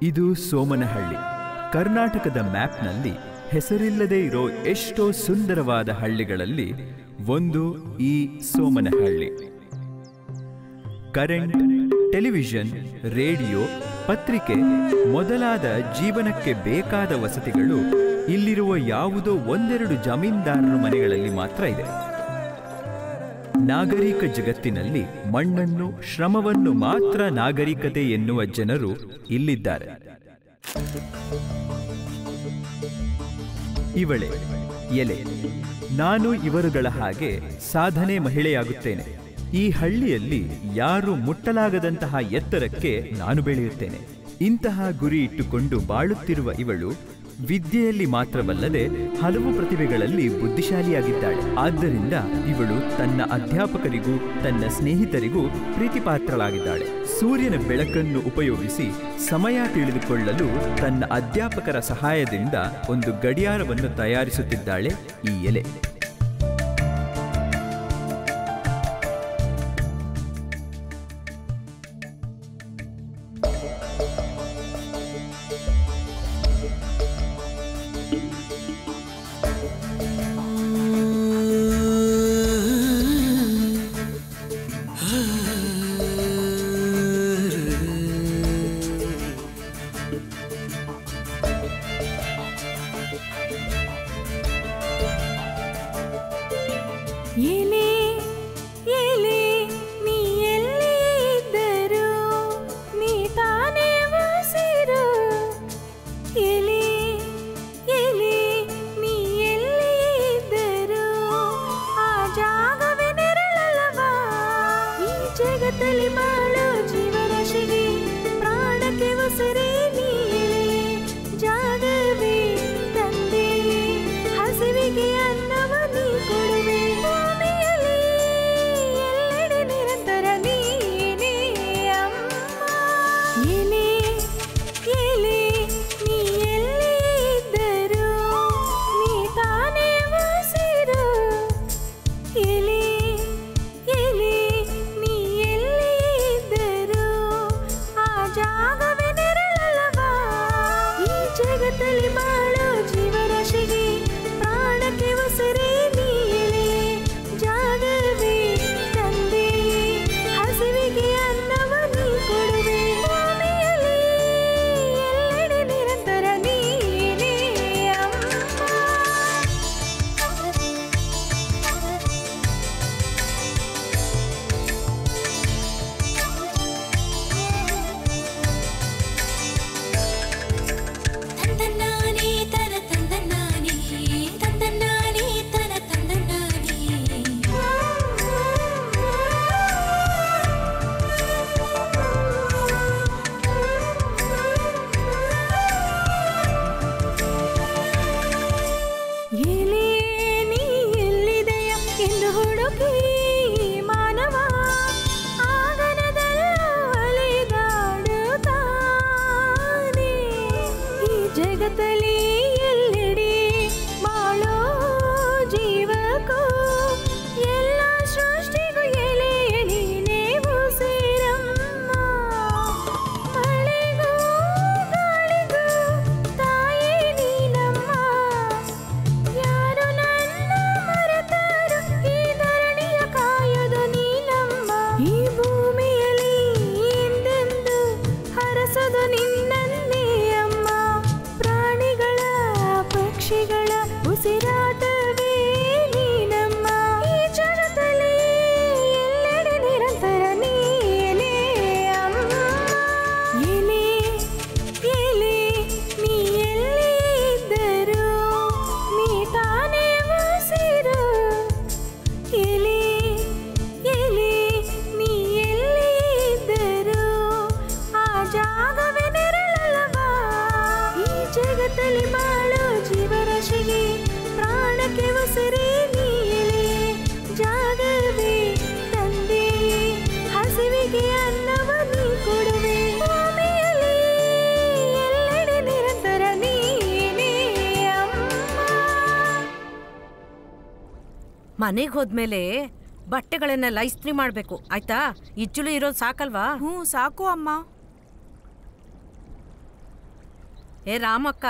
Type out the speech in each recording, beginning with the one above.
ಇದು ಸೋಮನಹಳ್ಳಿ ಕರ್ನಾಟಕದ ಮ್ಯಾಪ್ನಲ್ಲಿ ಹೆಸರಿಲ್ಲದೆ ಇರೋ ಎಷ್ಟೋ ಸುಂದರವಾದ ಹಳ್ಳಿಗಳಲ್ಲಿ ಒಂದು ಈ ಸೋಮನಹಳ್ಳಿ ಕರೆಂಟ್ ಟೆಲಿವಿಷನ್ ರೇಡಿಯೋ ಪತ್ರಿಕೆ ಮೊದಲಾದ ಜೀವನಕ್ಕೆ ಬೇಕಾದ ವಸತಿಗಳು ಇಲ್ಲಿರುವ ಯಾವುದೋ ಒಂದೆರಡು ಜಮೀನ್ದಾರರ ಮನೆಗಳಲ್ಲಿ ಮಾತ್ರ ಇದೆ ನಾಗರಿಕ ಜಗತ್ತಿನಲ್ಲಿ ಮಣ್ಣನ್ನು ಶ್ರಮವನ್ನು ಮಾತ್ರ ನಾಗರಿಕತೆ ಎನ್ನುವ ಜನರು ಇಲ್ಲಿದ್ದಾರೆ ಇವಳೆ ಎಲೆ ನಾನು ಇವರುಗಳ ಹಾಗೆ ಸಾಧನೆ ಮಹಿಳೆಯಾಗುತ್ತೇನೆ ಈ ಹಳ್ಳಿಯಲ್ಲಿ ಯಾರು ಮುಟ್ಟಲಾಗದಂತಹ ಎತ್ತರಕ್ಕೆ ನಾನು ಬೆಳೆಯುತ್ತೇನೆ ಇಂತಹ ಗುರಿ ಇಟ್ಟುಕೊಂಡು ಬಾಳುತ್ತಿರುವ ಇವಳು ವಿದ್ಯೆಯಲ್ಲಿ ಮಾತ್ರವಲ್ಲದೆ ಹಲವು ಪ್ರತಿಭೆಗಳಲ್ಲಿ ಬುದ್ಧಿಶಾಲಿಯಾಗಿದ್ದಾಳೆ ಆದ್ದರಿಂದ ಇವಳು ತನ್ನ ಅಧ್ಯಾಪಕರಿಗೂ ತನ್ನ ಸ್ನೇಹಿತರಿಗೂ ಪ್ರೀತಿಪಾತ್ರಳಾಗಿದ್ದಾಳೆ ಸೂರ್ಯನ ಬೆಳಕನ್ನು ಉಪಯೋಗಿಸಿ ಸಮಯ ತಿಳಿದುಕೊಳ್ಳಲು ತನ್ನ ಅಧ್ಯಾಪಕರ ಸಹಾಯದಿಂದ ಒಂದು ಗಡಿಯಾರವನ್ನು ತಯಾರಿಸುತ್ತಿದ್ದಾಳೆ ಈ ಎಲೆ ಎಲೆ ಎಲೆ ನೀ ಎಲ್ಲಿ ಇದ್ದರು ನೀ ತಾನೇ ಉಸಿರು ಎಲೆ ಎಲೆ ನೀ ಎಲ್ಲಿ ಇದ್ದರು ಆ ಜಾಗವೇ ನೆರಳಲ್ಲವಾ ಈ ಜಗತ್ತಲ್ಲಿ ಬಾಳೋ ಜೀವರಾಶಿಗೆ ಪ್ರಾಣಕ್ಕೆ ಉಸಿರೇ ನೀ ಎಲೆ ಜಾಗವೇ ತಂದೆ ಹಸಿವಿಗೆ ಅನ್ನವ ನೀ ಕೊಡುವೆ ಭೂಮಿಯಲ್ಲಿ ಎಲ್ಲೆಡೆ ನಿರಂತರ ನೀನೇ ಅಮ್ಮ ಎಲೆ ಎಲೆ ನೀ ಎಲ್ಲಿ ಇದ್ದರು ನೀ ತಾನೇ ಉಸಿರು ಎಲೆ ಎಲೆ ನೀ ಎಲ್ಲಿ ಇದ್ದರು ಆ ಜಾಗವೇ ನೆರಳಲ್ಲವಾ ಈ ಜಗತ್ತಲ್ಲಿ ಬಾಳೋ ಜೀವರಾಶಿಗೆ ಪ್ರಾಣಕ್ಕೆ ಉಸಿರೇ ನೀ ಎಲೆ ಜಾಗವೇ ತಂದೆ ಹಸಿವಿಗೆ ಅನ್ನವ ನೀ ಕೊಡುವೆ ಭೂಮಿಯಲ್ಲಿ ಎಲ್ಲೆಡೆ ನಿರಂತರ ನೀನೇ ಅಮ್ಮ ತಂದನ್ನಾನೇ ತರ ತಂದನ್ನಾನೇ ತಂದನ್ನಾನೇ ತರ ತಂದನ್ನಾನೇ ಎಲೆ ನೀ ಎಲ್ಲಿದೆಯ ಎಂದು ಹುಡುಕಿ ಮಾನವ ಆಗನದಲ್ಲೂ ಅಲೆದಾಡುತ್ತಾನೆ ಈ ಜಗತ್ತಲ್ಲಿ ಎಲ್ಲೆಡೆ ಬಾಳೋ ಜೀವಕ್ಕೂ ಎಲ್ಲ ಸೃಷ್ಟಿಗೂ ಎಲೆ ನೀನೇ ಉಸಿರಮ್ಮ ಮಳೆಗೂ ಗಾಳಿಗೂ ತಾಯಿ ನೀನಮ್ಮ ಯಾರು ನನ್ನ ಮರೆತರು ಈ ಧರಣಿಯ ಕಾಯೋದು ನೀನಮ್ಮ ಈ ಭೂಮಿಯಲ್ಲಿ ಎಂದೆಂದು ಹರಸದು ನಿನ್ನನ್ನೇ ಅಮ್ಮ ಪ್ರಾಣಿಗಳ ಪಕ್ಷಿಗಳ ಉಸಿರಾಟವೇ ನೀನಮ್ಮ ಈ ಜಗತ್ತಲ್ಲಿ ಎಲ್ಲೆಡೆ ನಿರಂತರ ನೀನೇ ಅಮ್ಮ ಎಲೆ ಎಲೆ ನೀ ಎಲ್ಲಿ ಇದ್ದರು ನೀ ತಾನೇ ಉಸಿರು ಎಲೆ ಎಲೆ ನೀ ಎಲ್ಲಿ ಇದ್ದರು ಆ ಜಾಗವೇ ನೆರಳಲ್ಲವಾ ಈ ಜಗತ್ತಲ್ಲಿ ಬಾಳೋ ಜೀವರಾಶಿಗೆ ಪ್ರಾಣಕ್ಕೆ ಉಸಿರೇ ನೀ ಎಲೆ ಜಾಗವೇ ತಂದೆ ಹಸಿವಿಗೆ ಅನ್ನವ ನೀ ಕೊಡುವೆ ಭೂಮಿಯಲ್ಲಿ ಎಲ್ಲೆಡೆ ನಿರಂತರ ನೀನೇ ಅಮ್ಮ ಮನೆಗೆ ಹೋದ್ಮೇಲೆ ಬಟ್ಟೆಗಳನ್ನೆಲ್ಲ ಇಸ್ತ್ರಿ ಮಾಡ್ಬೇಕು ಆಯ್ತಾ ಇಚ್ಚುಲು ಇರೋದು ಸಾಕಲ್ವಾ ಹ್ಞೂ ಸಾಕು ಅಮ್ಮ ಏ ರಾಮಕ್ಕ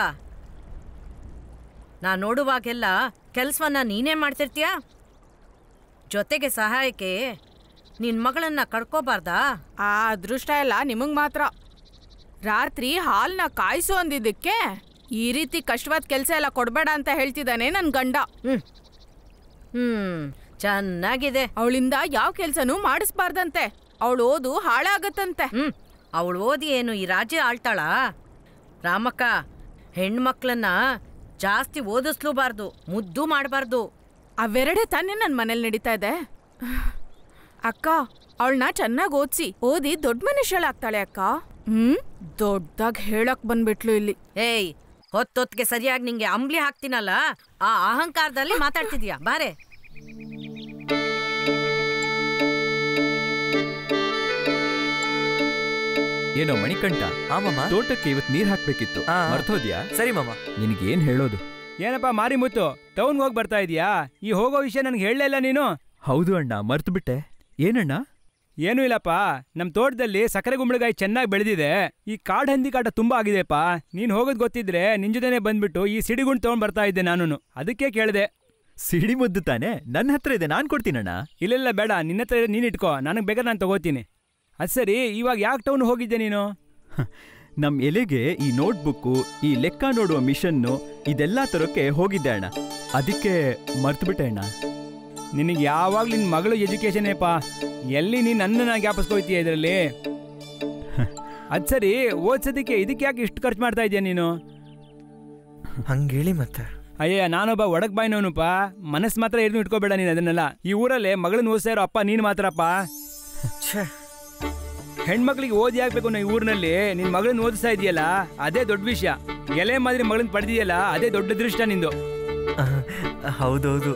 ನಾ ನೋಡುವಾಗೆಲ್ಲ ಕೆಲ್ಸವನ್ನ ನೀನೇ ಮಾಡ್ತಿರ್ತೀಯ ಜೊತೆಗೆ ಸಹಾಯಕ್ಕೆ ನಿನ್ ಮಗಳನ್ನ ಕಡ್ಕೋಬಾರ್ದಾ ಆ ಅದೃಷ್ಟ ಎಲ್ಲ ನಿಮಗ್ ಮಾತ್ರ ರಾತ್ರಿ ಹಾಲ್ನ ಕಾಯಿಸು ಅಂದಿದ್ದಕ್ಕೆ ಈ ರೀತಿ ಕಷ್ಟವಾದ ಕೆಲಸ ಎಲ್ಲ ಕೊಡ್ಬೇಡ ಅಂತ ಹೇಳ್ತಿದ್ದಾನೆ ನನ್ ಗಂಡ ಹ್ಮ್ ಹ್ಮ್ ಚೆನ್ನಾಗಿದೆ ಅವಳಿಂದ ಯಾವ ಕೆಲ್ಸನೂ ಮಾಡಿಸ್ಬಾರ್ದಂತೆ ಅವಳು ಓದು ಹಾಳಾಗತ್ತಂತೆ ಹ್ಮ್ ಅವಳು ಓದಿ ಏನು ಈ ರಾಜ್ಯ ಆಳ್ತಾಳ ರಾಮಕ್ಕ ಹೆಣ್ಮಕ್ಳನ್ನ ಜಾಸ್ತಿ ಓದಿಸ್ಲೂಬಾರ್ದು ಮುದ್ದು ಮಾಡಬಾರ್ದು ಅವೆರಡೇ ತಾನೇ ನನ್ ಮನೇಲಿ ನಡೀತಾ ಇದೆ ಅಕ್ಕ ಅವಳನ್ನ ಚೆನ್ನಾಗಿ ಓದ್ಸಿ ಓದಿ ದೊಡ್ಡ ಮನುಷ್ಯಳಾಗ್ತಾಳೆ ಅಕ್ಕ ಹ್ಮ್ ದೊಡ್ಡದಾಗ್ ಹೇಳಕ್ ಬಂದ್ಬಿಟ್ಲು ಇಲ್ಲಿ ಏಯ್ ಹೊತ್ತೊತ್ತಿಗೆ ಸರಿಯಾಗಿ ನಿಂಗೆ ಅಂಬ್ಲಿ ಹಾಕ್ತೀನಲ್ಲ ಆ ಅಹಂಕಾರದಲ್ಲಿ ಮಾತಾಡ್ತಿದ್ಯಾ ಬಾರೆ ಏನೋ ಮಣಿಕಂಠ ಆಮಮ್ಮ ತೋಟಕ್ಕೆ ಇವತ್ ನೀರ್ ಹಾಕ್ಬೇಕಿತ್ತು ಆ. ಮರ್ತೋದ್ಯಾ ಸರಿ ಮಾಮ ನಿನ್ಗೇನ್ ಹೇಳೋದು ಏನಪ್ಪ ಮಾರಿಮುತ್ತು ಟೌನ್ಗೆ ಹೋಗಿ ಬರ್ತಾ ಇದೀಯಾ ಈ ಹೋಗೋ ವಿಷಯ ನನಗೆ ಹೇಳಲೇ ಇಲ್ಲ ನೀನು ಹೌದು ಅಣ್ಣ ಮರ್ತು ಬಿಟ್ಟೆ ಏನಣ್ಣ ಏನೂ ಇಲ್ಲಪ್ಪ ನಮ್ಮ ತೋಟದಲ್ಲಿ ಸಕ್ಕರೆ ಗುಂಬಳಕಾಯಿ ಚೆನ್ನಾಗಿ ಬೆಳೆದಿದೆ ಈ ಕಾಡು ಹಂದಿ ಕಾಟ ತುಂಬಾ ಆಗಿದೆಪ್ಪ ನೀನು ಹೋಗೋದು ಗೊತ್ತಿದ್ರೆ ನಿನ್ ಜೊತೆನೆ ಬಂದ್ಬಿಟ್ಟು ಈ ಸಿಡಿಗುಂಡ್ ತಗೊಂಡ್ ಬರ್ತಾ ಇದ್ದೆ ನಾನು ಅದಕ್ಕೆ ಕೇಳಿದೆ ಸಿಡಿ ಮುದ್ದು ತಾನೆ ನನ್ನ ಹತ್ರ ಇದೆ ನಾನ್ ಕೊಡ್ತೀನಣ್ಣ ಇಲ್ಲೆಲ್ಲ ಬೇಡ ನಿನ್ನ ಹತ್ರ ನೀನು ಇಟ್ಕೋ ನನಗೆ ಬೇಕಾದ್ರೆ ನಾನು ತಗೋತೀನಿ ಅದು ಸರಿ ಇವಾಗ ಯಾಕೆ ಟೌನ್ ಹೋಗಿದ್ದೆ ನೀನು ನಮ್ ಎಲೆಗೆ ಈ ನೋಟ್ಬುಕ್ಕು ಈ ಲೆಕ್ಕ ನೋಡುವ ಮಿಷನ್ನು ಇದೆಲ್ಲ ತರೋಕೆ ಹೋಗಿದ್ದೆ ಅಣ್ಣ ಅದಕ್ಕೆ ಮರ್ತು ಬಿಟ್ಟೆ ಅಣ್ಣ ನಿನಗೆ ಯಾವಾಗಲೂ ನಿನ್ನ ಮಗಳು ಎಜುಕೇಶನೇಪ ಎಲ್ಲಿ ನೀನು ನನ್ನನ್ನು ಜ್ಞಾಪಿಸ್ಕೊಳ್ತೀಯ ಇದರಲ್ಲಿ ಅದು ಸರಿ ಓದ್ಸೋದಕ್ಕೆ ಇದಕ್ಕೆ ಯಾಕೆ ಇಷ್ಟು ಖರ್ಚು ಮಾಡ್ತಾ ಇದೆಯಾ ನೀನು ಹಂಗೇಳಿ ಮತ್ತೆ ಅಯ್ಯ ನಾನೊಬ್ಬ ಒಡಕ್ ಬಾಯ್ನವನಪ್ಪ ಮನಸ್ಸು ಮಾತ್ರ ಏನು ಇಟ್ಕೋಬೇಡ ನೀನು ಅದನ್ನೆಲ್ಲ ಈ ಊರಲ್ಲೇ ಮಗಳನ್ನ ಓದಿಸ್ತಾ ಇರೋ ಅಪ್ಪ ನೀನು ಮಾತ್ರಪ್ಪ ಛೇ ಹೆಣ್ಮಕ್ಳಿಗೆ ಓದಿ ಆಗ್ಬೇಕು ಅನ್ನೋ ಈ ಊರಿನಲ್ಲಿ ನಿನ್ನ ಮಗಳನ್ನ ಓದಿಸ್ತಾ ಇದೆಯಲ್ಲ ಅದೇ ದೊಡ್ಡ ವಿಷಯ ಎಲೆ ಮಾದರಿ ಮಗಳನ್ನ ಪಡೆದಿಯಲ್ಲ ಅದೇ ದೊಡ್ಡ ದೃಷ್ಟ ನಿಂದು ಹೌದೌದು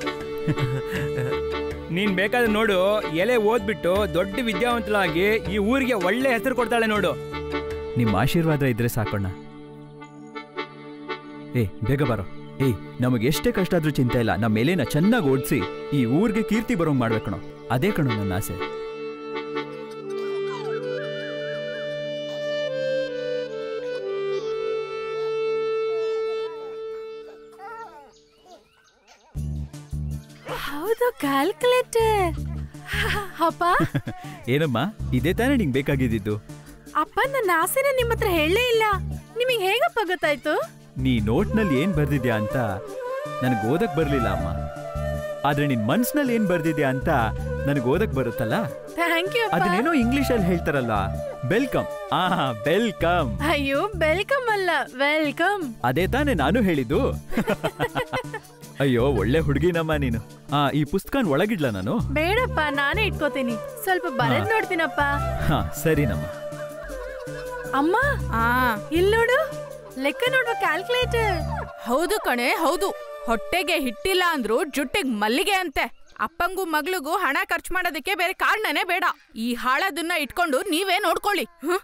ನೀನ್ ಬೇಕಾದ್ರೆ ನೋಡು ಎಲೆ ಓದ್ಬಿಟ್ಟು ದೊಡ್ಡ ವಿದ್ಯಾವಂತಳಾಗಿ ಈ ಊರಿಗೆ ಒಳ್ಳೆ ಹೆಸರು ಕೊಡ್ತಾಳೆ ನೋಡು ನಿಮ್ಮ ಆಶೀರ್ವಾದ ಇದ್ರೆ ಸಾಕೋಣ ಏ ಬೇಗ ಬರೋ ಏಯ್ ನಮಗೆ ಎಷ್ಟೇ ಕಷ್ಟ ಆದ್ರೂ ಚಿಂತೆ ಇಲ್ಲ ನಮ್ಮ ಎಲೆನ ಚೆನ್ನಾಗಿ ಓದಿಸಿ ಈ ಊರಿಗೆ ಕೀರ್ತಿ ಬರೋಂಗ್ ಮಾಡ್ಬೇಕಣೋ ಅದೇ ಕಣೋ ನನ್ನ ಆಸೆ ಹೌದು ಕ್ಯಾಲ್ಕುಲೇಟರ್ ಅಪ್ಪ ಏನಮ್ಮ ಇದೇ ತಾನೇ ನಿಂಗೆ ಬೇಕಾಗಿದ್ದಿದ್ದು ಅಪ್ಪ ನನ್ನ ಆಸೆನ ನಿಮ್ಮ ಹತ್ರ ಹೇಳಲೇ ಇಲ್ಲ ನಿಮಗೆ ಹೇಗಪ್ಪ ಗೊತ್ತಾಯ್ತು ನೀ ನೋಟ್ನಲ್ಲಿ ಏನ್ ಬರ್ದಿದ್ಯಾ ಅಂತ ನನಗೆ ಓದಕ್ ಬರ್ಲಿಲ್ಲ ಅಮ್ಮ ಆದ್ರೆ ನಿನ್ ಮನ್ಸ್ನಲ್ಲಿ ಏನ್ ಬರ್ದಿದ್ಯಾ ಅಂತ ನನಗೆ ಓದಕ್ ಬರುತ್ತಲ್ಲ ಥ್ಯಾಂಕ್ ಯು ಅದನ್ನೇನೋ ಇಂಗ್ಲಿಷಲ್ಲಿ ಹೇಳ್ತಾರಲ್ಲ ವೆಲ್ಕಮ್ ಆ ವೆಲ್ಕಮ್ ಅಯ್ಯೋ ವೆಲ್ಕಮ್ ಅಲ್ಲ ವೆಲ್ಕಮ್ ಅದೇ ತಾನೇ ನಾನು ಹೇಳಿದ್ದು ಅಯ್ಯೋ ಒಳ್ಳೆ ಹುಡುಗಿನಮ್ಮ ನೀನು ಆ ಈ ಪುಸ್ತಕನ ಒಳಗಿಡ್ಲ ನಾನು ಬೇಡಪ್ಪ ನಾನೇ ಇಟ್ಕೋತೀನಿ ಸ್ವಲ್ಪ ಬರೆದ್ ನೋಡ್ತೀನಪ್ಪ ಹಾ ಸರಿನಮ್ಮ ಅಮ್ಮ ಆ ಇಲ್ ನೋಡು ಲೆಕ್ಕ ನೋಡುವ ಕ್ಯಾಲ್ಕುಲೇಟರ್ ಹೌದು ಕಣೆ ಹೌದು ಹೊಟ್ಟೆಗೆ ಹಿಟ್ಟಿಲ್ಲ ಅಂದ್ರು ಜುಟ್ಟಿಗ್ ಮಲ್ಲಿಗೆ ಅಂತೆ ಅಪ್ಪಂಗೂ ಮಗಳಿಗೂ ಹಣ ಖರ್ಚು ಮಾಡೋದಕ್ಕೆ ಬೇರೆ ಕಾರಣನೇ ಬೇಡ ಈ ಹಾಳದನ್ನ ಇಟ್ಕೊಂಡು ನೀವೇ ನೋಡ್ಕೊಳ್ಳಿ ಹ್ಮ್.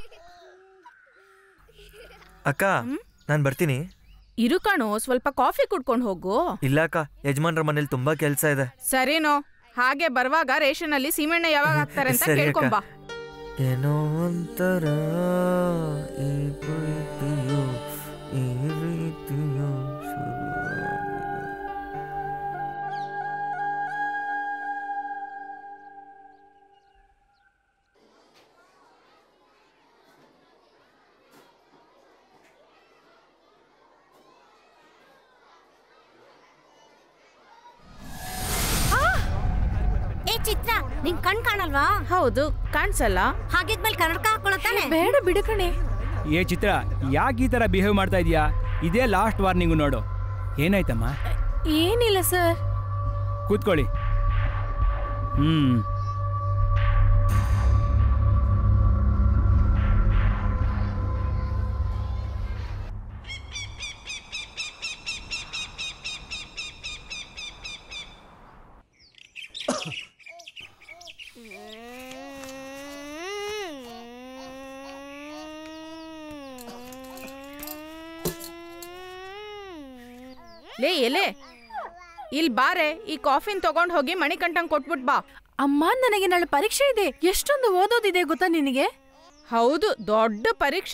ಅಕ್ಕ ನಾನು ಬರ್ತೀನಿ ಇರು ಕಣೋ ಸ್ವಲ್ಪ ಕಾಫಿ ಕುಡ್ಕೊಂಡು ಹೋಗು ಇಲ್ಲ ಅಕ್ಕ ಯಜಮಾನ್ರ ಮನೇಲಿ ತುಂಬಾ ಕೆಲಸ ಇದೆ ಸರಿನೋ ಹಾಗೆ ಬರುವಾಗ ರೇಷನ್ ಅಲ್ಲಿ ಸೀಮೆಣ್ಣೆ ಯಾವಾಗ ಹಾಕ್ತಾರೆ ಅಂತ ಸರಿ ಅಕ್ಕ. ಕೇಳ್ಕೊಂಬಾ ಏನೋ ಒಂಥರ ಈ ಪ್ರೀತಿಯು ಈ ರೀತಿಯು ಶುರುವಾಗಿದೆ. ಏ ಚಿತ್ರ ನಿನ್ ಕಣ್ ಕಾಣಲ್ವಾ ಹೌದು ಕಾಣಿಸಲ್ಲ ಹಾಗಿದ್ಮೇಲೆ ಕನ್ನಡಕ ಹಾಕೊಳತಾನೆ ಬೇಡ ಬಿಡು ಕಣೆ ಏ ಚಿತ್ರ ಯಾಕೆ ಈ ಥರ ಬಿಹೇವ್ ಮಾಡ್ತಾ ಇದೀಯಾ ಇದೇ ಲಾಸ್ಟ್ ವಾರ್ನಿಂಗು ನೋಡು ಏನಾಯ್ತಮ್ಮ ಏನಿಲ್ಲ ಸರ್ ಕೂತ್ಕೊಳ್ಳಿ ಹ್ಮ್ ಲೇ ಎಲೆ ಇಲ್ ಬಾರೆ ಈ ಕಾಫಿನ್ ತಗೊಂಡ್ ಹೋಗಿ ಮಣಿಕಂಠಂಗ್ ಕೊಟ್ಬಿಟ್ ಬಾ ಅಮ್ಮ ನನಗೆ ನಾಳೆ ಪರೀಕ್ಷೆ ಇದೆ ಎಷ್ಟೊಂದು ಓದೋದಿದೆ ಗೊತ್ತಾ ನಿನಗೆ ಹೌದು ದೊಡ್ಡ ಪರೀಕ್ಷೆ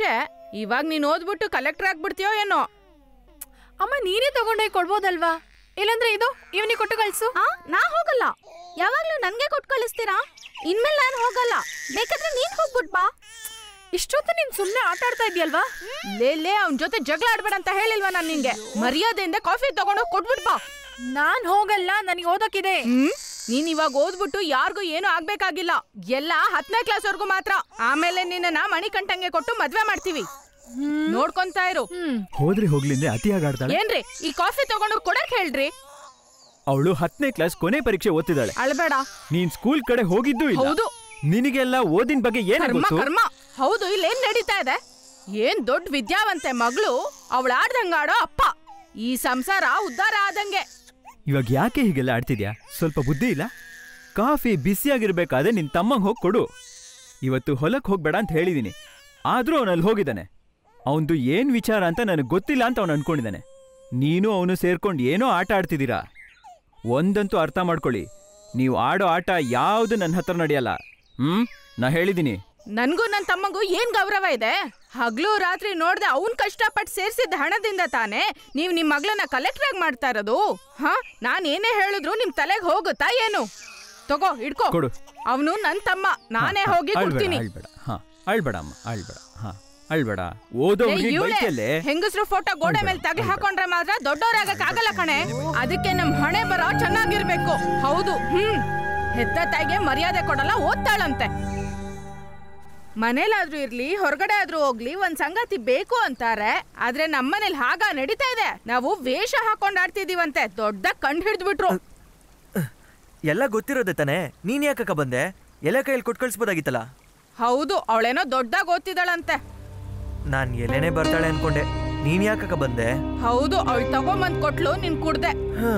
ಇವಾಗ ನೀನ್ ಓದ್ಬಿಟ್ಟು ಕಲೆಕ್ಟರ್ ಆಗ್ಬಿಡ್ತೀಯೋ ಏನೋ ಅಮ್ಮ ನೀನೇ ತಗೊಂಡೋಗಿ ಕೊಡ್ಬೋದಲ್ವಾ ಇಲ್ಲಾಂದ್ರೆ ಇದು ಇವನಿಗೆ ಕೊಟ್ಟು ಕಳ್ಸು ಆ ನಾ ಹೋಗಲ್ಲ ಯಾವಾಗ್ಲೂ ನನ್ಗೆ ಕೊಟ್ಟು ಕಳಿಸ್ತೀರಾ ಇನ್ಮೇಲೆ ನಾನು ಹೋಗಲ್ಲ ಬೇಕಾದ್ರೆ ನೀನ್ ಹೋಗ್ಬಿಟ್ ಬಾ ಇಷ್ಟೊತ್ತು ನೀನ್ ಸುಮ್ನೆ ಆಟ ಆಡ್ತಾ ಇದೆಯಲ್ವಾ ಲೇ ಲೇ ಅವನ್ ಜೊತೆ ಜಗಳ ಆಡ್ಬೇಡ ಅಂತ ಹೇಳಿಲ್ವಾ ನಾನ್ ನಿಂಗೆ ಮರ್ಯಾದೆಯಿಂದ ಕಾಫಿ ತಗೊಂಡು ಕೊಟ್ಬಿಟ್ ಬಾ ನಾನ್ ಹೋಗಲ್ಲ ನನಗೆ ಓದೋಕಿದೆ ಹ್ಮ್ ನೀನ್ ಇವಾಗ ಓದ್ಬಿಟ್ಟು ಯಾರಿಗೂ ಏನು ಆಗ್ಬೇಕಾಗಿಲ್ಲ ಎಲ್ಲ ಹತ್ತನೇ ಕ್ಲಾಸ್ ವರ್ಗು ಮಾತ್ರ ಆಮೇಲೆ ನಿನ್ನ ಮಣಿಕಂಠಂಗೆ ಕೊಟ್ಟು ಮದ್ವೆ ಮಾಡ್ತೀವಿ ನೋಡ್ಕೊಂತಾ ಇರು ಹ್ಮ್ ಹೋದ್ರೆ ಹೋಗ್ಲಿಂದ್ರೆ ಅತಿಯಾಗಿ ಆಡ್ತಾಳೆ ಏನ್ರಿ ಈ ಕಾಫಿ ತಗೊಂಡು ಕೊಡಕ್ ಹೇಳ್ರಿ ಅವಳು ಹತ್ತನೇ ಕ್ಲಾಸ್ ಕೊನೆ ಪರೀಕ್ಷೆ ಓದ್ತಿದ್ದಾಳೆ ಅಳ್ಬೇಡ ನೀನ್ ಸ್ಕೂಲ್ ಕಡೆ ಹೋಗಿದ್ದು ಇಲ್ಲ ಹೌದು ನಿನಗೆಲ್ಲ ಓದಿನ ಬಗ್ಗೆ ಏನ್ ಕರ್ಮ ಗೊತ್ತು ಕರ್ಮ ಹೌದು ಇಲ್ಲೇನ್ ನಡೀತಾ ಇದೆ ಏನ್ ದೊಡ್ಡ ವಿದ್ಯಾವಂತೆ ಮಗಳು ಅವಳ ಆಡ್ದಂಗಾಡೋ ಅಪ್ಪ ಈ ಸಂಸಾರ ಉದ್ಧಾರ ಆದಂಗೆ ಇವಾಗ ಯಾಕೆ ಹೀಗೆಲ್ಲ ಆಡ್ತಿದ್ಯಾ ಸ್ವಲ್ಪ ಬುದ್ಧಿ ಇಲ್ಲ ಕಾಫಿ ಬಿಸಿಯಾಗಿರ್ಬೇಕಾದ್ರೆ ನಿನ್ ತಮ್ಮಂಗ್ ಹೋಗಿ ಕೊಡು ಇವತ್ತು ಹೊಲಕ್ ಹೋಗ್ಬೇಡ ಅಂತ ಹೇಳಿದೀನಿ ಆದ್ರೂ ಅವನಲ್ಲಿ ಹೋಗಿದ್ದಾನೆ ಅವನ್ದು ಏನ್ ವಿಚಾರ ಅಂತ ನನಗೆ ಗೊತ್ತಿಲ್ಲ ಅಂತ ಅವನು ಅನ್ಕೊಂಡಿದ್ದಾನೆ ನೀನು ಅವನು ಸೇರ್ಕೊಂಡು ಏನೋ ಆಟ ಆಡ್ತಿದ್ದೀರಾ ಒಂದಂತೂ ಅರ್ಥ ಮಾಡ್ಕೊಳ್ಳಿ ನೀವು ಆಡೋ ಆಟ ಯಾವುದು ನನ್ನ ಹತ್ರ ನಡೆಯಲ್ಲ ಹ್ಮ್ ನಾ ಹೇಳಿದ್ದೀನಿ ನನ್ಗೂ ನನ್ ತಮ್ಮಂಗೂ ಏನ್ ಗೌರವ ಇದೆ ಹಗ್ಲು ರಾತ್ರಿ ನೋಡ್ದೆ ಅವ್ನ್ ಕಷ್ಟಪಟ್ಟು ಸೇರ್ಸಿದ ಹಣದಿಂದ ತಾನೇ ನೀವ್ ನಿಮ್ ಮಗಳನ್ನ ಕಲೆಕ್ಟರ್ ಆಗಿ ಮಾಡ್ತಾ ಇರೋದು ಹ ನಾನ್ ಏನೇ ಹೇಳಿದ್ರು ನಿಮ್ ತಲೆಗ್ ಹೋಗುತ್ತಾ ಏನು ತಗೋ ಇಡ್ಕೋ ಕೊಡು ಅವನು ನನ್ ತಮ್ಮ ನಾನೇ ಹಾ, ಹೋಗಿ ಅಳ್ಬೇಡ, ಕೊಡ್ತೀನಿ ಅಳ್ಬೇಡ ಹಾ ಅಳ್ಬೇಡ ಅಮ್ಮ ಅಳ್ಬೇಡ ಹಾ ಅಳ್ಬೇಡ ಓದೋ ಹುಡ್ಗಿಗ್ ಬೈತಿಯಲ್ಲೇ ಹೆಂಗಸ್ರು ಫೋಟೋ ಗೋಡೆ ಮೇಲೆ ತಗ್ಲಿ ಹಾಕೊಂಡ್ರೆ ಮಾತ್ರ ದೊಡ್ಡವರಾಗಕ್ ಆಗಲ್ಲ ಕಣೆ ಅದಕ್ಕೆ ನಮ್ ಹಣೆ ಬರೋ ಚೆನ್ನಾಗಿರ್ಬೇಕು ಹೌದು ಹ್ಮ್ ಹೆತ್ತ ತಾಯಿಗೆ ಮರ್ಯಾದೆ ಕೊಡಲ್ಲ ಓದ್ತಾಳಂತೆ ಮನೇಲಾದ್ರೂ ಇರ್ಲಿ ಹೊರಗಡೆ ಆದ್ರೂ ಹೋಗ್ಲಿ ಒಂದ್ ಸಂಗತಿ ಬೇಕು ಅಂತಾರೆ ಆದ್ರೆ ನಮ್ಮನೇಲಿ ಹಾಗ ನಡೀತಾ ಇದೆ ನಾವು ವೇಷ ಹಾಕೊಂಡ್ ಆಡ್ತಿದೀವಂತೆ ದೊಡ್ಡ ಕಂಡು ಹಿಡಿದ್ಬಿಟ್ರು ಎಲ್ಲ ಗೊತ್ತಿರೋದೆ ತಾನೇ ನೀನ್ ಯಾಕಕ್ಕ ಬಂದೆ ಎಲ್ಲ ಕೈಯಲ್ಲಿ ಕೊಟ್ಟು ಕಳಿಸ್ಬೋದಾಗಿತ್ತಲ್ಲ ಹೌದು ಅವಳೇನೋ ದೊಡ್ಡದಾಗ್ ಓದ್ತಿದ್ದಾಳಂತೆ ನಾನ್ ಎಲೆನೇ ಬರ್ತಾಳೆ ಅನ್ಕೊಂಡೆ ನೀನ್ ಯಾಕಕ್ಕ ಬಂದೆ ಹೌದು ಅವಳು ತಗೊಂಬಂದ್ ಕೊಟ್ಲು ನೀನ್ ಕುಡ್ದೆ ಹಾ.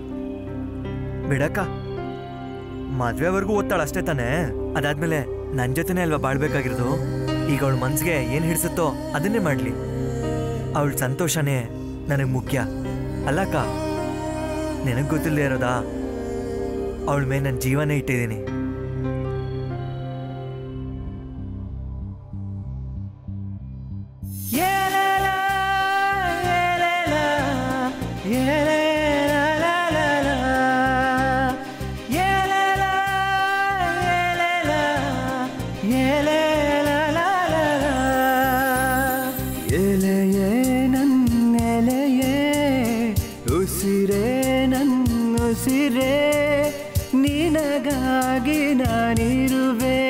ಬಿಡಕ್ಕ ಮದ್ವೆವರೆಗೂ ಓದ್ತಾಳ ಅಷ್ಟೇ ತಾನೇ ಅದಾದ್ಮೇಲೆ ನನ್ ಜೊತೆನೇ ಅಲ್ವಾ ಬಾಳ್ಬೇಕಾಗಿರೋದು ಈಗ ಅವಳ ಮನ್ಸಿಗೆ ಏನ್ ಹಿಡ್ಸುತ್ತೋ ಅದನ್ನೇ ಮಾಡ್ಲಿ ಅವಳ ಸಂತೋಷನೇ ನನಗ್ ಮುಖ್ಯ ಅಲ್ಲಕ್ಕ ನಿನಗ್ ಗೊತ್ತಿಲ್ಲದೆ ಇರೋದಾ ಅವಳ ಮೇಲೆ ನನ್ನ ಜೀವನೇ ಇಟ್ಟಿದ್ದೀನಿ ಎಲೆಯೇ ನನ್ನೆಲೆಯೇ ಉಸಿರೇ ನನ್ನುಸಿರೇ ನಿನಗಾಗಿ ನಾನಿರುವೆ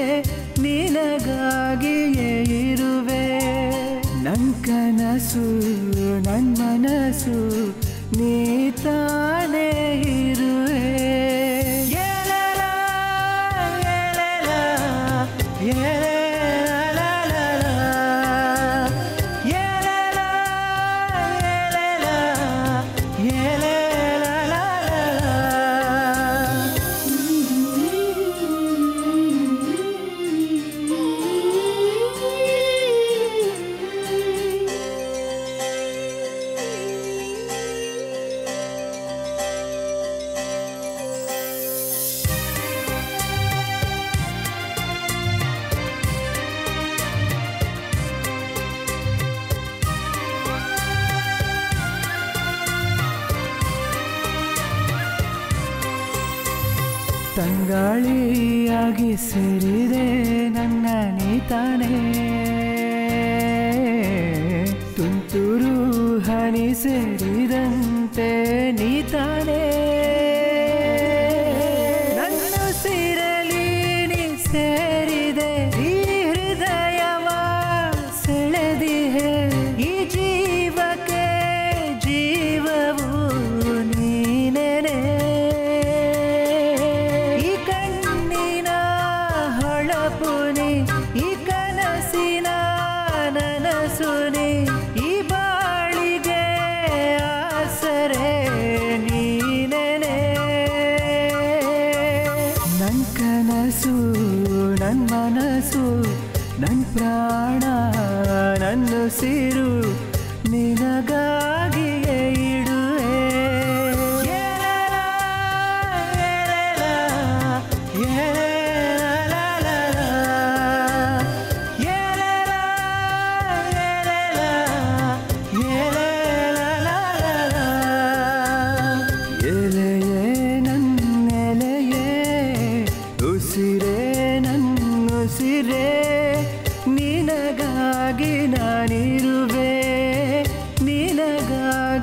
ನಿನಗಾಗಿಯೇ ಇರುವೆ ನನ್ ಕನಸು ನನ್ ಮನಸ್ಸು ನೀ ತಾನೇ ಇರುವೆ ಎಲೆಲ, ಎಲೆಲ, ಎಲೆಲ, ಎಲೆಲ, ಎಲೆಲ, ತಂಗಾಳಿಯಾಗಿ ಸೇರಿದೆ ನನ್ನ ನೀತಾನೆ ತುಂತುರು ಹನಿ ಸೇರಿದಂತೆ ನೀತಾನೆ ನನ್ನ ಸಿರಲಿ ನೀ ಸೇರಿದೆ ಈ ಹೃದಯವ ಸೆಳೆದಿಹೆ ಈ ಜೀವಕ್ಕೆ ಜೀವವು ನೀನೆನೆ ಈ ಕಣ್ಣಿನ ಹೊಳಪುನಿ ಈ ಕನಸಿನ ನನಸುನಿ ಈ ಬಾಳಿಗೆ ಆಸರೆ ನೀನೆನೆ ನನ್ ಕನಸು ನನ್ ಮನಸ್ಸು ನನ್ ಪ್ರಾಣ ನನ್ನ ಸಿರು ನಿನಗಾಗಿಯೇ ಇಡುವೆ ಎಲೆಲ, ಎಲೆಲ, ಎಲೆಲ, ಎಲೆಲ,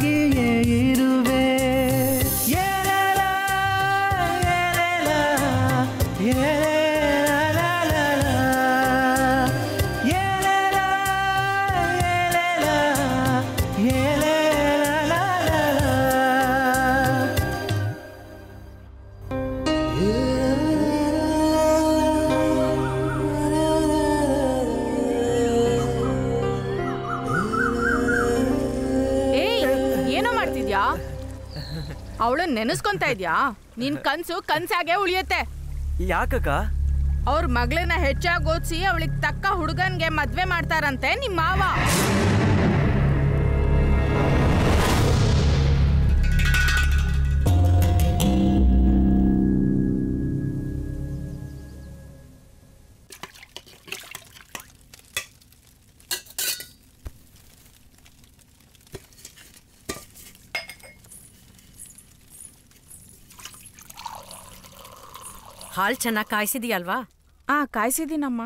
ಹಾಗೆಯೇ ಇರುವೆ ಏಲಲ, ಏಲೆಲ, ಏಲೆಲಲಲ, ಏಲೆಲ, ಏಲೆಲ, ಏಲೆಲಲಲ. ಏಯ್ ಏನೋ ಮಾಡ್ತಿದ್ಯಾ ಅವಳು ನೆನೆಸ್ಕೊಂತ ಇದ್ಯಾ ನಿನ್ ಕನ್ಸು ಕನ್ಸಾಗೆ ಉಳಿಯುತ್ತೆ ಯಾಕಕ್ಕ ಅವ್ರ ಮಗಳನ್ನ ಹೆಚ್ಚಾಗಿ ಓದಿಸಿ ಅವಳಿಗೆ ತಕ್ಕ ಹುಡುಗನ್ಗೆ ಮದ್ವೆ ಮಾಡ್ತಾರಂತೆ ನಿಮ್ ಮಾವ ಹಾಲ್ ಚೆನ್ನಾಗಿ ಕಾಯಿಸಿದೀಯಲ್ವಾ ಆ ಕಾಯ್ಸಿದೀನಮ್ಮ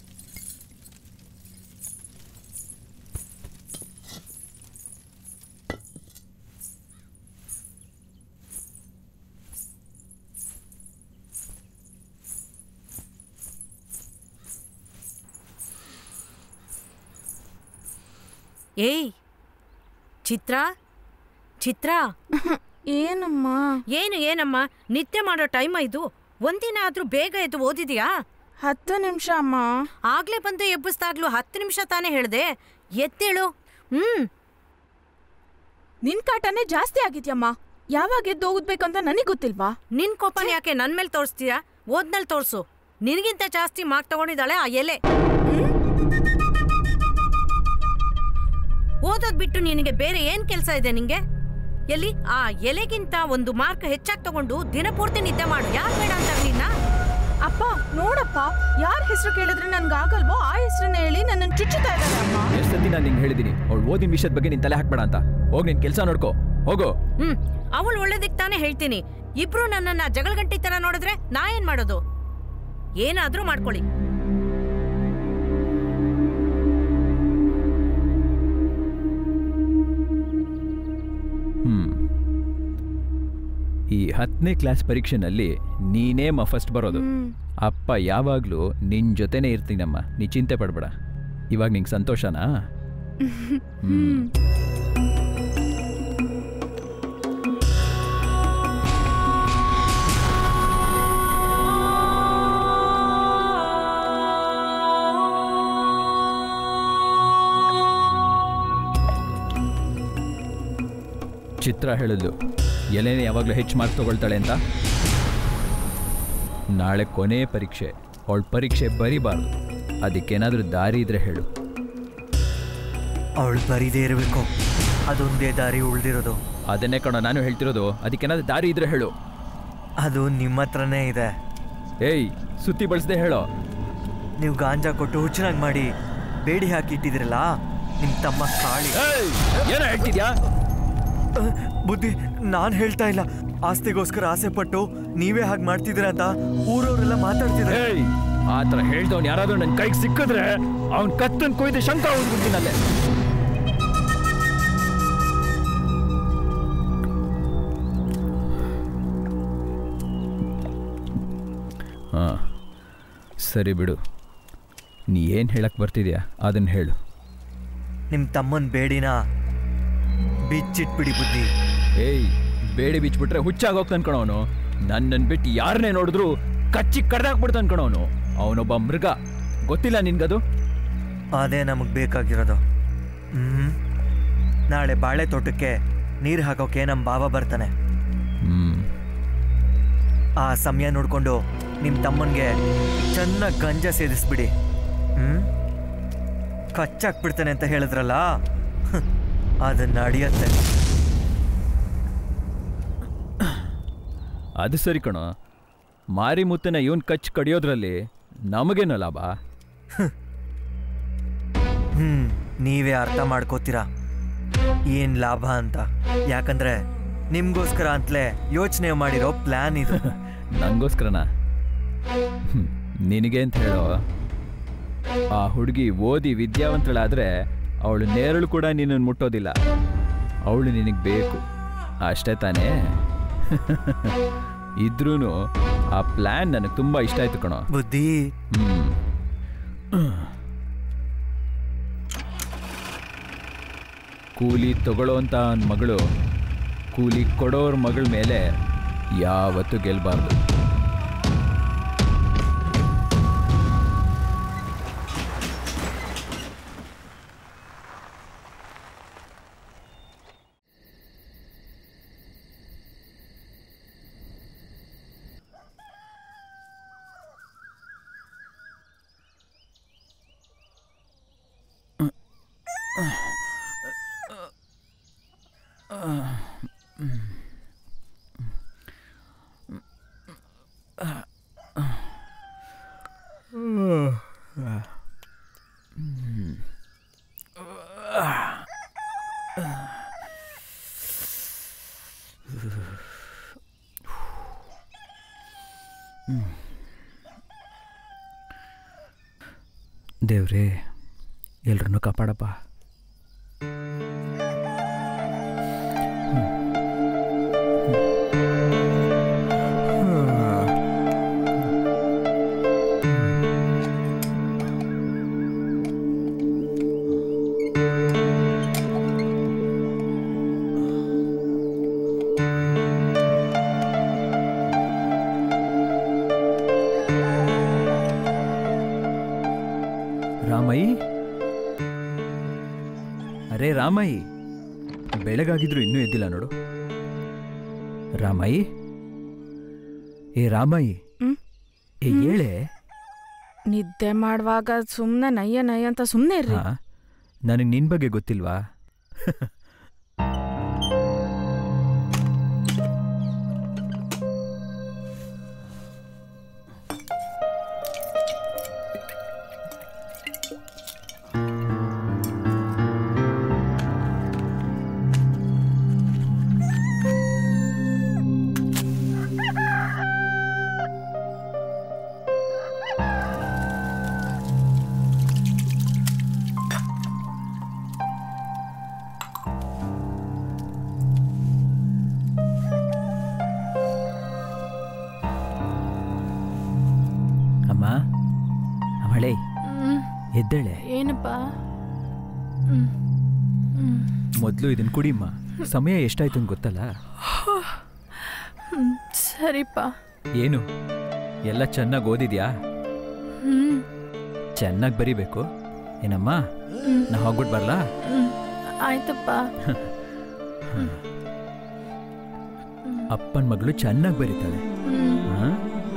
ಏಯ್ ಚಿತ್ರ ಚಿತ್ರ ಏನಮ್ಮ ಏನು ಏನಮ್ಮ ನಿತ್ಯ ಮಾಡೋ ಟೈಮ್ ಇದು ಒಂದಿನ ಆದ್ರೂ ಬೇಗ ಎದ್ದು ಓದಿದ್ಯಾ ಹತ್ತು ನಿಮಿಷ ಅಮ್ಮ ಆಗ್ಲೇ ಬಂದು ಎಬ್ಬಿಸ್ದಾಗ್ಲೂ ಹತ್ತು ನಿಮಿಷ ತಾನೇ ಹೇಳ್ದೆ ಎತ್ತೇಳು ಹ್ಮ್ ನಿನ್ ಕಾಟನೇ ಜಾಸ್ತಿ ಆಗಿದ್ಯಮ್ಮ ಯಾವಾಗ ಎದ್ದು ಹೋಗ್ಬೇಕಂತ ನನಗ್ ಗೊತ್ತಿಲ್ವಾ ನಿನ್ ಕೋಪನ ಯಾಕೆ ನನ್ ಮೇಲೆ ತೋರಿಸ್ತೀಯಾ ಓದ್ನಲ್ಲಿ ತೋರ್ಸು ನಿನಗಿಂತ ಜಾಸ್ತಿ ಮಾರ್ಕ್ ತಗೊಂಡಿದ್ದಾಳೆ ಆ ಎಲೆ ಓದೋದ್ ಬಿಟ್ಟು ನಿನಗೆ ಬೇರೆ ಏನ್ ಕೆಲಸ ಇದೆ ನಿಂಗೆ ಎಲ್ಲಿ ಆ ಎಲೆಗಿಂತ ಒಂದು ಮಾರ್ಕ್ ಹೆಚ್ಚಾಗಿ ತಗೊಂಡು ದಿನಪೂರ್ತಿ ನಿದ್ದೆ ಮಾಡು ಯಾರು ಬೇಡ ಅಂತಾರೆ ನಿನ್ನ ಅಪ್ಪ ನೋಡಪ್ಪ ಯಾರ ಹೆಸರು ಕೇಳಿದ್ರೆ ನನ್ಗಾಗಲ್ವೋ ಆ ಹೆಸರನ್ನ ಹೇಳಿ ನನ್ನನ್ನು ಚುಚ್ಚುತ್ತಾ ಇದ್ದಾರೆ ಅಮ್ಮ ಎಷ್ಟು ಸತಿ ನಾನು ನಿಂಗೆ ಹೇಳಿದ್ದೀನಿ ಅವಳು ಓದಿನ ವಿಷಯದ ಬಗ್ಗೆ ನಿನ್ ತಲೆ ಹಾಕ್ಬೇಡ ಅಂತ ಹೋಗಿ ನಿನ್ ಕೆಲಸ ನೋಡ್ಕೋ ಹೋಗು ಹ್ಮ್ ಅವಳು ಒಳ್ಳೇದಿಕ್ ತಾನೇ ಹೇಳ್ತೀನಿ ಇಬ್ರು ನನ್ನನ್ನ ಜಗಳಗಂಟಿ ತರ ನೋಡಿದ್ರೆ ನಾ ಏನ್ ಮಾಡೋದು ಏನಾದ್ರೂ ಮಾಡ್ಕೊಳ್ಳಿ ಹ್ಮ್ ಈ ಹತ್ತನೇ ಕ್ಲಾಸ್ ಪರೀಕ್ಷೆನಲ್ಲಿ ನೀನೇ ಮ ಫಸ್ಟ್ ಬರೋದು ಅಪ್ಪ ಯಾವಾಗ್ಲೂ ನಿನ್ ಜೊತೆನೇ ಇರ್ತೀನಮ್ಮ ನೀ ಚಿಂತೆ ಪಡ್ಬೇಡ ಇವಾಗ ನಿಂಗೆ ಸಂತೋಷನಾ ಹ್ಮ್ ಚಿತ್ರ ಹೇಳಿದ್ಲು ಎಲೆನೇ ಯಾವಾಗಲೂ ಹೆಚ್ಚು ಮಾರ್ಕ್ ತಗೊಳ್ತಾಳೆ ಅಂತ ನಾಳೆ ಕೊನೆ ಪರೀಕ್ಷೆ ಅವಳ ಪರೀಕ್ಷೆ ಬರಿಬಾರ್ದು ಅದಕ್ಕೇನಾದ್ರೂ ದಾರಿ ಇದ್ರೆ ಹೇಳು ಅವಳು ಬರೀದೇ ಇರಬೇಕು ಅದೊಂದೇ ದಾರಿ ಉಳ್ದಿರೋದು ಅದನ್ನೇ ಕಣೋ ನಾನು ಹೇಳ್ತಿರೋದು ಅದಕ್ಕೇನಾದ್ರೂ ದಾರಿ ಇದ್ರೆ ಹೇಳು ಅದು ನಿಮ್ಮ ಹತ್ರನೇ ಇದೆ ಏಯ್ ಸುತ್ತಿ ಬಳಸದೆ ಹೇಳೋ ನೀವು ಗಾಂಜಾ ಕೊಟ್ಟು ಹುಚ್ಚನಾಗಿ ಮಾಡಿ ಬೇಡಿ ಹಾಕಿ ಇಟ್ಟಿದಿರಲ್ಲ ನಿಮ್ಮ ತಮ್ಮ ಕಾಳಿ ಏನೋ ಹೇಳ್ತಿದ್ಯಾ ಅಹ್, ಬುದ್ಧಿ ನಾನು ಹೇಳ್ತಾ ಇಲ್ಲ ಆಸ್ತಿಗೋಸ್ಕರ ಆಸೆ ಪಟ್ಟು ನೀವೇ ಹಾಗೆ ಮಾಡ್ತಿದ್ದೀರ ಅಂತ ಊರವರೆಲ್ಲ ಮಾತಾಡ್ತಿದ್ದಾರೆ ಏಯ್ ಆ ಥರ ಹೇಳ್ದವ್ನು ಯಾರಾದ್ರೂ ನನ್ನ ಕೈಗೆ ಸಿಕ್ಕಿದ್ರೆ ಅವ್ನ್ ಕತ್ತನ್ ಕೊಯ್ದು ಶಂಕ ಹೋಗ್ಬಿಡ್ತೀನಲ್ಲೇ ಹಾ ಸರಿ ಬಿಡು ನೀ ಏನು ಹೇಳಕ್ ಬರ್ತಿದ್ಯಾ ಅದನ್ನ ಹೇಳು ನಿಮ್ಮ ತಮ್ಮನ ಬೇಡಿನ ಬಿಚ್ಚಿಟ್ಬಿಡಿ ಬುದ್ಧಿ ಏಯ್ ಬೇಡಿ ಬಿಚ್ಬಿಟ್ರೆ ಹುಚ್ಚಾಗೋಗ್ತಾನೆ ಕಣವನು ನನ್ನನ್ನು ಬಿಟ್ಟು ಯಾರನ್ನೇ ನೋಡಿದ್ರು ಕಚ್ಚಿ ಕಡ್ದಾಕ್ಬಿಡ್ತಾನೆ ಕಣವನು ಅವನೊಬ್ಬ ಮೃಗ ಗೊತ್ತಿಲ್ಲ ನಿನ್ಗದು ಅದೇ ನಮಗೆ ಬೇಕಾಗಿರೋದು ಹ್ಮ್ ನಾಳೆ ಬಾಳೆ ತೋಟಕ್ಕೆ ನೀರು ಹಾಕೋಕೆ ನಮ್ಮ ಬಾವ ಬರ್ತಾನೆ ಹ್ಮ್ ಆ ಸಮಯ ನೋಡ್ಕೊಂಡು ನಿಮ್ಮ ತಮ್ಮನಿಗೆ ಚೆನ್ನಾಗಿ ಗಂಜ ಸೇರಿಸ್ಬಿಡಿ ಹ್ಮ್ ಕಚ್ಚಾಕ್ಬಿಡ್ತಾನೆ ಅಂತ ಹೇಳಿದ್ರಲ್ಲ ಹ್ಮ್, ಅದನ್ನ ನಡೆಯತ್ತೆ ಅದು ಸರಿ ಕಣೋ ಮಾರಿಮುತ್ತನ ಇವನ್ ಕಚ್ ಕಡಿಯೋದ್ರಲ್ಲಿ ನಮಗೇನು ಲಾಭ ಹ್ಮ್ ನೀವೇ ಅರ್ಥ ಮಾಡ್ಕೋತೀರಾ ಏನ್ ಲಾಭ ಅಂತ ಯಾಕಂದ್ರೆ ನಿಮ್ಗೋಸ್ಕರ ಅಂತಲೇ ಯೋಚನೆ ಮಾಡಿರೋ ಪ್ಲಾನ್ ಇದು ನಂಗೋಸ್ಕರನಾ ಹ್ಮ್, ನಿನಗೆ ಅಂತ ಹೇಳೋ ಆ ಹುಡುಗಿ ಓದಿ ವಿದ್ಯಾವಂತಳಾದ್ರೆ ಅವಳು ನೇರಳು ಕೂಡ ನಿನ್ನನ್ನು ಮುಟ್ಟೋದಿಲ್ಲ ಅವಳು ನಿನಗೆ ಬೇಕು ಅಷ್ಟೇ ತಾನೇ ಇದ್ರೂ ಆ ಪ್ಲ್ಯಾನ್ ನನಗೆ ತುಂಬ ಇಷ್ಟ ಆಯ್ತು ಕಣೋ ಬುದ್ಧಿ ಹ್ಮ್ ಕೂಲಿ ತಗೊಳ್ಳೋಂಥ ಅವನ ಮಗಳು ಕೂಲಿ ಕೊಡೋರ್ ಮಗಳ ಮೇಲೆ ಯಾವತ್ತೂ ಗೆಲ್ಬಾರ್ದು ದೇವ್ರೇ ಎಲ್ರನ್ನೂ ಕಾಪಾಡಪ್ಪ ರಾಮಯ್ಯ ಅರೆ ರಾಮಯ್ಯ ಬೆಳಗಾಗಿದ್ರು ಇನ್ನೂ ಎದ್ದಿಲ್ಲ ನೋಡು ರಾಮಯ್ಯ ಏ ರಾಮಯ್ಯ ಹ್ಮ್? ಏ ಹೇಳೆ ನಿದ್ದೆ ಮಾಡುವಾಗ ಸುಮ್ಮನೆ ನಯ್ಯ ನಯ್ಯ ಅಂತ ಸುಮ್ಮನೆ ಇರ್ರಿ ಹಾ ನನಗೆ ನಿನ್ ಬಗ್ಗೆ ಗೊತ್ತಿಲ್ವಾ ಅಮ್ಮ ಅವಳೇ ಎದ್ದೇಳೆ ಏನಪ್ಪ ಮೊದಲು ಇದನ್ನ ಕುಡಿಮ್ಮ ಸಮಯ ಎಷ್ಟಾಯ್ತು ಅಂತ ಗೊತ್ತಲ್ಲ ಹ್ಮ್, ಸರಿಪ್ಪ ಏನು ಎಲ್ಲ ಚೆನ್ನಾಗಿ ಓದಿದ್ಯಾ ಹ್ಮ್ ಚೆನ್ನಾಗಿ ಬರಿಬೇಕು ಏನಮ್ಮ ನಾ ಹೋಗ್ಬಿಟ್ಟು ಬರ್ಲಾ ಹ್ಮ್ ಆಯ್ತಪ್ಪ ಅಪ್ಪನ ಮಗಳು ಚೆನ್ನಾಗಿ ಬರೀತಾಳೆ ಹ್ಮ್ ಹಾ?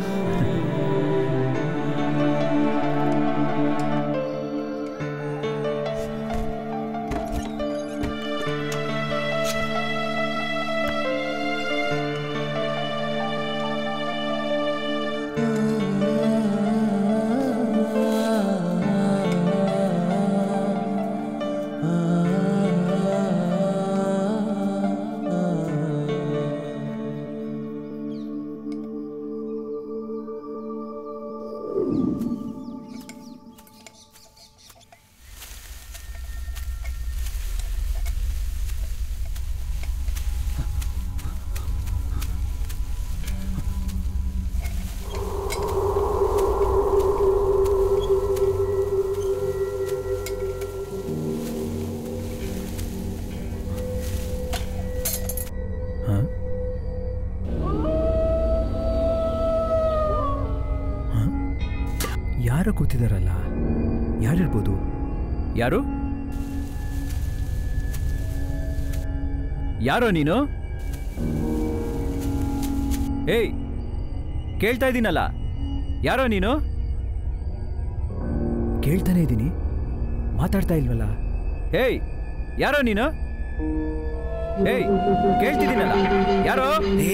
ಹಾ? ಹಾ? ಯಾರು ಕೂತಿದಾರಲ್ಲ ಯಾರಿರ್ಬೋದು ಯಾರು ಯಾರೋ ನೀನು ಏಯ್ ಕೇಳ್ತಾ ಇದ್ದೀನಲ್ಲ ಯಾರೋ ನೀನು ಕೇಳ್ತಾನೆ ಇದ್ದೀನಿ ಮಾತಾಡ್ತಾ ಇಲ್ವಲ್ಲ ಏಯ್ ಯಾರೋ ನೀನು ಏಯ್ ಕೇಳ್ತಿದ್ದೀನಲ್ಲ ಯಾರೋ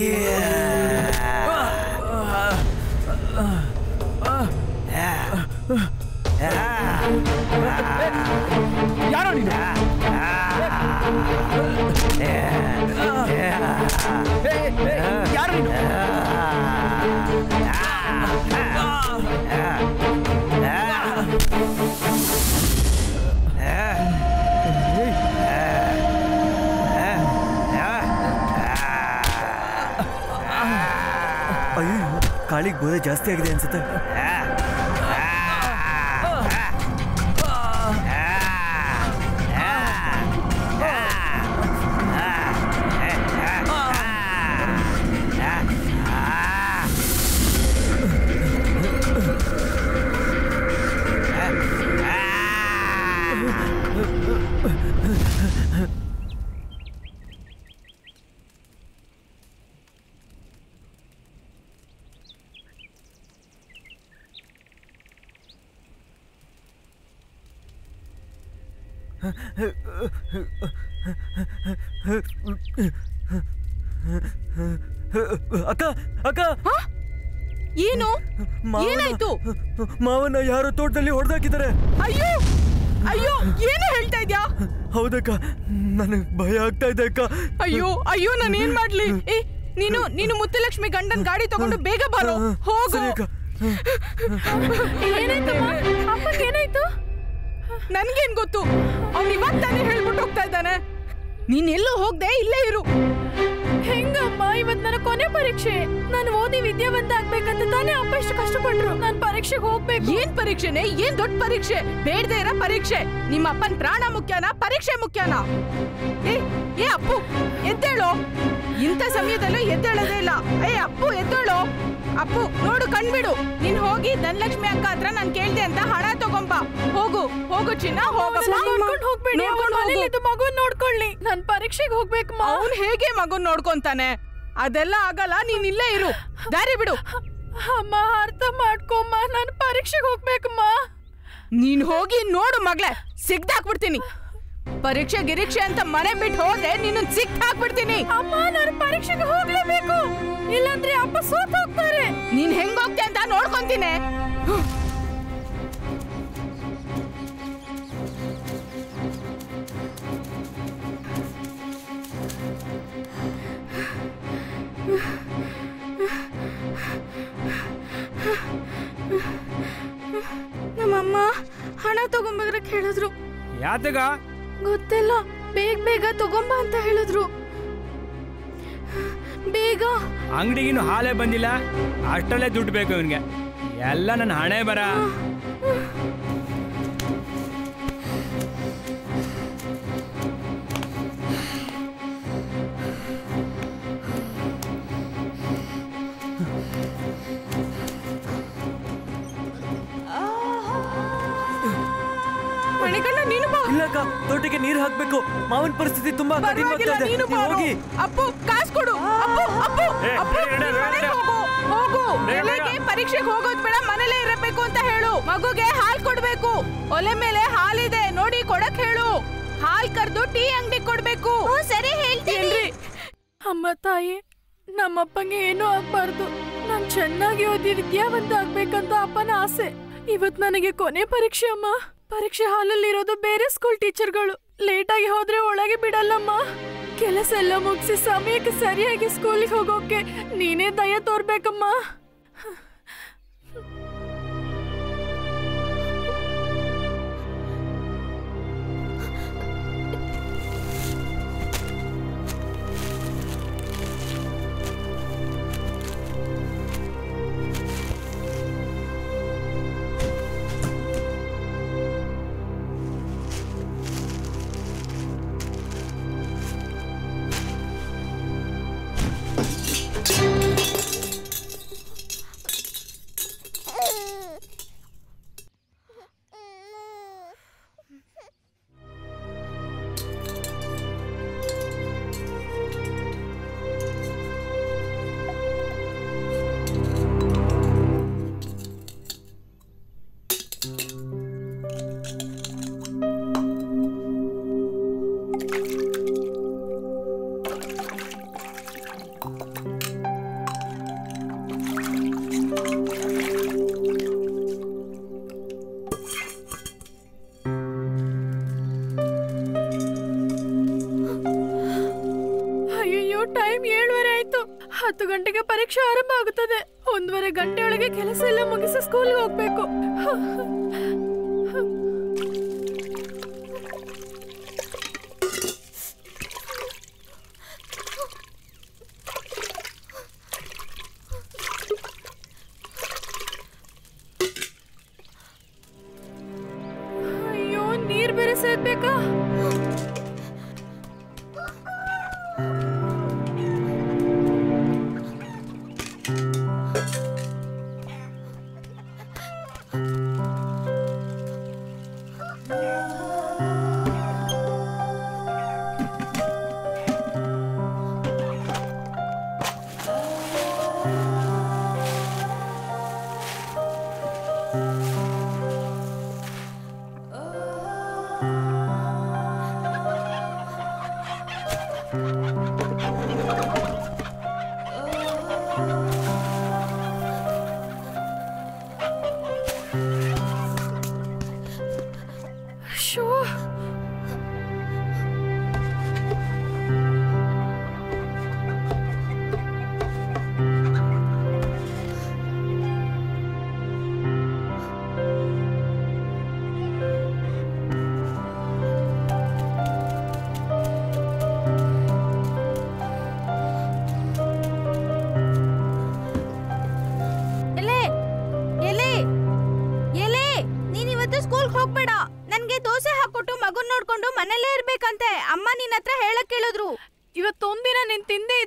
ಯಾರೋ ನೀನು ಯಾರು ನೀನು ಕಾಳಿಗೆ ಬೋಧೆ ಜಾಸ್ತಿ ಆಗಿದೆ ಅನ್ಸುತ್ತೆ ಅಕ್ಕ ಅಕ್ಕ ಏನು ಮಾವನ- ಏನಾಯ್ತು ಮಾವನ ಯಾರೋ ತೋಟದಲ್ಲಿ ಹೊಡೆದಾಕಿದ್ದಾರೆ ಅಯ್ಯೋ ಅಯ್ಯೋ ಏನು ಹೇಳ್ತಾ ಇದ್ಯಾ ಹೌದಕ್ಕ ನನಗೆ ಭಯ ಆಗ್ತಾ ಇದೆ ಅಕ್ಕ ಅಯ್ಯೋ ಅಯ್ಯೋ ನಾನು ಏನ್ ಮಾಡ್ಲಿ ಏ ನೀನು ನೀನು ಮುತ್ತಲಕ್ಷ್ಮಿ ಗಂಡನ್ ಗಾಡಿ ತಗೊಂಡು ಬೇಗ ಬರೋ ಹೋಗು ಸರಿ ಅಕ್ಕ ಏನಾಯ್ತಮ್ಮ ಅಪ್ಪಂಗೆ ಏನಾಯ್ತು ನನ್ಗೇನ್ ಗೊತ್ತು ಅವ್ನ್ ಇವಾಗ ತಾನೇ ಹೇಳ್ಬಿಟ್ಟು ಹೋಗ್ತಾ ಇದ್ದಾನೆ ನೀನ್ ಎಲ್ಲೂ ಹೋಗ್ದೆ ಇಲ್ಲೇ ಇರು ಹೆಂಗಮ್ಮ ಇವತ್ ನನ್ನ ಕೊನೆ ಪರೀಕ್ಷೆ ನಾನು ಓದಿ ವಿದ್ಯಾವಂತ ಆಗ್ಬೇಕಂತ ತಾನೇ ಅಪ್ಪ ಇಷ್ಟು ಕಷ್ಟಪಟ್ರು ನಾನು ಪರೀಕ್ಷೆಗೆ ಹೋಗ್ಬೇಕು ಏನ್ ಪರೀಕ್ಷೆನೆ ಏನ್ ದೊಡ್ಡ ಪರೀಕ್ಷೆ ಬೇಡದೆ ಇರೋ ಪರೀಕ್ಷೆ ನಿಮ್ಮ ಅಪ್ಪನ್ ಪ್ರಾಣ ಮುಖ್ಯನಾ ಪರೀಕ್ಷೆ ಮುಖ್ಯನಾ ಏ ಏ ಅಪ್ಪು ಎದ್ದೇಳೋ ಇಂಥ ಸಮಯದಲ್ಲೂ ಎದ್ದೇಳೋದೇ ಇಲ್ಲ ಏ ಅಪ್ಪು ಎದ್ದೇಳೋ ಅಪ್ಪು ನೋಡು ಕಣ್ಬಿಡು ನೀನ್ ಹೋಗಿ ಧನಲಕ್ಷ್ಮಿ ಅಕ್ಕ ಹತ್ರ ನಾನ್ ಕೇಳ್ದೆ ಅಂತ ಹಣ ತಗೊಂಬ ಹೋಗು ಹೋಗು ಚಿನ್ನ ಹೋಗಪ್ಪ ನೋಡ್ಕೊಂಡು ಹೋಗ್ಬೇಡಿ ಅವ್ನ್ ನೋಡ್ಕೊಂಡು ಹೋಗು. ಮನೇಲಿದ್ದು ಮಗುನ್ ನೋಡ್ಕೊಳ್ಳಿ ನಾನ್ ಪರೀಕ್ಷೆಗೆ ಹೋಗ್ಬೇಕಮ್ಮ ಅವ್ನ್ ಹೇಗೆ ಮಗುನ್ ನೋಡ್ಕೊಂತಾನೆ ಅದೆಲ್ಲ ಆಗಲ್ಲ ನೀನ್ ಇಲ್ಲೇ ಇರು ದಾರಿ ಬಿಡು ಅಮ್ಮ ಅರ್ಥ ಮಾಡ್ಕೊಮ್ಮ ನಾನು ಪರೀಕ್ಷೆಗೆ ಹೋಗ್ಬೇಕಮ್ಮ ನೀನ್ ಹೋಗಿ ನೋಡು ಮಗ್ಳೆ ಸಿಗ್ದಾಕ್ಬಿಡ್ತೀನಿ ಪರೀಕ್ಷೆ ಗಿರೀಕ್ಷೆ ಅಂತ ಮನೆ ಬಿಟ್ಟು ಹೋದ್ರೆ ನೀನು ಸಿಕ್ ಹಾಕ್ಬಿಡ್ತೀನಿ ಅಮ್ಮ ನಾನು ಪರೀಕ್ಷೆಗೆ ಹೋಗ್ಲೇಬೇಕು ಇಲ್ಲಾಂದ್ರೆ ಅಪ್ಪ ಸೋತ್ ಹೋಗ್ತಾರೆ ನೀನ್ ಹೆಂಗ್ ಹೋಗ್ತೆ ಅಂತ ನೋಡ್ಕೊಂತೀನಿ ನಮ್ಮಮ್ಮ ಹಣ ತಗೊಂಬರಕ್ ಹೇಳಿದ್ರು ಯಾತಗ ಗೊತ್ತಿಲ್ಲ ಬೇಗ ಬೇಗ ತಗೊಂಬ ಅಂತ ಹೇಳಿದ್ರು ಬೇಗ ಅಂಗಡಿಗಿನ್ನು ಹಾಲೇ ಬಂದಿಲ್ಲ ಅಷ್ಟರಲ್ಲೇ ದುಡ್ಡು ಬೇಕು ಇವನ್ಗೆ ಎಲ್ಲ ನನ್ನ ಹಣೆ ಬರ ಮಣಿಕಣ್ಣ ನೀನು ಬಾ ಇಲ್ಲಕ್ಕ ತೋಟಕ್ಕೆ ನೀರು ಹಾಕ್ಬೇಕು ಮಾವನ ಪರಿಸ್ಥಿತಿ ತುಂಬಾ ಕಠಿಣವಾಗ್ತಾ ಪರವಾಗಿಲ್ಲ ಇದೆ ನೀನು ನೀವ್ ಬಾರು. ಹೋಗಿ ಅಪ್ಪು ಕಾಸ್ ಕೊಡು ಅಪ್ಪು ಅಪ್ಪು ಏ, ಅಪ್ಪು ಬೇಡ, ನೀನ್ ಬೇಡ, ಮನೆಗ್ ಬೇಡ. ಹೋಗು ಹೋಗು ಬೇಡ, ಬೇಡ. ಬೆಳಗ್ಗೆ ಪರೀಕ್ಷೆಗೆ ಹೋಗೋದ್ ಬೇಡ ಮನೇಲೇ ಇರಬೇಕು ಅಂತ ಹೇಳು ಮಗುಗೆ ಹಾಲ್ ಕೊಡ್ಬೇಕು ಒಲೆ ಮೇಲೆ ಹಾಲಿದೆ ನೋಡಿ ಕೊಡಕ್ ಹೇಳು ಹಾಲ್ ಕರ್ದು ಟೀ ಅಂಗಡಿ ಕೊಡ್ಬೇಕು ಸರಿ ಹೇಳ್ತೀನಿ ಅಮ್ಮ ತಾಯಿ ನಮ್ಮಪ್ಪಂಗೆ ಏನೂ ಆಗ್ಬಾರ್ದು ನಾನ್ ಚೆನ್ನಾಗಿ ಓದಿ ವಿದ್ಯಾವಂತ ಆಗ್ಬೇಕಂತ ಅಪ್ಪನ ಆಸೆ ಇವತ್ ನನಗೆ ಕೊನೆ ಪರೀಕ್ಷೆ ಅಮ್ಮ ಪರೀಕ್ಷೆ ಹಾಲಲ್ಲಿರೋದು ಬೇರೆ ಸ್ಕೂಲ್ ಟೀಚರ್ಗಳು ಲೇಟಾಗಿ ಹೋದ್ರೆ ಒಳಗೆ ಬಿಡಲ್ಲಮ್ಮ ಕೆಲಸ ಎಲ್ಲ ಮುಗಿಸಿ ಸಮಯಕ್ಕೆ ಸರಿಯಾಗಿ ಸ್ಕೂಲಿಗೆ ಹೋಗೋಕೆ ನೀನೇ ದಯ ತೋರ್ಬೇಕಮ್ಮ ಅಯ್ಯಯ್ಯೋ ಟೈಮ್ ಏಳುವರೆ ಆಯ್ತು ಹತ್ತು ಗಂಟೆಗೆ ಪರೀಕ್ಷೆ ಆರಂಭ ಆಗುತ್ತದೆ ಒಂದೂವರೆ ಗಂಟೆ ಒಳಗೆ ಕೆಲಸ ಎಲ್ಲ ಮುಗಿಸಿ ಸ್ಕೂಲ್ಗೆ ಹೋಗ್ಬೇಕು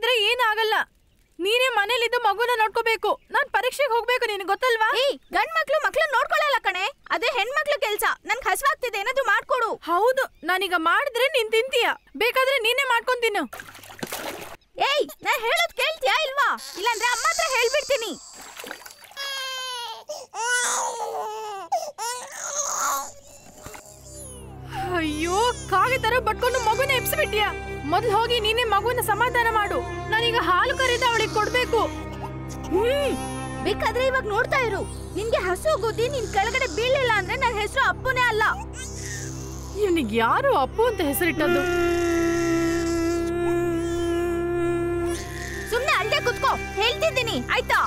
ಮಾಡಿದ್ರೆ ಏನಾಗಲ್ಲ ನೀನೇ ಮನೇಲಿದ್ದು ಮಗುನ ನೋಡ್ಕೋಬೇಕು ನಾನ್ ಪರೀಕ್ಷೆಗೆ ಹೋಗ್ಬೇಕು ನಿನಗೆ ಗೊತ್ತಲ್ವಾ ಏಯ್ ಗಂಡ್ ಮಕ್ಳು ಮಕ್ಳು ನೋಡ್ಕೊಳಲ್ಲ ಕಣೆ ಅದೇ ಹೆಣ್ಮಕ್ಳು ಕೆಲ್ಸ ನನ್ಗೆ ಹಸ್ವಾಗ್ತಿದೆ ಏನಾದ್ರೂ ಮಾಡ್ಕೊಡು ಹೌದು ನಾನೀಗ ಮಾಡಿದ್ರೆ ನೀನ್ ತಿಂತೀಯ ಬೇಕಾದ್ರೆ ನೀನೇ ಮಾಡ್ಕೊಂಡ್ ತಿನ್ನು ಏಯ್ ನಾನ್ ಹೇಳೋದ್ ಕೇಳ್ತೀಯಾ ಇಲ್ವಾ ಇಲ್ಲಾಂದ್ರೆ ಅಮ್ಮ ಹತ್ರ ಹೇಳ್ಬಿಡ್ತೀನಿ ಅಯ್ಯೋ ಕಾಗೆ ತರ ಬಟ್ಕೊಂಡು ಮಗುನ ಎಬ್ಸ್ಬಿಟ್ಯಾ ಮೊದ್ಲು ಹೋಗಿ ನೀನೇ ಮಗುನ ಸಮಾಧಾನ ಮಾಡು ನಾನೀಗ ಹಾಲು ಕರೆದ ಅವಳಿಗೆ ಕೊಡ್ಬೇಕು ಹ್ಮ್ ಬೇಕಾದ್ರೆ ಇವಾಗ ನೋಡ್ತಾ ಇರು ನಿನ್ಗೆ ಹಸು ಗುದ್ದಿ ನಿನ್ ಕೆಳಗಡೆ ಬೀಳಿಲ್ಲ ಅಂದ್ರೆ ನನ್ನ ಹೆಸರು ಅಪ್ಪುನೇ ಅಲ್ಲ ಇವನಿಗೆ ಯಾರು ಅಪ್ಪು ಅಂತ ಹೆಸರಿಟ್ಟದ್ದು ಸುಮ್ನೆ ಅಲ್ಲೇ ಕುತ್ಕೋ ಹೇಳ್ತಿದ್ದೀನಿ ಆಯ್ತಾ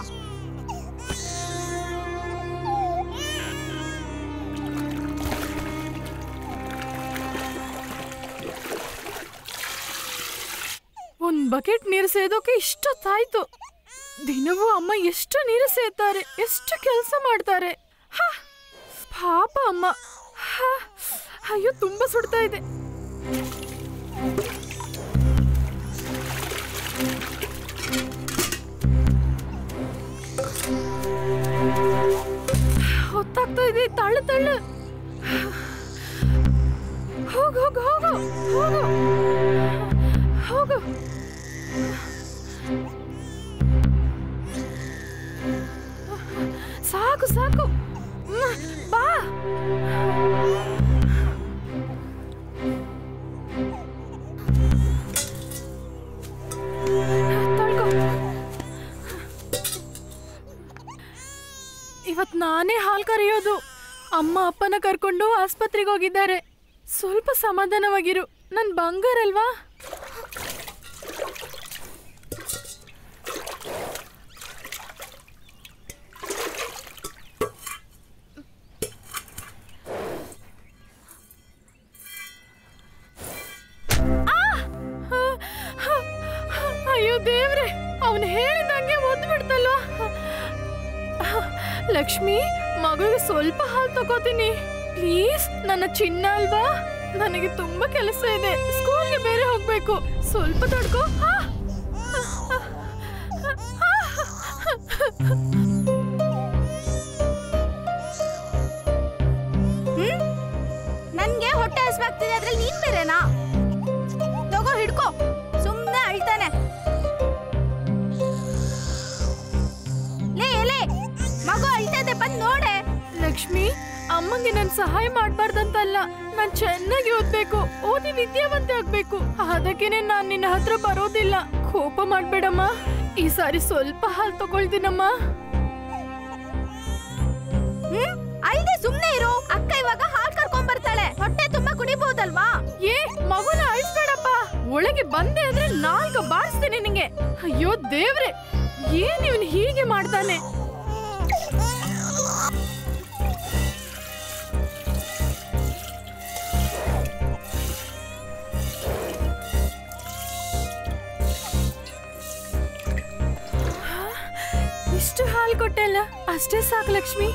ಒಂದ್ ಬಕೆಟ್ ನೀರು ಸೇದೋಕೆ ಇಷ್ಟೊತ್ತಾಯ್ತು ದಿನವೂ ಅಮ್ಮ ಎಷ್ಟು ನೀರು ಸೇದ್ತಾರೆ ಎಷ್ಟು ಕೆಲಸ ಮಾಡ್ತಾರೆ ಹ, ಪಾಪ ಅಮ್ಮ ಹ, ಅಯ್ಯೋ ತುಂಬಾ ಸುಡ್ತಾ ಇದೆ ಹೊತ್ತಾಗ್ತಾ ಇದೆ ತಳ್ಳು ತಳ್ಳು ಹೋಗು ಹೋಗು ಹೋಗು ಹೋಗು ಹೋಗು ಸಾಕು ಸಾಕು ಮ್, ಬಾ ತೊಳ್ಕೊ. ಇವತ್ ನಾನೇ ಹಾಲ್ ಕರೆಯೋದು ಅಮ್ಮ ಅಪ್ಪನ ಕರ್ಕೊಂಡು ಆಸ್ಪತ್ರೆಗೆ ಹೋಗಿದ್ದಾರೆ ಸ್ವಲ್ಪ ಸಮಾಧಾನವಾಗಿರು ನನ್ ಬಂಗಾರ ಅಲ್ವಾ ಅಯ್ಯೋ ದೇವ್ರೆ ಅವನು ಹೇಳಿದಂಗೆ ಒದ್ದು ಬಿಡ್ತಲ್ವಾ ಲಕ್ಷ್ಮಿ ಮಗುಗೆ ಸ್ವಲ್ಪ ಹಾಲು ತಗೋತೀನಿ ಪ್ಲೀಸ್ ನನ್ನ ಚಿನ್ನ ಅಲ್ವಾ ನನಗೆ ತುಂಬಾ ಕೆಲಸ ಇದೆ ಸ್ಕೂಲ್ಗೆ ಬೇರೆ ಹೋಗ್ಬೇಕು ಸ್ವಲ್ಪ ತಡ್ಕೋ ಆ! ಹ್ಮ್ ನನ್ಗೆ ಹೊಟ್ಟೆ ಹಸ್ವಾಗ್ತಿದೆ ಅದ್ರಲ್ಲಿ ನೀನ್ ಬೇರೆನಾ ತಗೋ ಹಿಡ್ಕೋ ಸುಮ್ನೆ ಅಳ್ತಾನೆ ಲೇ ಲೇ ಮಗು ಅಳ್ತಾ ಇದೆ ಬಂದ್ ನೋಡೆ ಲಕ್ಷ್ಮಿ ಅಮ್ಮಂಗೆ ನನ್ ಸಹಾಯ ಮಾಡ್ಬಾರ್ದಂತಲ್ಲ ನಾನ್ ಚೆನ್ನಾಗಿ ಓದ್ಬೇಕು ಓದಿ ವಿದ್ಯಾವಂತೆ ಆಗ್ಬೇಕು ಅದಕ್ಕೇನೆ ನಾನ್ ನಿನ್ನ ಹತ್ರ ಬರೋದಿಲ್ಲ ಕೋಪ ಮಾಡ್ಬೇಡಮ್ಮ ಈ ಸಾರಿ ಸ್ವಲ್ಪ ಹಾಲು ತಗೊಳ್ತೀನಮ್ಮ ಹ್ಮ್ ಅಳ್ದೆ ಸುಮ್ನೆ ಇರು ಅಕ್ಕ ಇವಾಗ ಹಾಲ್ ಕರ್ಕೊಂಡ್ ಬರ್ತಾಳೆ ಹೊಟ್ಟೆ ತುಂಬಾ ಕುಡಿಬಹುದಲ್ವಾ ಏ ಮಗುನ ಅಳಿಸ್ಬೇಡಪ್ಪ ಒಳಗೆ ಬಂದೆ ಅಂದ್ರೆ ನಾಲ್ಕು ಬಾರಿಸ್ತೀನಿ ನಿಂಗೆ ಅಯ್ಯೋ ದೇವ್ರೆ ಏನ್ ಇವನ್ ಹೀಗೆ ಮಾಡ್ತಾನೆ ಇಷ್ಟು ಹಾಲು ಕೊಟ್ಟೆಲ್ಲ ಅಷ್ಟೇ ಸಾಕು ಲಕ್ಷ್ಮಿ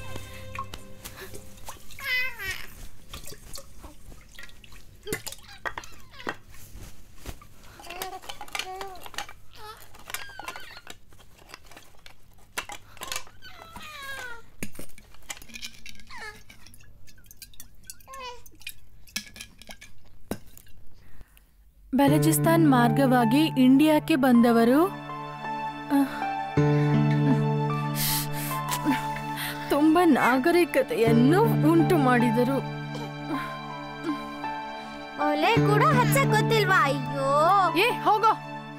ಬಲೂಚಿಸ್ತಾನ್ ಮಾರ್ಗವಾಗಿ ಇಂಡಿಯಾಕ್ಕೆ ಬಂದವರು ಅಹ್, ತುಂಬ ನಾಗರಿಕತೆಯನ್ನು ಉಂಟು ಮಾಡಿದರು ಒಲೆ ಕೂಡ ಹಚ್ಚಕ್ ಗೊತ್ತಿಲ್ವಾ ಅಯ್ಯೋ ಏ ಹೋಗೋ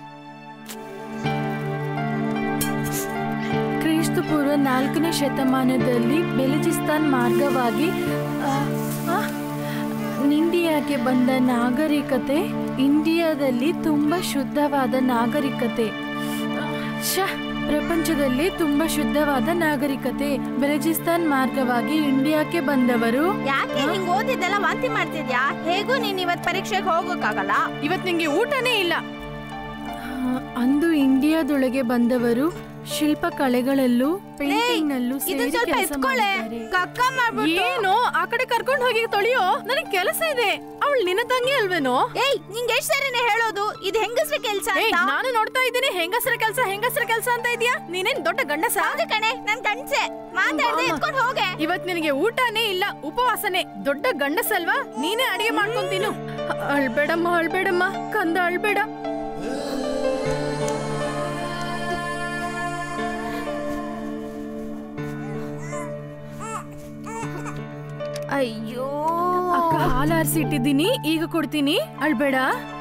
ಕ್ರಿಸ್ತು ಪೂರ್ವ ನಾಲ್ಕನೇ ಶತಮಾನದಲ್ಲಿ ಬೆಲಜಿಸ್ತಾನ್ ಮಾರ್ಗವಾಗಿ ಆ, ಆ, ಇಂಡಿಯಾಗೆ ಬಂದ ನಾಗರಿಕತೆ ಇಂಡಿಯಾದಲ್ಲಿ ತುಂಬಾ ಶುದ್ಧವಾದ ನಾಗರಿಕತೆ ಶ ಪ್ರಪಂಚದಲ್ಲಿ ತುಂಬಾ ಶುದ್ಧವಾದ ನಾಗರಿಕತೆ ಬೆಲಜಿಸ್ತಾನ್ ಮಾರ್ಗವಾಗಿ ಇಂಡಿಯಾಕ್ಕೆ ಬಂದವರು ಯಾಕೆ ಹಿಂಗ್ ಓದಿದ್ದೆಲ್ಲ ವಾಂತಿ ಮಾಡ್ತಿದ್ಯಾ ಹೇಗೂ ನೀನ್ ಇವತ್ ಪರೀಕ್ಷೆಗೆ ಹೋಗೋಕ್ಕಾಗಲ್ಲ ಇವತ್ ನಿಂಗೆ ಊಟನೇ ಇಲ್ಲ ಅಂದು ಇಂಡಿಯಾದೊಳಗೆ ಬಂದವರು ಶಿಲ್ಪಕಲೆಗಳಲ್ಲೂ ಪೇಂಟಿಂಗ್ನಲ್ಲೂ ಇದನ್ ಸೇರಿ ಸ್ವಲ್ಪ ಕೆಲಸ ಎತ್ಕೊಳ್ಳೆ ಮಾಡಿದ್ದಾರೆ ಕಕ್ಕ ಮಾಡ್ಬಿಟ್ಟು ಏನು ಆ ಕಡೆ ಕರ್ಕೊಂಡು ಹೋಗಿ ತೊಳಿಯೋ ನನಗೆ ಕೆಲಸ ಇದೆ ಅವಳು ನಿನ್ನ ತಂಗಿ ಅಲ್ವೇನೋ ಏಯ್ ನಿಂಗೆ ಎಷ್ಟ್ ಸರಿನೇ ಹೇಳೋದು ಇದು ಹೆಂಗಸ್ರ ಕೆಲ್ಸ ಏಯ್, ಅಂತ ನಾನು ನೋಡ್ತಾ ಇದ್ದೀನಿ ಹೆಂಗಸರ ಕೆಲಸ ಹೆಂಗಸರ ಕೆಲಸ ಅಂತ ಇದೀಯಾ ನೀನೇನ್ ದೊಡ್ಡ ಗಂಡಸ ಹೌದು ಕಣೆ ನನ್ ಗಂಡ್ಸೆ ಮಾತಾಡ್ದೆ ಎತ್ಕೊಂಡ್ ಹೋಗೆ ಇವತ್ ನಿನಗೆ ಊಟನೇ ಇಲ್ಲ ಉಪವಾಸನೆ ದೊಡ್ಡ ಗಂಡಸಲ್ವಾ ನೀನೇ ಅಡಿಗೆ ಮಾಡ್ಕೊಂಡ್ ತಿನ್ನು ಅಳ್ಬೇಡಮ್ಮ ಅಳ್ಬೇಡಮ್ಮ ಕಂದ ಅಳ್ಬೇಡ ಅಯ್ಯೋ ಅಕ್ಕ ಹಾಲು ಆರಿಸಿ ಇಟ್ಟಿದ್ದೀನಿ ಈಗ ಕೊಡ್ತೀನಿ ಅಳ್ಬೇಡ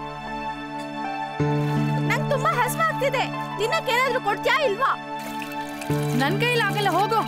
ನಂಗ್ ತುಂಬಾ ಹಸ್ವಾಗ್ತಿದೆ ತಿನ್ನಕ್ ಏನಾದ್ರೂ ಕೊಡ್ತ್ಯಾ ಇಲ್ವಾ ನನ್ ಕೈಲಿ ಆಗಲ್ಲ ಹೋಗೋ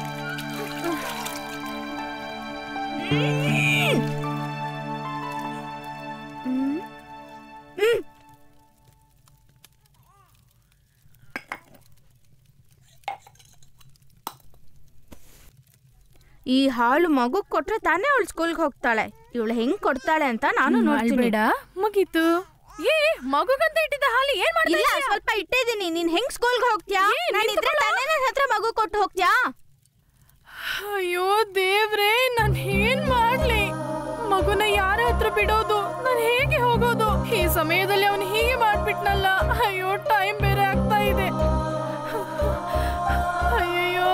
ಈ ಹಾಳು ಮಗು ಕೊಟ್ರೆ ತಾನೇ ಅವಳು ಸ್ಕೂಲ್ಗೆ ಹೋಗ್ತಾಳೆ ಇವಳು ಹೆಂಗ್ ಕೊಡ್ತಾಳೆ ಅಂತ ನಾನು ನೋಡ್ತೀನಿ ಅಳ್ಬೇಡ ಮುಗೀತು ಏ ಮಗುಗಂತ ಇಟ್ಟಿದ್ದ ಹಾಲು ಏನ್ ಮಾಡ್ತಾ ಇಲ್ಲ ಇದೀಯ? ಸ್ವಲ್ಪ ಇಟ್ಟಿದ್ದೀನಿ ನೀನ್ ಹೆಂಗ್ ಸ್ಕೂಲ್ಗೆ ಹೋಗ್ತ್ಯಾ ಏ, ನಾನು ಇದ್ರೆ ನಿಂತ್ಕೊಳ್ಳೋ. ತಾನೇ ನನ್ನ ಹತ್ರ ಮಗು ಕೊಟ್ಟು ಹೋಗ್ತ್ಯಾ ಅಯ್ಯೋ ದೇವ್ರೇ ನಾನ್ ಏನ್ ಮಾಡ್ಲಿ ಮಗುನ ಯಾರ ಹತ್ರ ಬಿಡೋದು ನಾನ್ ಹೇಗೆ ಹೋಗೋದು ಈ ಸಮಯದಲ್ಲಿ ಅವನು ಹೀಗೆ ಮಾಡ್ಬಿಟ್ನಲ್ಲ ಅಯ್ಯೋ ಟೈಮ್ ಬೇರೆ ಆಗ್ತಾ ಇದೆ ಅಯ್ಯಯ್ಯೋ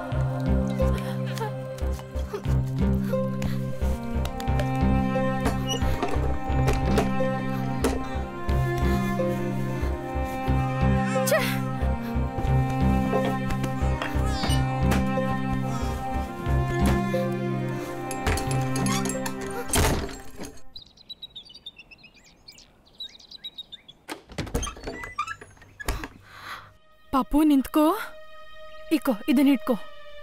ಛೆ! ಪಾಪು ನಿಂತ್ಕೋ ಇಕ್ಕೋ ಇದನ್ನ ಇಟ್ಕೋ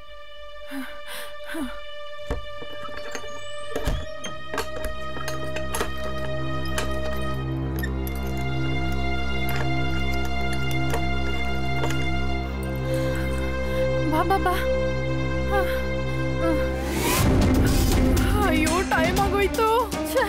ಬಾ ಬಾ ಬಾ ಹ, ಹ. ಅಯ್ಯೋ ಟೈಮ್ ಆಗೋಯ್ತು ಛೆ.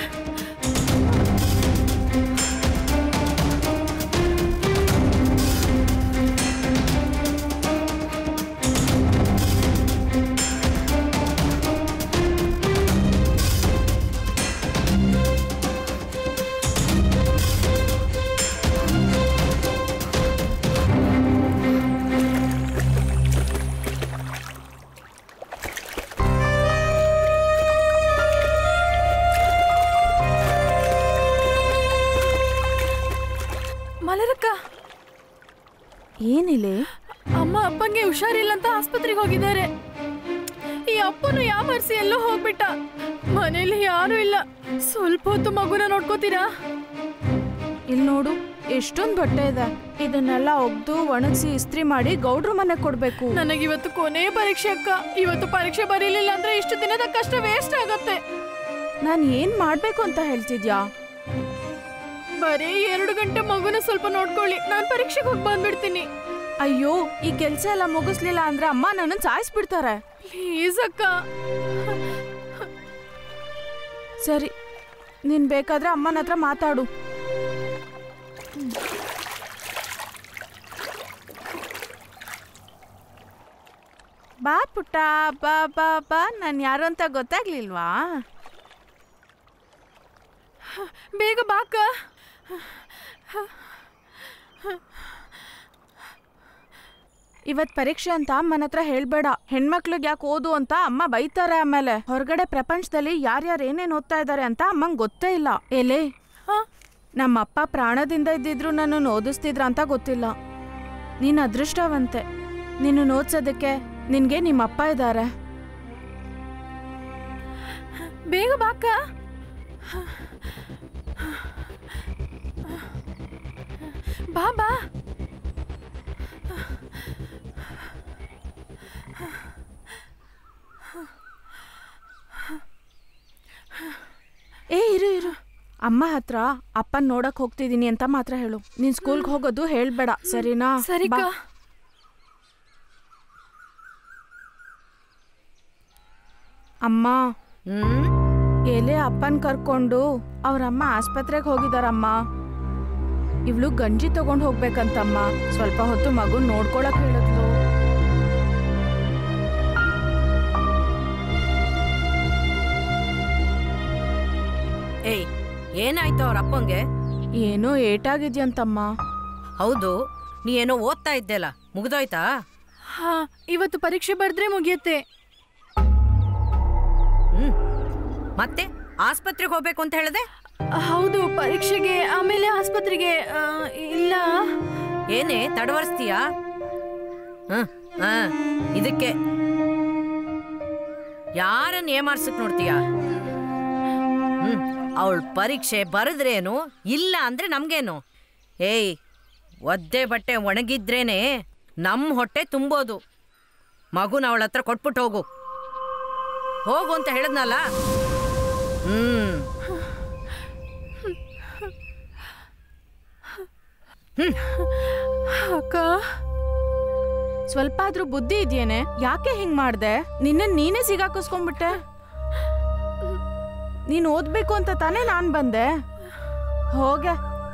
ಮಲರಕ್ಕ ಏನಿಲ್ಲ ಅಮ್ಮ ಅಪ್ಪಂಗೆ ಹುಷಾರಿಲ್ಲ ಅಂತ ಆಸ್ಪತ್ರೆಗೆ ಹೋಗಿದ್ದಾರೆ ಈ ಅಪ್ಪನು ಯಾಮರ್ಸಿ ಎಲ್ಲೋ ಹೋಗ್ಬಿಟ್ಟ ಮನೇಲಿ ಯಾರು ಇಲ್ಲ ಸ್ವಲ್ಪ ಹೊತ್ತು ಮಗುನ ನೋಡ್ಕೋತೀರಾ ಇಲ್ಲಿ ನೋಡು ಎಷ್ಟೊಂದ್ ಬಟ್ಟೆ ಇದೆ ಇದನ್ನೆಲ್ಲ ಒಗ್ದು ಒಣಗಿಸಿ ಇಸ್ತ್ರಿ ಮಾಡಿ ಗೌಡ್ರ ಮನೆ ಕೊಡ್ಬೇಕು ನನಗಿವತ್ತು ಕೊನೆ ಪರೀಕ್ಷೆ ಅಕ್ಕ ಇವತ್ತು ಪರೀಕ್ಷೆ ಬರೀಲಿಲ್ಲ ಅಂದ್ರೆ ಇಷ್ಟು ದಿನದ ಕಷ್ಟ ವೇಸ್ಟ್ ಆಗತ್ತೆ ನಾನ್ ಏನ್ ಮಾಡ್ಬೇಕು ಅಂತ ಹೇಳ್ತಿದ್ಯಾ ಬರೀ ಎರಡು ಗಂಟೆ ಮಗುನ ಸ್ವಲ್ಪ ನೋಡ್ಕೊಳ್ಳಿ ನಾನ್ ಪರೀಕ್ಷೆಗೆ ಹೋಗಿ ಬಂದ್ಬಿಡ್ತೀನಿ ಅಯ್ಯೋ ಈ ಕೆಲ್ಸ ಎಲ್ಲ ಮುಗಿಸ್ಲಿಲ್ಲ ಅಂದ್ರೆ ಅಮ್ಮ ನನ್ನನ್ ಸಾಯಿಸ್ಬಿಡ್ತಾರೆ ಪ್ಲೀಸ್ ಅಕ್ಕ ಸರಿ ನೀನ್ ಬೇಕಾದ್ರೆ ಅಮ್ಮನ ಹತ್ರ ಮಾತಾಡು ಬಾ ಪುಟ್ಟ ಬಾ ಬಾ ಬಾ ನಾನು ಯಾರು ಅಂತ ಗೊತ್ತಾಗ್ಲಿಲ್ವಾ ಬೇಗ ಬಾಕ ಇವತ್ ಪರೀಕ್ಷೆ ಅಂತ ಅಮ್ಮನ ಹತ್ರ ಹೇಳ್ಬೇಡ ಹೆಣ್ಮಕ್ಳಿಗೆ ಯಾಕೆ ಓದು ಅಂತ ಅಮ್ಮ ಬೈತಾರೆ ಆಮೇಲೆ ಹೊರಗಡೆ ಪ್ರಪಂಚದಲ್ಲಿ ಯಾರ್ಯಾರು ಏನೇನ್ ಓದ್ತಾ ಇದಾರೆ ಅಂತ ಅಮ್ಮಂಗ್ ಗೊತ್ತೇ ಇಲ್ಲ ಎಲೆ ನಮ್ಮ ಅಪ್ಪ ಪ್ರಾಣದಿಂದ ಇದ್ದಿದ್ರು ನನ್ನನ್ನು ಓದಿಸ್ತಿದ್ರ ಅಂತ ಗೊತ್ತಿಲ್ಲ ನೀನ್ ಅದೃಷ್ಟವಂತೆ ನಿನ್ನ ಓದ್ಸೋದಕ್ಕೆ ನಿನ್ಗೆ ನಿಮ್ಮ ಅಪ್ಪ ಇದ್ದಾರೆ ಬೇಗ ಬಾಕ ಬಾ ಬಾ ಏ ಇರು ಇರು ಅಮ್ಮ ಹತ್ರ ಅಪ್ಪನ್ ನೋಡಕ್ ಹೋಗ್ತಿದೀನಿ ಅಂತ ಮಾತ್ರ ಹೇಳು ನೀನ್ ಸ್ಕೂಲ್ಗೆ ಹೋಗೋದು ಹೇಳ್ಬೇಡ ಸರಿನಾ ಸರಿ ಬಾ. ಅಕ್ಕ. ಅಮ್ಮ ಹ್ಮ್ ಎಲೆ ಅಪ್ಪನ್ ಕರ್ಕೊಂಡು ಅವ್ರಮ್ಮ ಆಸ್ಪತ್ರೆಗೆ ಹೋಗಿದಾರಮ್ಮ ಇವಳು ಗಂಜಿ ತಗೊಂಡ್ ಹೋಗ್ಬೇಕಂತಮ್ಮ ಸ್ವಲ್ಪ ಹೊತ್ತು ಮಗು ನೋಡ್ಕೊಳಕ್ ಹೇಳಿದ್ಲು ಏಯ್ ಏನಾಯ್ತು ಅವ್ರ ಅಪ್ಪಂಗೆ ಏನೋ ಏಟಾಗಿದ್ಯಂತಮ್ಮ ಹೌದು ನೀ ಏನೋ ಓದ್ತಾ ಇದ್ದೆಲ್ಲ ಮುಗ್ದೋಯ್ತಾ ಹಾ ಇವತ್ತು ಪರೀಕ್ಷೆ ಬರ್ದ್ರೆ ಮುಗಿಯುತ್ತೆ ಹ್ಮ್ ಮತ್ತೆ ಆಸ್ಪತ್ರೆಗೆ ಹೋಗ್ಬೇಕು ಅಂತ ಹೇಳ್ದೆ ಹೌದು ಪರೀಕ್ಷೆಗೆ ಆಮೇಲೆ ಆಸ್ಪತ್ರೆಗೆ ಆ, ಇಲ್ಲ ಏನೇ ತಡವರ್ಸ್ತೀಯಾ ಹ್ಮ್ ಹಾ ಇದಕ್ಕೆ ಯಾರನ್ನ ಏಮಾರ್ಸಕ್ ನೋಡ್ತೀಯ ಹ್ಮ್ ಅವಳ ಪರೀಕ್ಷೆ ಬರೆದ್ರೇನು ಇಲ್ಲ ಅಂದ್ರೆ ನಮ್ಗೇನು ಏಯ್ ಒದ್ದೆ ಬಟ್ಟೆ ಒಣಗಿದ್ರೇನೆ ನಮ್ಮ ಹೊಟ್ಟೆ ತುಂಬೋದು ಮಗುನ ಅವಳ ಹತ್ರ ಕೊಟ್ಬಿಟ್ಟು ಹೋಗು ಹೋಗು ಅಂತ ಹೇಳಿದ್ನಲ್ಲ ಹ್ಮ್ ಅಕ್ಕ ಸ್ವಲ್ಪ ಆದ್ರೂ ಬುದ್ಧಿ ಇದೆಯೇನೆ ಯಾಕೆ ಹಿಂಗ್ ಮಾಡ್ದೆ ನಿನ್ನ ನೀನೇ ಸಿಗಾಕಿಸ್ಕೊಂಡ್ಬಿಟ್ಟೆ ನೀನ್ ಓದ್ಬೇಕು ಅಂತ ತಾನೇ ನಾನ್ ಬಂದೆ ಹೋಗೆ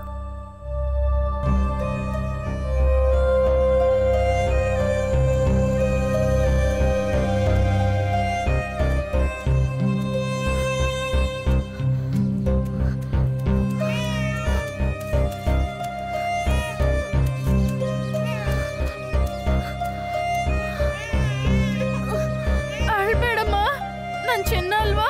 ಅಳ್ಬೇಡಮ್ಮ ನಾನ್ ಚೆನ್ನ ಅಲ್ವಾ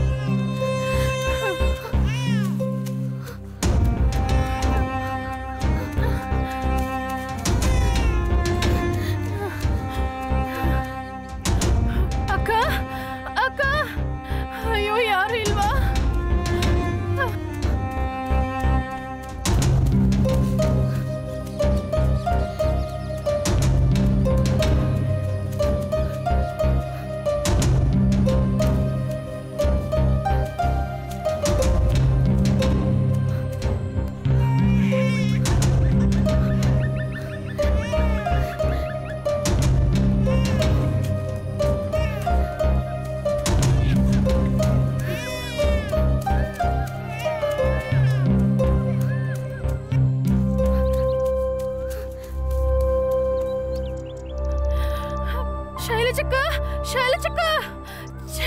ಅಕ್ಕ ಅಕ್ಕ ಅಯ್ಯೋ ಯಾರು ಇಲ್ವಾ ಶೈಲಜಕ್ಕ ಶೈಲಜಕ್ಕ ಛೆ.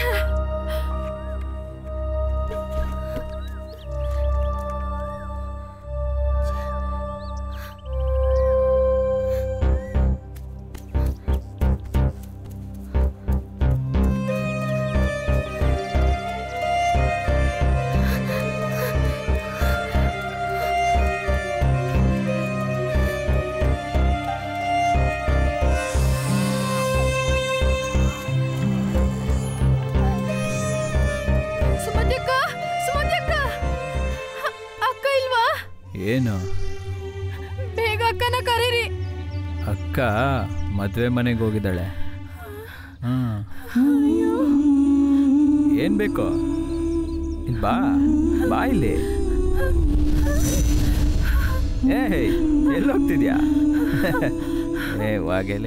ಸುಮತಿಯಕ್ಕ ಸುಮತಿಯಕ್ಕ ಅ- ಅಕ್ಕ ಇಲ್ವಾ ಏನು ಬೇಗ ಅಕ್ಕನ ಕರೀರಿ ಅಕ್ಕ ಮದುವೆ ಮನೆಗೆ ಹೋಗಿದ್ದಾಳೆ ಹಾಂ ಏನು ಬೇಕು ಇಲ್ಲಿ ಬಾ ಬಾ ಇಲ್ಲಿ ಏ ಎಲ್ಲಿ ಹೋಗ್ತಿದ್ಯಾ ಏ ವಾಗೆಲೆ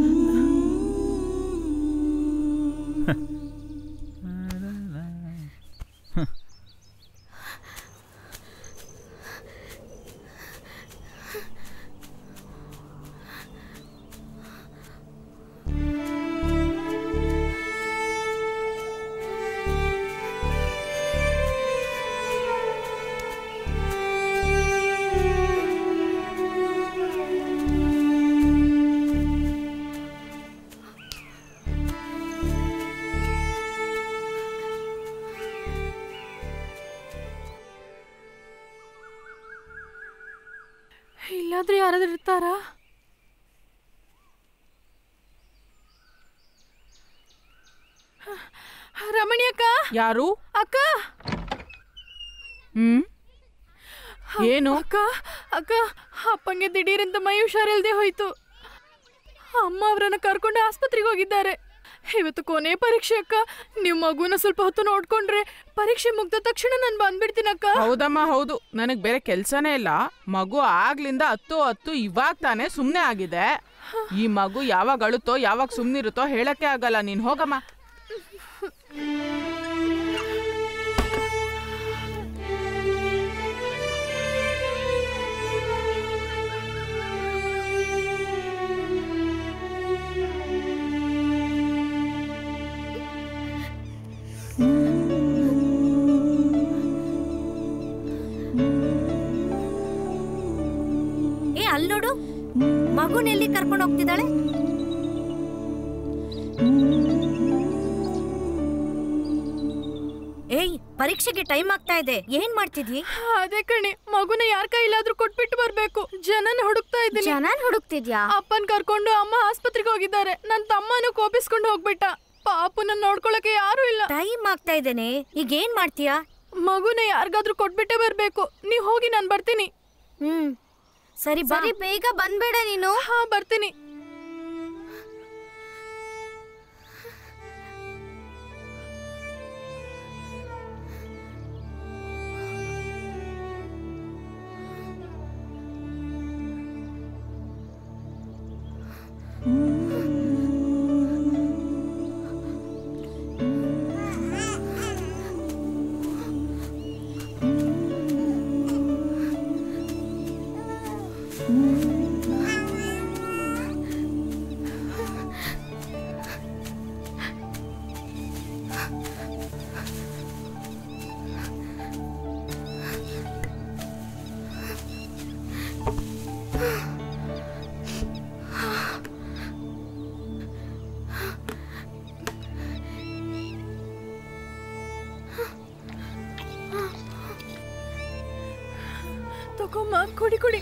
ಇಲ್ಲಾದ್ರೂ ಯಾರಾದ್ರೂ ಇರ್ತಾರಾ ರಮಣಿ ಅಕ್ಕ ಯಾರು ಅಕ್ಕ ಹ್ಮ್ ಏನು ಅಕ್ಕ ಅಕ್ಕ ಅಪ್ಪಂಗೆ ದಿಢೀರಂತ ಮೈ ಹುಷಾರಿಲ್ದೆ ಹೋಯ್ತು ಅಮ್ಮ ಅವರನ್ನ ಕರ್ಕೊಂಡು ಆಸ್ಪತ್ರೆಗೆ ಹೋಗಿದ್ದಾರೆ ಇವತ್ತು ಕೊನೆ ಪರೀಕ್ಷೆ ಅಕ್ಕ ನೀವು ಮಗುನ ಸ್ವಲ್ಪ ಹೊತ್ತು ನೋಡ್ಕೊಂಡ್ರೆ ಪರೀಕ್ಷೆ ಮುಗ್ದ ತಕ್ಷಣ ನಾನು ಬಂದ್ಬಿಡ್ತೀನಿ ಅಕ್ಕ ಹೌದಮ್ಮ ಹೌದು ನನಗ್ ಬೇರೆ ಕೆಲ್ಸನೇ ಇಲ್ಲ ಮಗು ಆಗ್ಲಿಂದ ಹತ್ತು ಹತ್ತು ಇವಾಗ ತಾನೇ ಸುಮ್ನೆ ಆಗಿದೆ ಈ ಮಗು ಯಾವಾಗ ಅಳುತ್ತೋ ಯಾವಾಗ ಸುಮ್ನಿರುತ್ತೋ ಹೇಳಕ್ಕೆ ಆಗಲ್ಲ ನೀನ್ ಹೋಗಮ್ಮ ಮಗುನ ಎಲ್ಲಿ ಕರ್ಕೊಂಡು ಹೋಗ್ತಿದ್ದಾಳೆ ಏಯ್ ಪರೀಕ್ಷೆಗೆ ಟೈಮ್ ಆಗ್ತಾ ಇದೆ ಏನ್ ಮಾಡ್ತಿದ್ಯಿ ಅದೇ ಕಣೆ ಮಗುನ ಯಾರ ಕೈಲಾದ್ರೂ ಕೊಟ್ಬಿಟ್ಟು ಬರ್ಬೇಕು ಜನನ ಹುಡುಕ್ತಾ ಇದ್ದೀನಿ ಚೆನ್ನಾಗಿ ಹುಡುಕ್ತಿದ್ಯಾ ಅಪ್ಪನ್ ಕರ್ಕೊಂಡು ಅಮ್ಮ ಆಸ್ಪತ್ರೆಗೆ ಹೋಗಿದ್ದಾರೆ ನನ್ ತಮ್ಮನು ಕೋಪಿಸ್ಕೊಂಡು ಹೋಗ್ಬಿಟ್ಟ ಪಾಪುನ ನೋಡ್ಕೊಳಕ್ಕೆ ಯಾರು ಇಲ್ಲ ಟೈಮ್ ಆಗ್ತಾ ಇದ್ದೇನೆ ಈಗ ಏನ್ ಮಾಡ್ತೀಯಾ ಮಗುನ ಯಾರಿಗಾದ್ರೂ ಕೊಟ್ಬಿಟ್ಟೆ ಬರ್ಬೇಕು ನೀವ್ ಹೋಗಿ ನಾನ್ ಬರ್ತೀನಿ ಹ್ಮ್ ಸರಿ ಬಾ ಸರಿ ಬೇಗ ಬಂದ್ಬೇಡ ನೀನು ಹಾ ಬರ್ತೀನಿ ತಗೊಮ್ಮ ಕುಡಿ ಕುಡಿ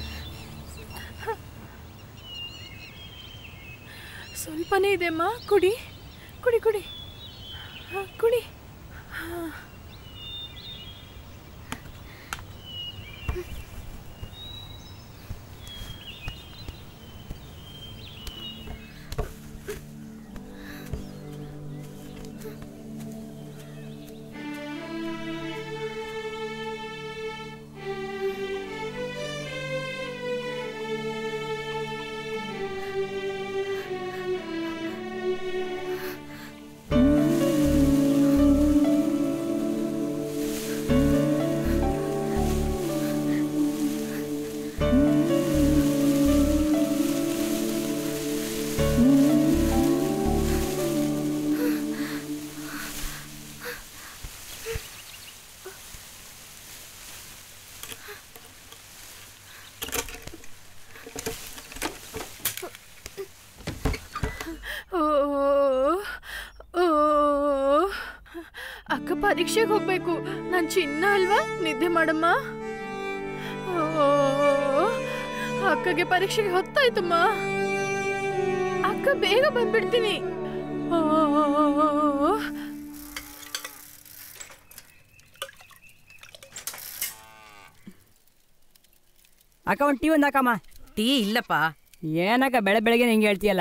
ಸ್ವಲ್ಪನೇ ಇದೆಮ್ಮ ಕುಡಿ ಕುಡಿ ಕುಡಿ ಹಾ, ಕುಡಿ ಹಾ. ಓ ಓ ಅಕ್ಕ ಪರೀಕ್ಷೆಗೆ ಹೋಗ್ಬೇಕು ನಾನ್ ಚಿನ್ನ ಅಲ್ವಾ ನಿದ್ದೆ ಮಾಡಮ್ಮ ಓ ಅಕ್ಕಗೆ ಪರೀಕ್ಷೆಗೆ ಹೊತ್ತಾಯ್ತಮ್ಮ ಅಕ್ಕ ಬೇಗ ಬಂದ್ಬಿಡ್ತೀನಿ ಓ ಅಕ್ಕ ಒಂದು ಟೀ ಒಂದು ಹಾಕಮ್ಮ ಟೀ ಇಲ್ಲಪ್ಪ ಏನಕ್ಕ ಬೆಳೆ ಬೆಳಗ್ಗೆ ಹಿಂಗೆ ಹೇಳ್ತೀಯಲ್ಲ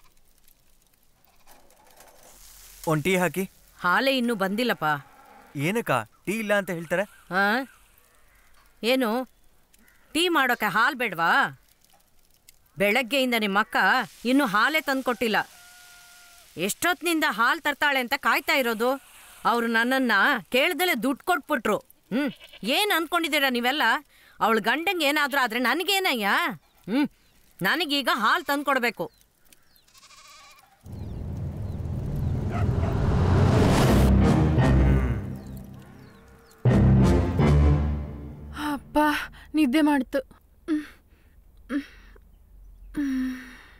ಒಂದು ಟೀ ಹಾಕಿ ಹಾಲೇ ಇನ್ನೂ ಬಂದಿಲ್ಲಪ್ಪ ಏನಕ್ಕ ಟೀ ಇಲ್ಲ ಅಂತ ಹೇಳ್ತಾರೆ ಆ? ಏನು ಟೀ ಮಾಡೋಕೆ ಹಾಲು ಬೇಡವಾ ಬೆಳಗ್ಗೆಯಿಂದ ನಿಮ್ಮ ಅಕ್ಕ ಇನ್ನೂ ಹಾಲೇ ತಂದ್ಕೊಟ್ಟಿಲ್ಲ ಎಷ್ಟೊತ್ತಿನಿಂದ ಹಾಲು ತರ್ತಾಳೆ ಅಂತ ಕಾಯ್ತಾ ಇರೋದು ಅವರು ನನ್ನನ್ನು ಕೇಳ್ದಲೆ ದುಡ್ಡು ಕೊಟ್ಬಿಟ್ರು ಹ್ಞೂ ಏನು ಅಂದ್ಕೊಂಡಿದ್ದೀರಾ ನೀವೆಲ್ಲ ಅವಳ ಗಂಡಂಗೆ ಏನಾದರೂ ಆದರೆ ನನಗೇನಯ್ಯ ಹ್ಞೂ ನನಗೀಗ ಹಾಲು ತಂದ್ಕೊಡ್ಬೇಕು ಅಪ್ಪ ನಿದ್ದೆ ಮಾಡ್ತು ಹ್ಮ್. ಹ್ಮ್.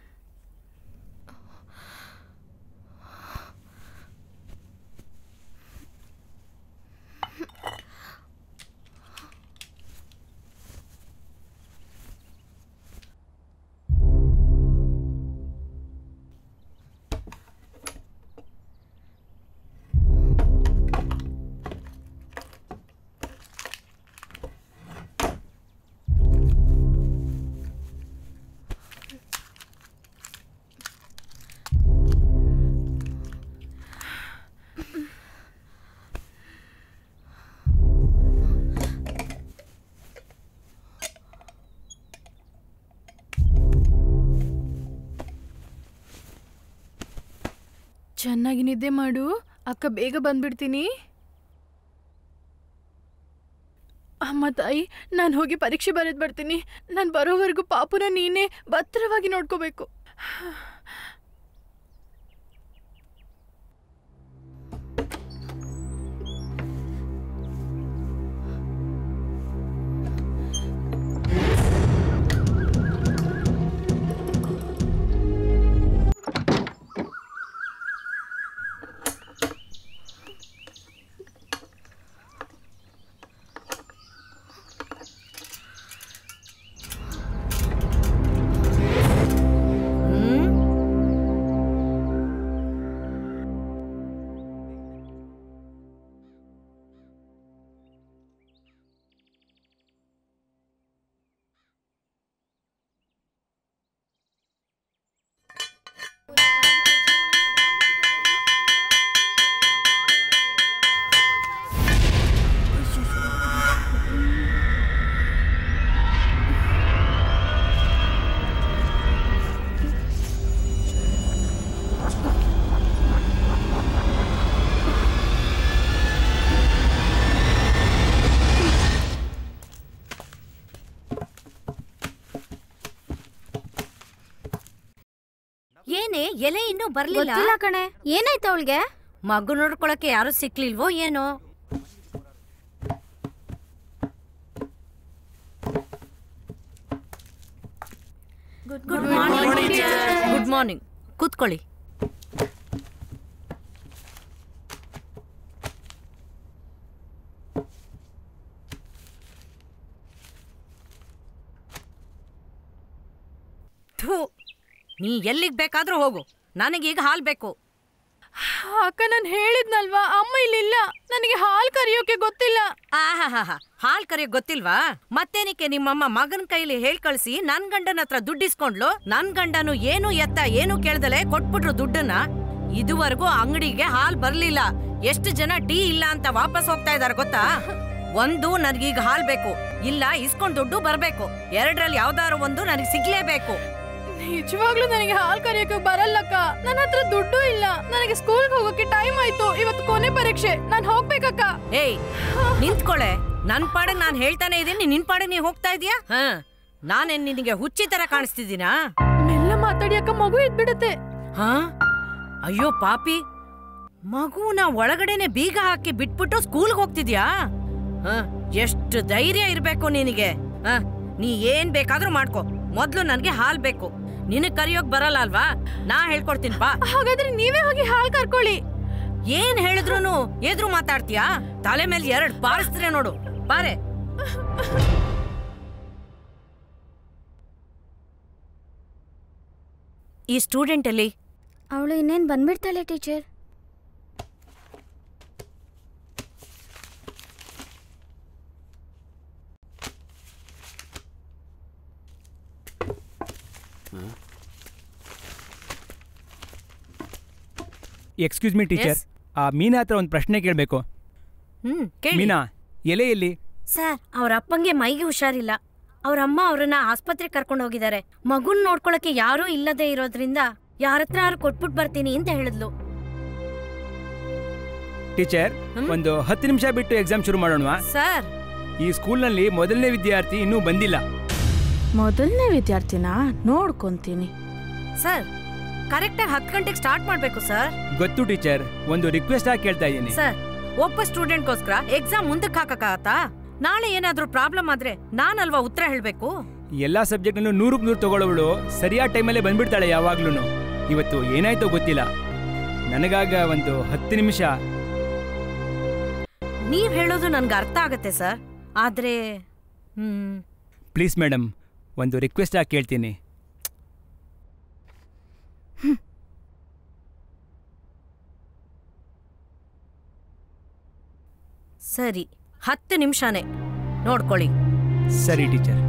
ಚೆನ್ನಾಗಿ ನಿದ್ದೆ ಮಾಡು ಅಕ್ಕ ಬೇಗ ಬಂದ್ಬಿಡ್ತೀನಿ ಅಮ್ಮ ತಾಯಿ ನಾನು ಹೋಗಿ ಪರೀಕ್ಷೆ ಬರೆದು ಬರ್ತೀನಿ ನಾನು ಬರೋವರೆಗೂ ಪಾಪುನ ನೀನೇ ಭದ್ರವಾಗಿ ನೋಡ್ಕೋಬೇಕು ಏನೇ ಎಲೆ ಇನ್ನೂ ಬರ್ಲಿಲ್ಲ ಗೊತ್ತಿಲ್ಲ ಕಣೆ ಏನಾಯ್ತು ಅವಳಿಗೆ ಮಗು ನೋಡ್ಕೊಳಕ್ಕೆ ಯಾರು ಸಿಕ್ಲಿಲ್ವೋ ಏನೋ ಗುಡ್ ಮಾರ್ನಿಂಗ್ ಗುಡ್ ಮಾರ್ನಿಂಗ್ ಕೂತ್ಕೊಳ್ಳಿ ಥೂ ನೀ ಎಲ್ಲಿಗ್ ಬೇಕಾದ್ರೂ ಹೋಗು ನನಗೀಗ ಹಾಲ್ ಬೇಕು ಅಕ್ಕ ನಾನು ಹೇಳಿದ್ನಲ್ವಾ ಅಮ್ಮ ಇಲ್ಲಿಲ್ಲ ನನಗೆ ಹಾಲ್ ಕರಿಯೋಕೆ ಗೊತ್ತಿಲ್ಲ ಆಹಾಹಾಹಾ ಹಾಲ್ ಕರಿಯಕ್ ಗೊತ್ತಿಲ್ವಾ ಮತ್ತೇನಿಕ್ಕೆ ನಿಮ್ಮಮ್ಮ ಮಗನ್ ಕೈಲಿ ಹೇಳ್ ಕಳ್ಸಿ ನನ್ ಗಂಡನ ಹತ್ರ ದುಡ್ಡಿಸ್ಕೊಂಡ್ಲು ನನ್ ಗಂಡನು ಏನು ಎತ್ತ ಏನು ಕೇಳ್ದಲೆ ಕೊಟ್ಬಿಟ್ರು ದುಡ್ಡನ್ನ ಇದುವರೆಗೂ ಅಂಗಡಿಗೆ ಹಾಲ್ ಬರ್ಲಿಲ್ಲ ಎಷ್ಟು ಜನ ಟೀ ಇಲ್ಲ ಅಂತ ವಾಪಸ್ ಹೋಗ್ತಾ ಇದಾರೆ ಗೊತ್ತಾ ಒಂದು ನನ್ಗೀಗ ಹಾಲ್ ಬೇಕು ಇಲ್ಲ ಇಸ್ಕೊಂಡ್ ದುಡ್ಡು ಬರ್ಬೇಕು ಎರಡ್ರಲ್ಲಿ ಯಾವ್ದಾದ್ರು ಒಂದು ನನಗೆ ಸಿಗ್ಲೇಬೇಕು ನಿಜವಾಗ್ಲೂ ನನಗೆ ಹಾಲ್ ಕರಿಯೋಕೆ ಬರಲ್ಲಕ್ಕ ನನ್ನ ಹತ್ರ ದುಡ್ಡು ಇಲ್ಲ ನನಗೆ ಸ್ಕೂಲ್ಗೆ ಹೋಗೋಕೆ ಟೈಮ್ ಆಯ್ತು ಇವತ್ತು ಕೊನೆ ಪರೀಕ್ಷೆ ನಾನು ಹೋಗ್ಬೇಕಕ್ಕ ಏಯ್ ನಿಂತ್ಕೊಳೆ ನನ್ ಪಾಡಿಗೆ ನಾನ್ ಹೇಳ್ತಾನೆ ಇದೀನಿ ನಿನ್ ಪಾಡಿಗೆ ನೀ ಹೋಗ್ತಾ ಇದೀಯಾ ಹ ನಾನೇನ್ ನಿನಗೆ ಹುಚ್ಚಿ ತರ ಕಾಣಿಸ್ತಿದ್ದೀನಾ ಮೆಲ್ಲ ಮಾತಾಡಿ ಅಕ್ಕ ಮಗು ಇದ್ಬಿಡುತ್ತೆ ಹಾ ಅಯ್ಯೋ ಪಾಪಿ ಮಗುನ ಒಳಗಡೆನೆ ಬೀಗ ಹಾಕಿ ಬಿಟ್ಬಿಟ್ಟು ಸ್ಕೂಲ್ಗೆ ಹೋಗ್ತಿದ್ಯಾ ಹ ಎಷ್ಟು ಧೈರ್ಯ ಇರ್ಬೇಕು ನಿನಗೆ ಹ ನೀ ಏನ್ ಬೇಕಾದ್ರೂ ಮಾಡ್ಕೊ ಮೊದ್ಲು ನನ್ಗೆ ಹಾಲ್ ಬೇಕು ನಿನಗ್ ಕರಿಯೋಕ್ ಬರಲ್ಲ ಅಲ್ವಾ ನಾ ಹೇಳ್ಕೊಡ್ತೀನಿ ಬಾ ಹಾಗಾದ್ರೆ ನೀವೇ ಹೋಗಿ ಹಾಲ್ ಕರ್ಕೊಳ್ಳಿ ಏನ್ ಹೇಳಿದ್ರುನು ಎದ್ರು ಮಾತಾಡ್ತೀಯಾ ತಲೆ ಮೇಲೆ ಎರಡ್ ಬಾರಿಸ್ತೀರ ನೋಡು ಬಾರೆ ಈ ಸ್ಟೂಡೆಂಟ್ ಅಲ್ಲಿ ಅವಳು ಇನ್ನೇನ್ ಬಂದ್ಬಿಡ್ತಾಳೆ teacher excuse me teacher Yes. ಆ ಮೀನಾ ಹತ್ರ ಒಂದು ಪ್ರಶ್ನೆ ಕೇಳಬೇಕು ಹ್ಮ್ ಕೇಳಿ ಮೀನಾ ಎಲೆ ಎಲ್ಲಿ ಸರ್ ಅವ್ರ ಅಪ್ಪಂಗೆ ಮೈಗೆ ಹುಷಾರಿಲ್ಲ ಅವ್ರ ಅಮ್ಮ ಅವ್ರನ್ನ ಆಸ್ಪತ್ರೆಗೆ ಕರ್ಕೊಂಡು ಹೋಗಿದ್ದಾರೆ ಮಗುನ್ ನೋಡ್ಕೊಳಕ್ಕೆ ಯಾರೂ ಇಲ್ಲದೆ ಇರೋದ್ರಿಂದ ಯಾರ ಹತ್ರ ಯಾರು ಕೊಟ್ಬಿಟ್ಟು ಬರ್ತೀನಿ ಅಂತ ಹೇಳಿದ್ಲು ಟೀಚರ್ ಹ್ಮ್? ಒಂದು ಹತ್ತು ನಿಮಿಷ ಬಿಟ್ಟು ಎಕ್ಸಾಮ್ ಶುರು ಮಾಡೋಣವಾ ಸರ್ ಈ ಸ್ಕೂಲ್ನಲ್ಲಿ ಮೊದಲನೇ ವಿದ್ಯಾರ್ಥಿ ಇನ್ನೂ ಬಂದಿಲ್ಲ ಮೊದಲನೇ ವಿದ್ಯಾರ್ಥಿನ ನೋಡ್ಕೊಂತೀನಿ ಸರ್ ಕರೆಕ್ಟಾಗಿ ಹತ್ತು ಗಂಟೆಗೆ ಸ್ಟಾರ್ಟ್ ಮಾಡ್ಬೇಕು ಸರ್ ಗೊತ್ತು ಟೀಚರ್ ಒಂದು ರಿಕ್ವೆಸ್ಟ್ ಆಗಿ ಕೇಳ್ತಾ ಇದ್ದೀನಿ ಸರ್ ಒಬ್ಬ ಸ್ಟೂಡೆಂಟ್ಗೋಸ್ಕರ ಎಕ್ಸಾಮ್ ಮುಂದಕ್ಕೆ ಹಾಕಕ್ಕಾಗತ್ತಾ ನಾಳೆ ಏನಾದ್ರೂ ಪ್ರಾಬ್ಲಮ್ ಆದ್ರೆ ನಾನಲ್ವಾ ಉತ್ತರ ಹೇಳ್ಬೇಕು ಎಲ್ಲಾ ಸಬ್ಜೆಕ್ಟ್ನಲ್ಲೂ ನೂರಕ್ಕೆ ನೂರು ತಗೊಳ್ಳೋವಳು ಸರಿಯಾದ ಟೈಮಲ್ಲೇ ಬಂದ್ಬಿಡ್ತಾಳೆ ಯಾವಾಗ್ಲೂ ಇವತ್ತು ಏನಾಯ್ತೋ ಗೊತ್ತಿಲ್ಲ ನನಗಾಗ ಒಂದು ಹತ್ತು ನಿಮಿಷ ನೀವ್ ಹೇಳೋದು ನನ್ಗೆ ಅರ್ಥ ಆಗತ್ತೆ ಸರ್ ಆದ್ರೆ ಹ್ಮ್ ಪ್ಲೀಸ್ ಮೇಡಮ್ ಒಂದು ರಿಕ್ವೆಸ್ಟ್ ಆಗಿ ಕೇಳ್ತೀನಿ ಸರಿ ಹತ್ತು ನಿಮಿಷನೇ ನೋಡ್ಕೊಳ್ಳಿ ಸರಿ ಟೀಚರ್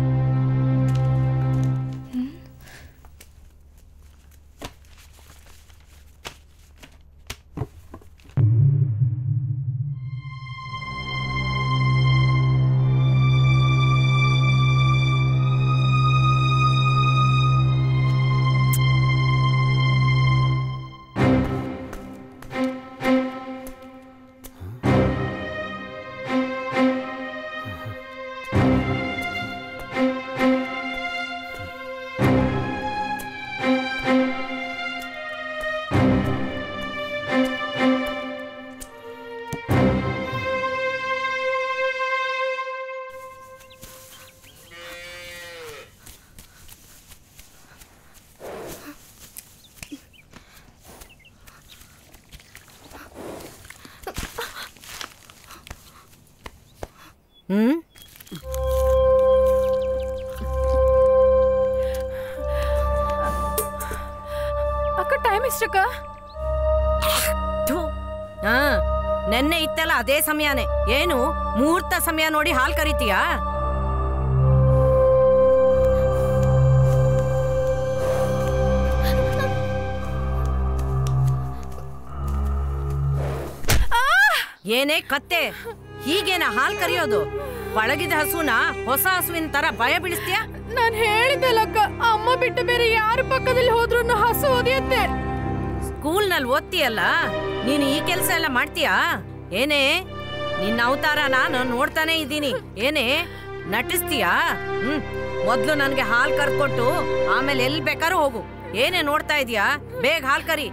ಹ್ಮ್ ಅಕ್ಕ ಟೈಮ್ ಎಷ್ಟಕ್ಕ ಥು. ಹಾ ನೆನ್ನೆ ಇತ್ತಲ್ಲ ಅದೇ ಸಮಯನೇ ಏನು ಮುಹೂರ್ತ ಸಮಯ ನೋಡಿ ಹಾಲ್ ಕರಿತೀಯಾ ಏನೇ ಕತ್ತೆ ಹೀಗೇನ ಹಾಲ್ ಕರಿಯೋದು ಪಳಗಿದ ಹಸುನ ಹೊಸ ಹಸುವಿನ ತರ ಭಯ ಬೀಳಿಸ್ತೀಯಾ ನಾನು ಹೇಳಿದ್ದೆಲ್ಲಕ್ಕ ಅಮ್ಮ ಬಿಟ್ಟು ಬೇರೆ ಯಾರ ಪಕ್ಕದಲ್ಲಿ ಹೋದ್ರು ಹಸು ಒದಿಯತ್ತೆ ಸ್ಕೂಲ್ನಲ್ಲಿ ಓದ್ತೀಯಲ್ಲ ನೀನು ಈ ಕೆಲಸ ಎಲ್ಲ ಮಾಡ್ತೀಯಾ ಏನೇ ನಿನ್ನ ಅವತಾರನ ನಾನು ನೋಡ್ತಾನೆ ಇದ್ದೀನಿ ಏನೇ ನಟಿಸ್ತೀಯಾ ಹ್ಮ್ ಮೊದ್ಲು ನನ್ಗೆ ಹಾಲ್ ಕರ್ಕೊಟ್ಟು ಆಮೇಲೆ ಎಲ್ಲಿ ಬೇಕಾದ್ರೂ ಹೋಗು ಏನೇ ನೋಡ್ತಾ ಇದೀಯಾ ಬೇಗ ಹಾಲ್ ಕರಿ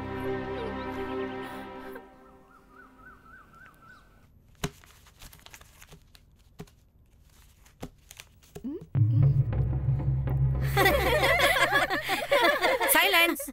ಸೈಲೆನ್ಸ್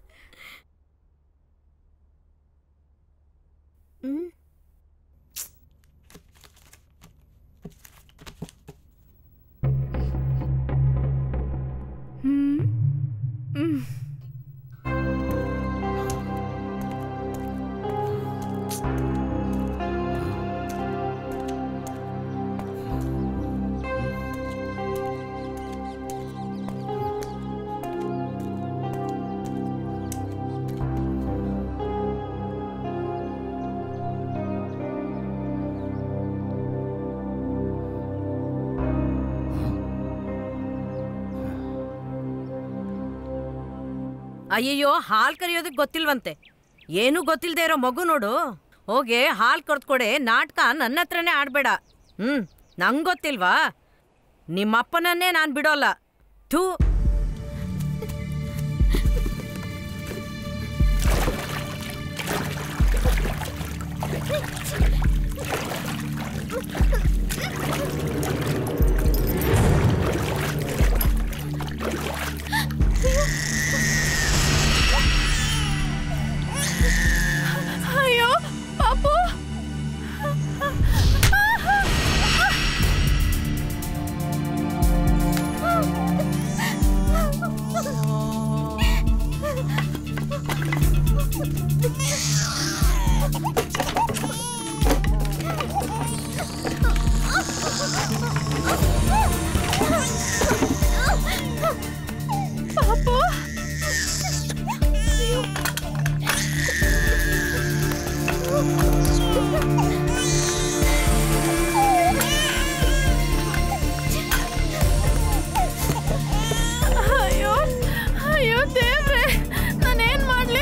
ಅಯ್ಯಯ್ಯೋ ಹಾಲ್ ಕರಿಯೋದಕ್ ಗೊತ್ತಿಲ್ವಂತೆ ಏನೂ ಗೊತ್ತಿಲ್ದೇ ಇರೋ ಮಗು ನೋಡು ಹೋಗಿ ಹಾಲ್ ಕೊಡ್ಕೊಡೆ ನಾಟಕ ನನ್ನ ಹತ್ರನೇ ಆಡ್ಬೇಡ ಹ್ಮ್ ನಂಗ್ ಗೊತ್ತಿಲ್ವಾ ನಿಮ್ಮಪ್ಪನನ್ನೇ ನಾನ್ ಬಿಡೋಲ್ಲ ಥೂ ಅಯ್ಯೋ ಪಾಪು ಪಾಪು ಅಯ್ಯೋ ಅಯ್ಯೋ ದೇವ್ರೆ ನಾನೇನ್ ಮಾಡ್ಲಿ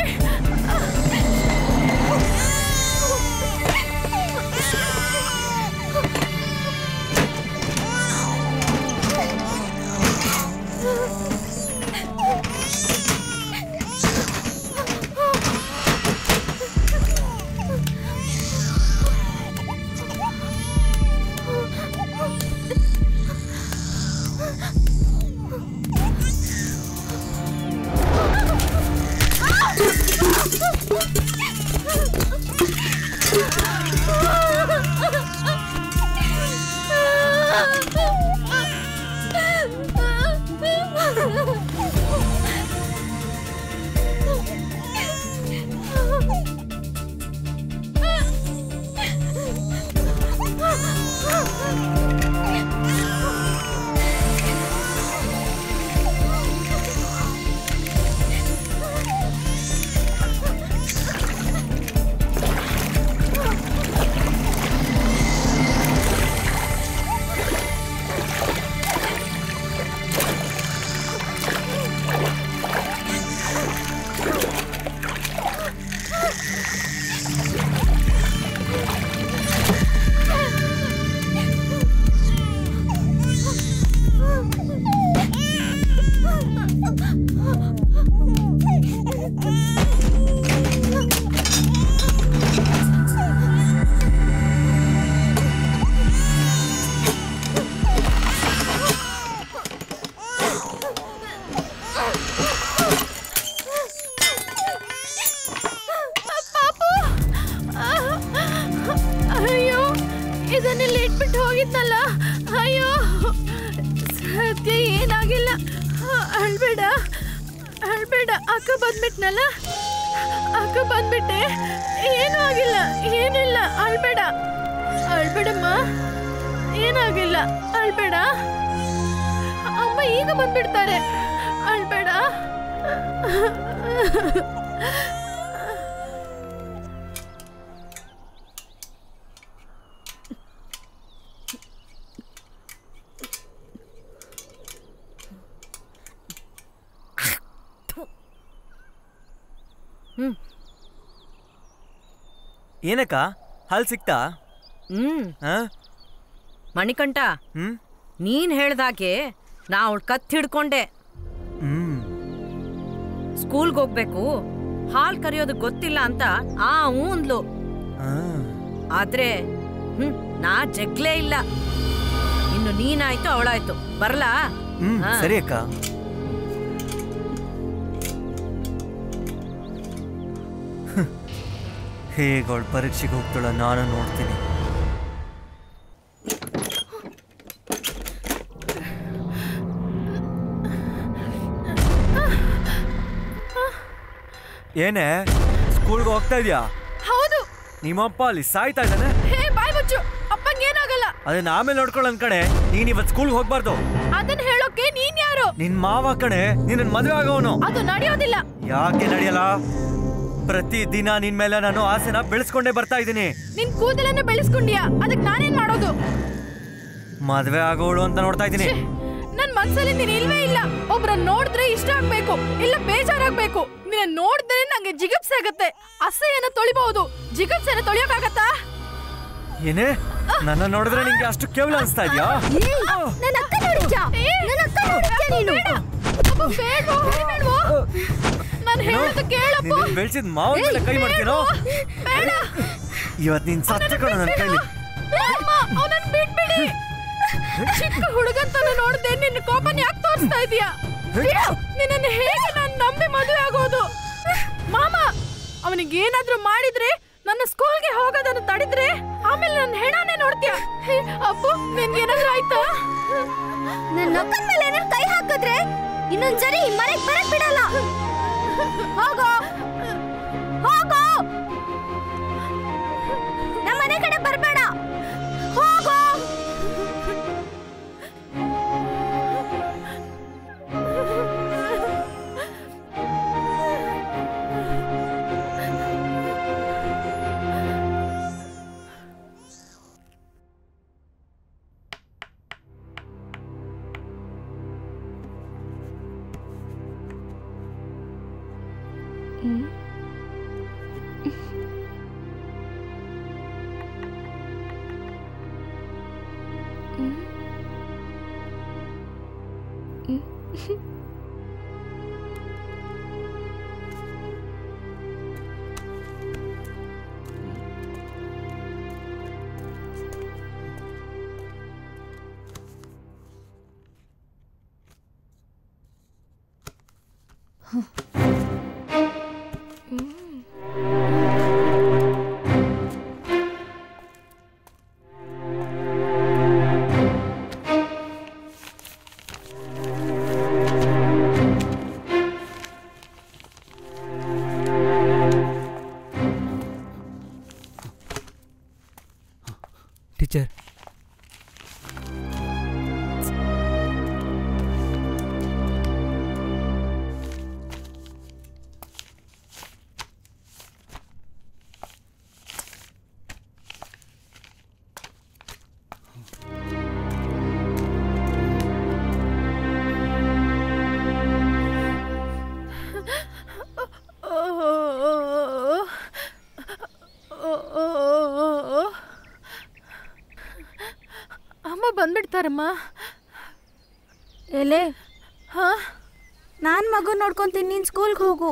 ಪಾಪು ಅಯ್ಯೋ ಇದನ್ನೆಲ್ಲ ಇಟ್ಬಿಟ್ಟು ಹೋಗಿದ್ನಲ್ಲ ಅಯ್ಯೋ ಸದ್ಯ ಏನಾಗಿಲ್ಲ ಅಳ್ಬೇಡ ಅಳ್ಬೇಡ ಅಕ್ಕ ಬಂದ್ಬಿಟ್ನಲ್ಲ ಅಕ್ಕ ಬಂದ್ಬಿಟ್ಟೆ ಏನೂ ಆಗಿಲ್ಲ ಏನಿಲ್ಲ ಅಳ್ಬೇಡ ಅಳ್ಬೇಡಮ್ಮ ಏನಾಗಿಲ್ಲ ಅಳ್ಬೇಡ ಅಮ್ಮ ಈಗ ಬಂದ್ಬಿಡ್ತಾರೆ ಅಳ್ಬೇಡ ಏನಕ್ಕ ಹಾಲ್ ಸಿಕ್ತಾ ಹ್ಮ್ ಹಾ ಮಣಿಕಂಠ ಹ್ಮ್ ನೀನ್ ಹೇಳ್ದಾಗೆ ನಾ ಅವಳು ಕತ್ ಹಿಡ್ಕೊಂಡೆ ಹ್ಮ್ ಸ್ಕೂಲ್ಗೆ ಹೋಗ್ಬೇಕು ಹಾಲ್ ಕರಿಯೋದು ಗೊತ್ತಿಲ್ಲ ಅಂತ ಆ ಹ್ಞೂ ಅಂದ್ಲು ಆದ್ರೆ ಹ್ಮ್ ನಾ ಜಗ್ಲೇ ಇಲ್ಲ ಇನ್ನು ನೀನಾಯ್ತು ಅವಳಾಯ್ತು ಬರ್ಲಾ ಹ್ಮ್ ಹಾ. ಸರಿ ಅಕ್ಕ ಹೇಗೆ ಅವಳು ಪರೀಕ್ಷೆಗೆ ಹೋಗ್ತಾಳ ನಾನು ನೋಡ್ತೀನಿ ಏನೇ ಸ್ಕೂಲ್ಗೆ ಹೋಗ್ತಾ ಇದೀಯಾ ಹೌದು ನಿಮ್ಮಪ್ಪ ಅಲ್ಲಿ ಸಾಯ್ತಾ ಇದ್ದಾನೆ ಹೇ ಬಾಯ್ ಮುಚ್ಚು ಅಪ್ಪಂಗೆ ಏನಾಗಲ್ಲ ಅದನ್ನ ಆಮೇಲೆ ನೋಡ್ಕೊಳ್ಳೋ ಕಣೆ ನೀನ್ ಇವತ್ತು ಸ್ಕೂಲ್ಗೆ ಹೋಗ್ಬಾರ್ದು ಅದನ್ನ ಹೇಳೋಕೆ ನೀನ್ ಯಾರು ನಿನ್ ಮಾವ ಕಣೆ ನಿನ್ನ ಮದುವೆ ಆಗೋನು ಅದು ನಡೆಯೋದಿಲ್ಲ ಯಾಕೆ ನಡೆಯಲ್ಲ ಪ್ರತಿ ದಿನ ನಿನ್ ಮೇಲೆ ನಾನು ಆಸೆನ ಬೆಳೆಸ್ಕೊಂಡೇ ಬರ್ತಾ ಇದ್ದೀನಿ ನಿನ್ ಕೂದಲನ್ನ ಬೆಳೆಸ್ಕೊಂಡ್ಯಾ ಅದಕ್ ನಾನೇನ್ ಮಾಡೋದು ಮದ್ವೆ ಆಗೋಳು ಅಂತ ನೋಡ್ತಾ ಇದ್ದೀನಿ ನನ್ ಮನ್ಸಲ್ಲಿ ನೀನ್ ಇಲ್ವೇ ಇಲ್ಲ ಒಬ್ರ ನೋಡಿದ್ರೆ ಇಷ್ಟ ಆಗ್ಬೇಕು ಇಲ್ಲ ಬೇಜಾರಾಗ್ಬೇಕು ನಿನ್ನ ನೋಡಿದ್ರೆ ನಂಗೆ ಜಿಗಪ್ಸೆ ಆಗತ್ತೆ ಅಸಹ್ಯನ ತೊಳಿಬಹುದು ಜಿಗಪ್ಸೆನ ತೊಳಿಯೋಕಾಗತ್ತಾ ಏನೇ ನನ್ನ ನೋಡಿದ್ರೆ ನಿಂಗೆ ಅಷ್ಟು ಕೇವಲ ಅನ್ಸ್ತಾ ಇದ್ಯಾ ನನ್ನ ಅಕ್ಕ ನೋಡಿದ್ಯಾ ನನ್ನ ಅಕ್ಕ ನೋಡಿದ್ಯಾ ನೀನು ಅಪ್ಪ, ಬೇಡ್ವೋ, ಬೇಡ್ವೋ? ನಾನ್ ಹೇಳೋದು ಕೇಳಪ್ಪ ನಿನ್ನ ಬೆಳೆಸಿದ ಮಾವ ಮೇಲೆ ಕೈ ಮಾಡ್ತೀನೋ ಬೇಡ ಇವತ್ ನೀನ್ ಸತ್ತ ಕಣ ನನ್ನ ಕೈಲಿ ಅಮ್ಮ ಅವನನ್ನ ಬಿಟ್ಬಿಡಿ ಚಿಕ್ಕ ಹುಡುಗಂತನ ನೋಡ್ದೆ ನಿನ್ನ ಕೋಪನ ಯಾಕೆ ತೋರಿಸ್ತಾ ಇದೀಯಾ ನಿನ್ನನ್ನು ಹೇಗೆ ನಾನು ನಂಬಿ ಮದುವೆ ಆಗೋದು ಮಾಮ ಅವನಿಗೆ ಏನಾದ್ರೂ ಮಾಡಿದ್ರೆ ನನ್ನ ಸ್ಕೂಲ್ಗೆ ಹೋಗೋದನ್ನು ತಡಿದ್ರೆ ಆಮೇಲೆ ನನ್ನ ಹೆಣಾನೇ ನೋಡ್ತೀಯ ಹೇ, ಅಪ್ಪು ನಿನ್ಗೇನಾದ್ರೂ ಆಯ್ತಾ ನನ್ನ ಅಕ್ಕನ ಮೇಲೆ ಏನಾದ್ರು ಕೈ ಹಾಕಿದ್ರೆ ಇನ್ನೊಂದ್ಸರಿ ಈ ಮನೆಗ್ ಬರಕ್ ಬಿಡಲ್ಲ ಹೋಗೋ ಹೋಗೋ ನಮ್ಮ ಮನೆ ಕಡೆ ಬರ್ಬೇಡ ಹೋಗೋ ಟೀಚರ್ ಅಮ್ಮ ಬಂದ್ಬಿಡ್ತಾರಮ್ಮ ಎಲೆ ಹಾ ನಾನ್ ಮಗು ನೋಡ್ಕೊಂತೀನಿ ನೀನ್ ಸ್ಕೂಲ್ಗೆ ಹೋಗು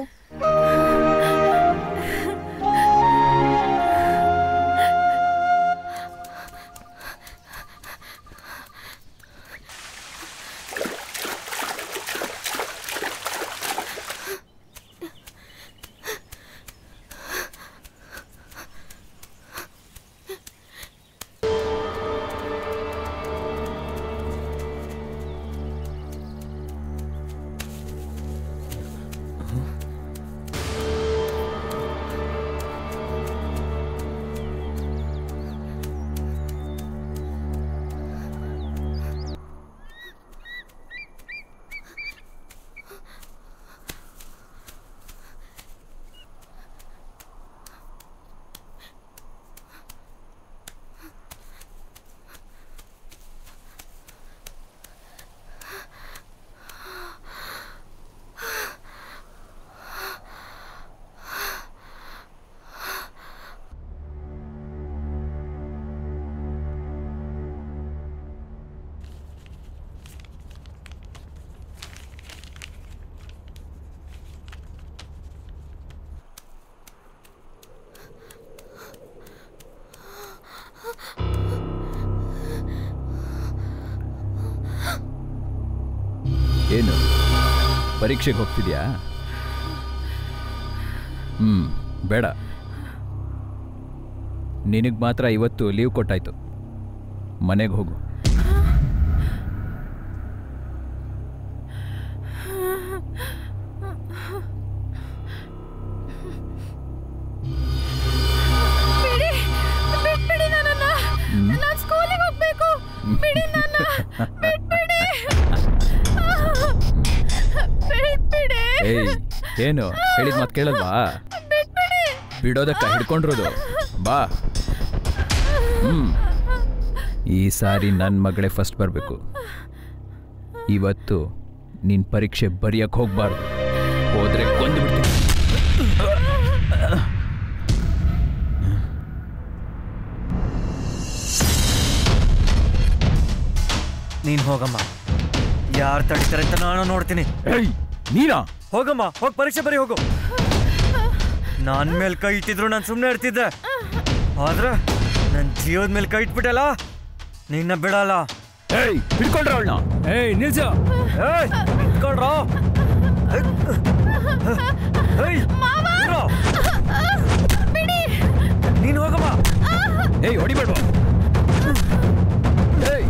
ಏನು ಪರೀಕ್ಷೆಗೆ ಹೋಗ್ತಿದ್ಯಾ ಹ್ಞೂ ಬೇಡ ನಿನಗೆ ಮಾತ್ರ ಇವತ್ತು ಲೀವ್ ಕೊಟ್ಟಾಯ್ತು ಮನೆಗೆ ಹೋಗು ಬಿಡಿ ಬಿಟ್ಬಿಡಿ ನನ್ನನ್ನ ನಾನು ಸ್ಕೂಲಿಗೆ ಹೋಗ್ಬೇಕು ಬಿಡಿ ನನ್ನ ಬಿಟ್ಬಿಡಿ ಬಿಟ್ಬಿಡಿ ಏಯ್ ಏನು ಹೇಳಿದ ಮಾತು ಕೇಳಲ್ವಾ ಬಿಡೋದಕ್ಕ ಹಿಡ್ಕೊಂಡಿರೋದು ಬಾ ಹ್ಮ್ ಈ ಸಾರಿ ನನ್ನ ಮಗಳೇ ಫಸ್ಟ್ ಬರಬೇಕು ಇವತ್ತು ನಿನ್ನ ಪರೀಕ್ಷೆ ಬರೆಯಕ್ಕೆ ಹೋಗ್ಬಾರ್ದು ಹೋದ್ರೆ ಕೊಂದು ಬಿಡ್ತೀನಿ ನೀನ್ ಹೋಗಮ್ಮ ಯಾರು ತಡಿತಾರೆ ಅಂತ ನಾನು ನೋಡ್ತೀನಿ ಏಯ್ ನೀನಾ ಹೋಗಮ್ಮ ಹೋಗ್ ಪರೀಕ್ಷೆ ಬರೀ ಹೋಗು ನನ್ ಮೇಲೆ ಕೈ ಇಟ್ಟಿದ್ರು ನಾನು ಸುಮ್ಮನೆ ಇರ್ತಿದ್ದೆ ಆದ್ರೆ ನನ್ನ ಜೀವದ ಮೇಲೆ ಕೈ ಇಟ್ಬಿಟ್ಟಲ್ಲ ನಿನ್ನ ಬಿಡಲ್ಲ ಏಯ್ ಹಿಡ್ಕೊಂಡ್ರ ಅವಳನ್ನ ಏಯ್ ನಿಲ್ಸು ಏಯ್ ಇಟ್ಕೊಳ್ರೋ ಏಯ್ ಇರೋ. ನೀನ್ ಹೋಗಮ್ಮ ಏಯ್ ಹೊಡಿಬೇಡ್ವಾ ಏಯ್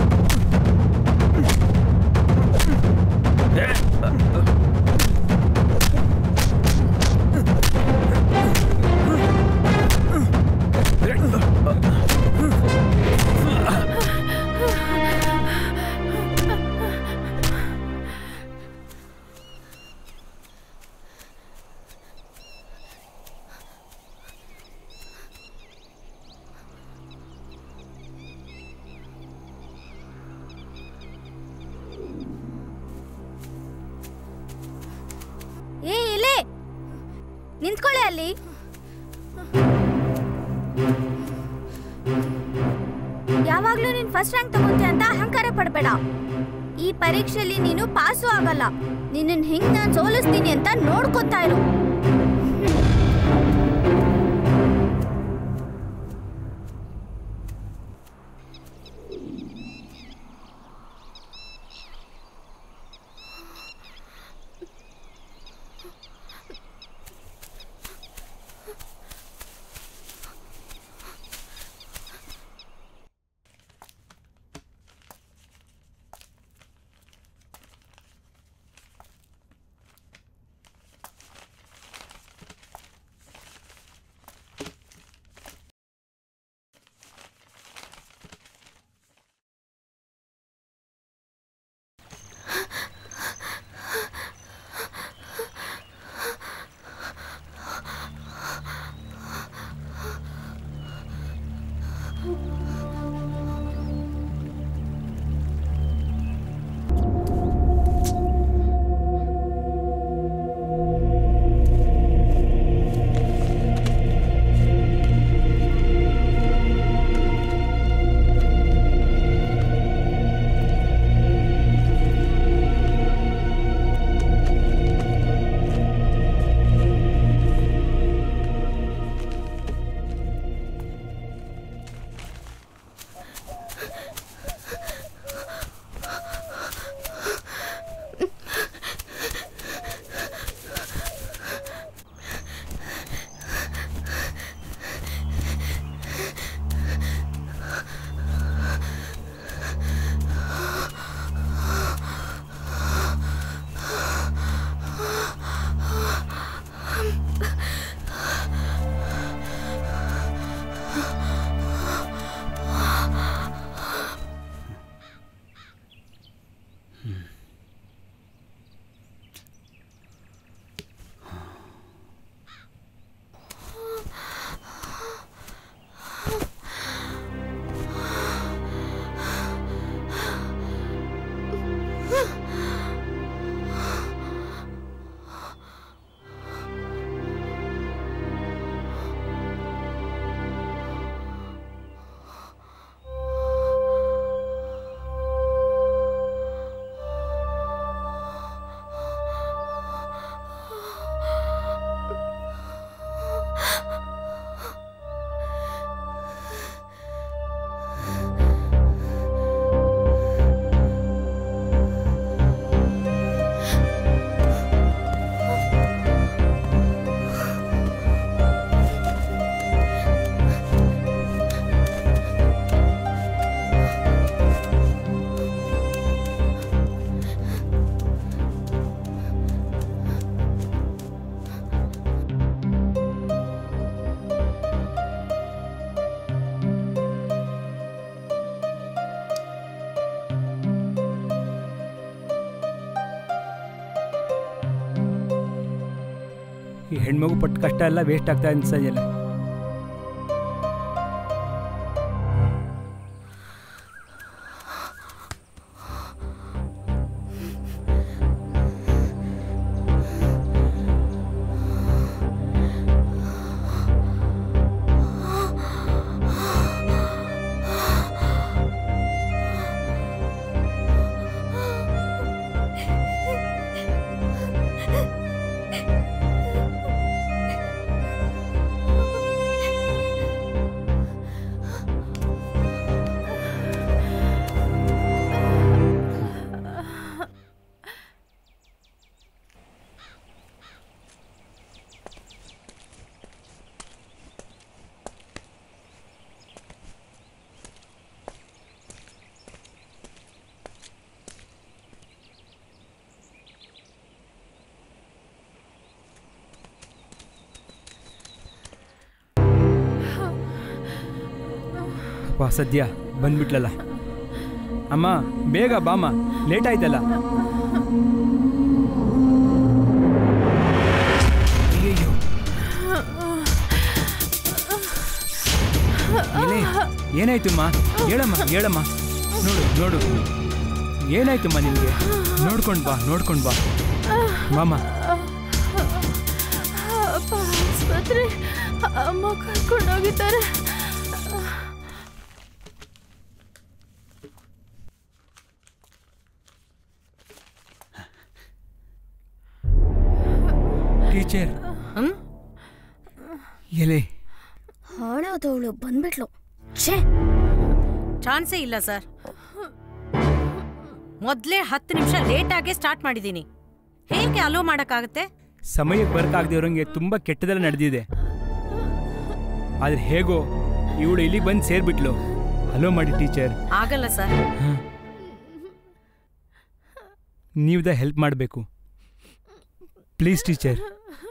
ಏ ಇಲ್ಲೇ ನಿಂತ್ಕೊಳ್ಳಿ ಅಲ್ಲಿ ಯಾವಾಗ್ಲೂ ನೀನ್ ಫಸ್ಟ್ ರ್ಯಾಂಕ್ ತಗೊಂತೀಯ ಅಂತ ಅಹಂಕಾರ ಪಡಬೇಡ ಈ ಪರೀಕ್ಷೆಯಲ್ಲಿ ನೀನು ಪಾಸು ಆಗಲ್ಲ ನಿನ್ನ ಹೆಂಗ್ ನಾನು ಸೋಲಿಸ್ತೀನಿ ಅಂತ ನೋಡ್ಕೊತಾ ಇರು ಈ ಹೆಣ್ಮಗು ಪಟ್ಟ ಕಷ್ಟ ಎಲ್ಲ ವೇಸ್ಟ್ ಆಗ್ತಾ ಅನ್ಸಲ್ಲ ಅಪ್ಪ ಸದ್ಯ ಬಂದ್ಬಿಟ್ಲಲ್ಲ ಅಮ್ಮ ಬೇಗ ಬಾಮ್ಮ ಲೇಟ್ ಆಯ್ತಲ್ಲ ಅಯ್ಯಯ್ಯೋ. ಎಲೆ, ಏನಾಯ್ತಮ್ಮ ಹೇಳಮ್ಮ ಹೇಳಮ್ಮ ನೋಡು ನೋಡು ಏನಾಯ್ತಮ್ಮ ನಿಮಗೆ ನೋಡ್ಕೊಂಡು ಬಾ ನೋಡ್ಕೊಂಡು ಬಾ ಬಾಮ್ಮ ಅಪ್ಪ ಆಸ್ಪತ್ರೆ ಅಮ್ಮ ಕರ್ಕೊಂಡು ಹೋಗಿದ್ದಾರೆ ಟೀಚರ್ ಹ್ಮ್ ಎಲೆ ಹಾಳಾದವಳು ಬಂದ್ಬಿಟ್ಲು ಛೇ ಚಾನ್ಸೇ ಇಲ್ಲ ಸರ್ ಮೊದಲೇ ಹತ್ತು ನಿಮಿಷ ಲೇಟಾಗೆ ಸ್ಟಾರ್ಟ್ ಮಾಡಿದ್ದೀನಿ ಹೇಗೆ ಅಲೋ ಮಾಡೋಕ್ಕಾಗತ್ತೆ ಸಮಯಕ್ಕೆ ಬರೋಕ್ಕಾಗದೆ ಇರೋಂಗೆ ತುಂಬ ಕೆಟ್ಟದೆಲ್ಲ ನಡೆದಿದೆ ಆದ್ರೆ ಹೇಗೋ ಇವಳು ಇಲ್ಲಿಗೆ ಬಂದು ಸೇರ್ಬಿಟ್ಲು ಹಲೋ ಮಾಡಿ ಟೀಚರ್ ಆಗಲ್ಲ ಸರ್ ನೀವ್ದ ಹೆಲ್ಪ್ ಮಾಡಬೇಕು ಪ್ಲೀಸ್ ಟೀಚರ್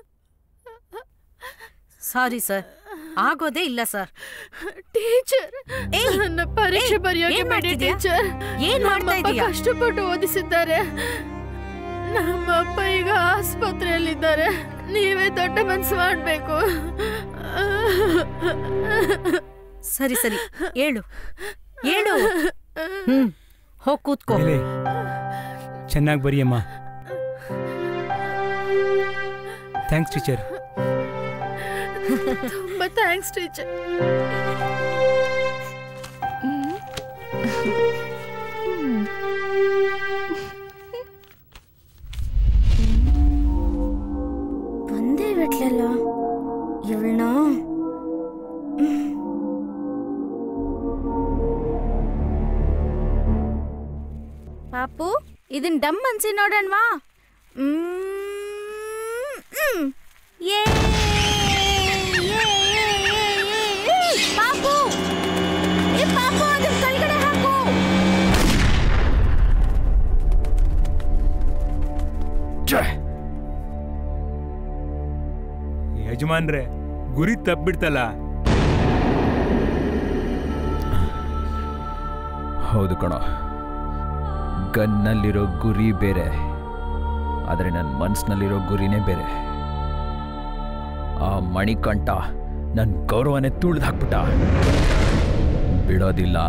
ಸಾರಿ ಸರ್ ಆಗೋದೇ ಇಲ್ಲ ಸರ್ ಟೀಚರ್ ಏಯ್, ನನ್ನ ಪರೀಕ್ಷೆ ಏಯ್, ಬರೆಯೋಕೆ ಏನ್ ಬಿಡಿ ಮಾಡ್ತಿದ್ಯಾ? ಟೀಚರ್ ಏನ್ ಮಾಡ್ತಾ ನಮ್ಮಪ್ಪ ಇದೀಯಾ? ಕಷ್ಟಪಟ್ಟು ಓದಿಸಿದ್ದಾರೆ ನಮ್ಮಪ್ಪ ಈಗ ಆಸ್ಪತ್ರೆಯಲ್ಲಿದ್ದಾರೆ ನೀವೇ ದೊಡ್ಡ ಮನ್ಸು ಮಾಡ್ಬೇಕು ಸರಿ ಸರಿ ಹೇಳು ಹೇಳು ಹ್ಮ್ ಹೋಗ್ ಕೂತ್ಕೋ ಎಲೆ ಚೆನ್ನಾಗಿ ಬರಿಯಮ್ಮ ಥ್ಯಾಂಕ್ಸ್ ಟೀಚರ್ ತುಂಬಾ ಥ್ಯಾಂಕ್ಸ್ ಟೀಚರ್ ಬಂದೇ ಬಿಟ್ಲಲ್ಲ ಇವಳನ್ನ ಪಾಪು ಇದನ್ ಡಮ್ ಅನ್ಸಿ ನೋಡಣ್ವಾ ಏ ಏ, ಏ, ಏ, ಏ, ಏ, ಪಾಪು ಏ ಪಾಪು ಅದನ್ನ ಕೆಳಗಡೆ ಹಾಕು ಯಜಮಾನ್ರೆ ಗುರಿ ತಪ್ಪಿಡ್ತಲ್ಲ ಹೌದು ಕಣೋ ಗನ್ನಲ್ಲಿರೋ ಗುರಿ ಬೇರೆ ಆದರೆ ನನ್ನ ಮನಸ್ಸಿನಲ್ಲಿರೋ ಗುರಿನೇ ಬೇರೆ ಆ ಮಣಿಕಂಠ ನನ್ನ ಗೌರವನೇ ತುಳಿದು ಹಾಕ್ಬಿಟ್ಟ ಬಿಡೋದಿಲ್ಲ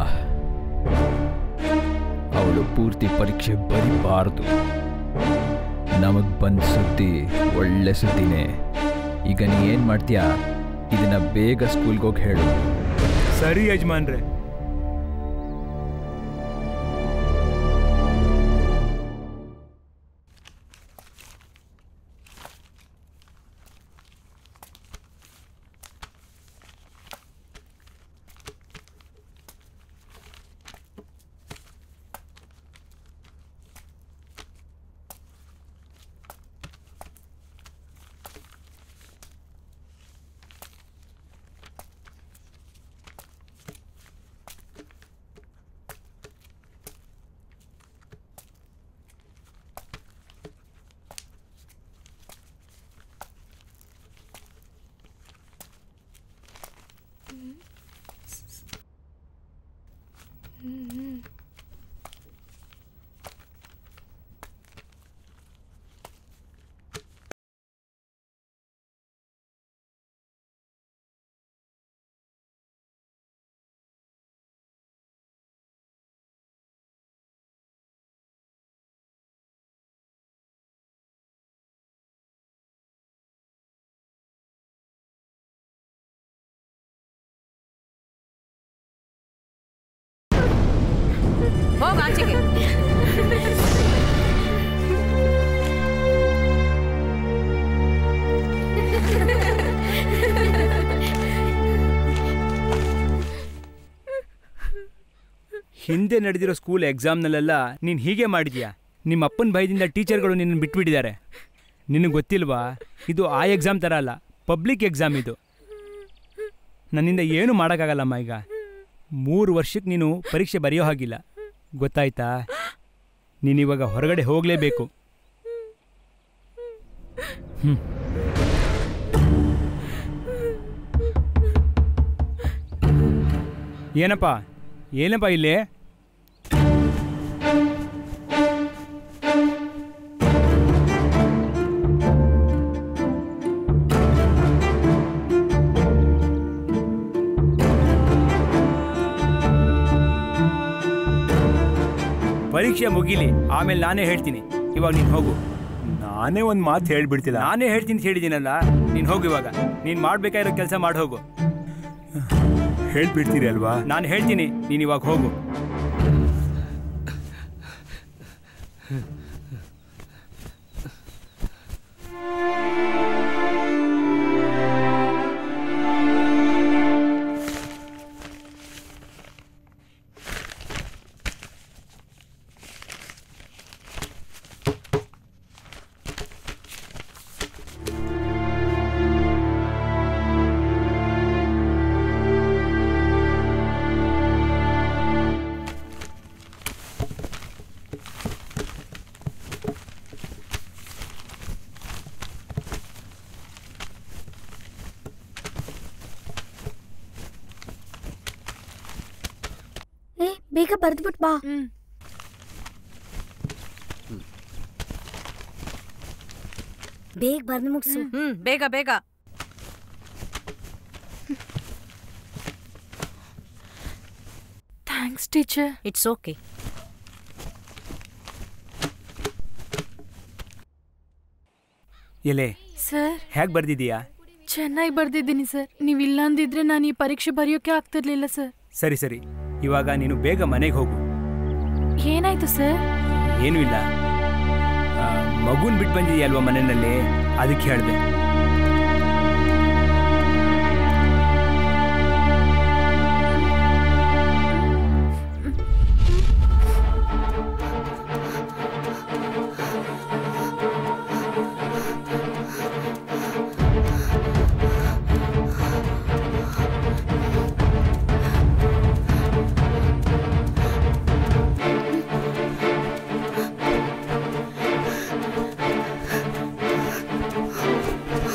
ಅವಳು ಪೂರ್ತಿ ಪರೀಕ್ಷೆ ಬರಿಬಾರ್ದು ನಮಗೆ ಬಂದ ಸುದ್ದಿ ಒಳ್ಳೆ ಸುದ್ದಿನೇ ಈಗ ನೀ ಏನು ಮಾಡ್ತೀಯಾ ಇದನ್ನ ಬೇಗ ಸ್ಕೂಲ್ಗೆ ಹೋಗಿ ಹೇಳು ಸರಿ ಯಜಮಾನ್ರೆ ಹಿಂದೆ ನಡೆದಿರೋ ಸ್ಕೂಲ್ ಎಕ್ಸಾಮ್ನಲ್ಲೆಲ್ಲ ನೀನು ಹೀಗೆ ಮಾಡಿದ್ಯಾ ನಿಮ್ಮ ಅಪ್ಪನ ಭಯದಿಂದ ಟೀಚರ್ಗಳು ನಿನ್ನ ಬಿಟ್ಬಿಟ್ಟಿದ್ದಾರೆ ನಿನಗೆ ಗೊತ್ತಿಲ್ವಾ ಇದು ಆ ಎಕ್ಸಾಮ್ ಥರ ಅಲ್ಲ ಪಬ್ಲಿಕ್ ಎಕ್ಸಾಮ್ ಇದು ನನ್ನಿಂದ ಏನು ಮಾಡೋಕ್ಕಾಗಲ್ಲಮ್ಮ ಈಗ ಮೂರು ವರ್ಷಕ್ಕೆ ನೀನು ಪರೀಕ್ಷೆ ಬರೆಯೋ ಹಾಗಿಲ್ಲ ಗೊತ್ತಾಯ್ತಾ ನೀನಿವಾಗ ಹೊರಗಡೆ ಹೋಗಲೇಬೇಕು ಹ್ಞೂ ಏನಪ್ಪ ಏನಪ್ಪ ಇಲ್ಲಿ ಪರೀಕ್ಷೆ ಮುಗಿಲಿ ಆಮೇಲೆ ನಾನೇ ಹೇಳ್ತೀನಿ ಇವಾಗ ನೀನು ಹೋಗು ನಾನೇ ಒಂದು ಮಾತು ಹೇಳ್ಬಿಡ್ತಿಲ್ಲ ನಾನೇ ಹೇಳ್ತೀನಿ ಅಂತ ಹೇಳಿದ್ದೀನಲ್ಲ ನೀನು ಹೋಗು ಇವಾಗ ನೀನು ಮಾಡ್ಬೇಕಾಗಿರೋ ಕೆಲಸ ಮಾಡಿ ಹೋಗು ಹೇಳ್ಬಿಡ್ತೀರಿ ಅಲ್ವಾ ನಾನು ಹೇಳ್ತೀನಿ ನೀನು ಇವಾಗ ಹೋಗು ಏ ಬೇಗ ಬರ್ದ್ಬಿಟ್ ಬಾ ಬೇಗ ಬರ್ದು ಮುಗ್ಸು ಹ್ಮ್ ಬೇಗ ಬೇಗ ಥ್ಯಾಂಕ್ಸ್ ಟೀಚರ್ ಇಟ್ಸ್ ಓಕೆ ಎಲೆ ಸರ್ ಹೇಗೆ ಬರ್ದಿದೀಯಾ ಚೆನ್ನಾಗಿ ಬರ್ದಿದ್ದೀನಿ ಸರ್ ನೀವು ಇಲ್ಲ ಅಂದಿದ್ರೆ ನಾನು ಈ ಪರೀಕ್ಷೆ ಬರೆಯೋಕೆ ಆಗ್ತಿರ್ಲಿಲ್ಲ ಸರ್ ಸರಿ ಸರಿ ಇವಾಗ ನೀನು ಬೇಗ ಮನೆಗೆ ಹೋಗು ಏನಾಯ್ತು ಸರ್ ಏನೂ ಇಲ್ಲ ಆ, ಮಗುನ್ ಬಿಟ್ಟು ಬಂದಿದೆಯಲ್ವ ಮನೆಯಲ್ಲಿ ಅದಕ್ಕೆ ಹೇಳಿದೆ ಆ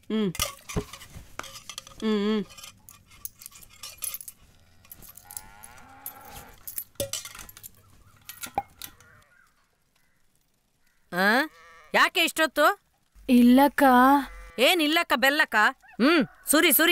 ಹ್ಮ್ ಹ್ಮ್ ಹ್ಮ್ ಆ? ಯಾಕೆ ಇಷ್ಟೊತ್ತು ಇಲ್ಲಕ್ಕ ಏನಿಲ್ಲಕ್ಕ ಬೆಲ್ಲಕ್ಕ ಹ್ಮ್ ಸುರಿ ಸುರಿ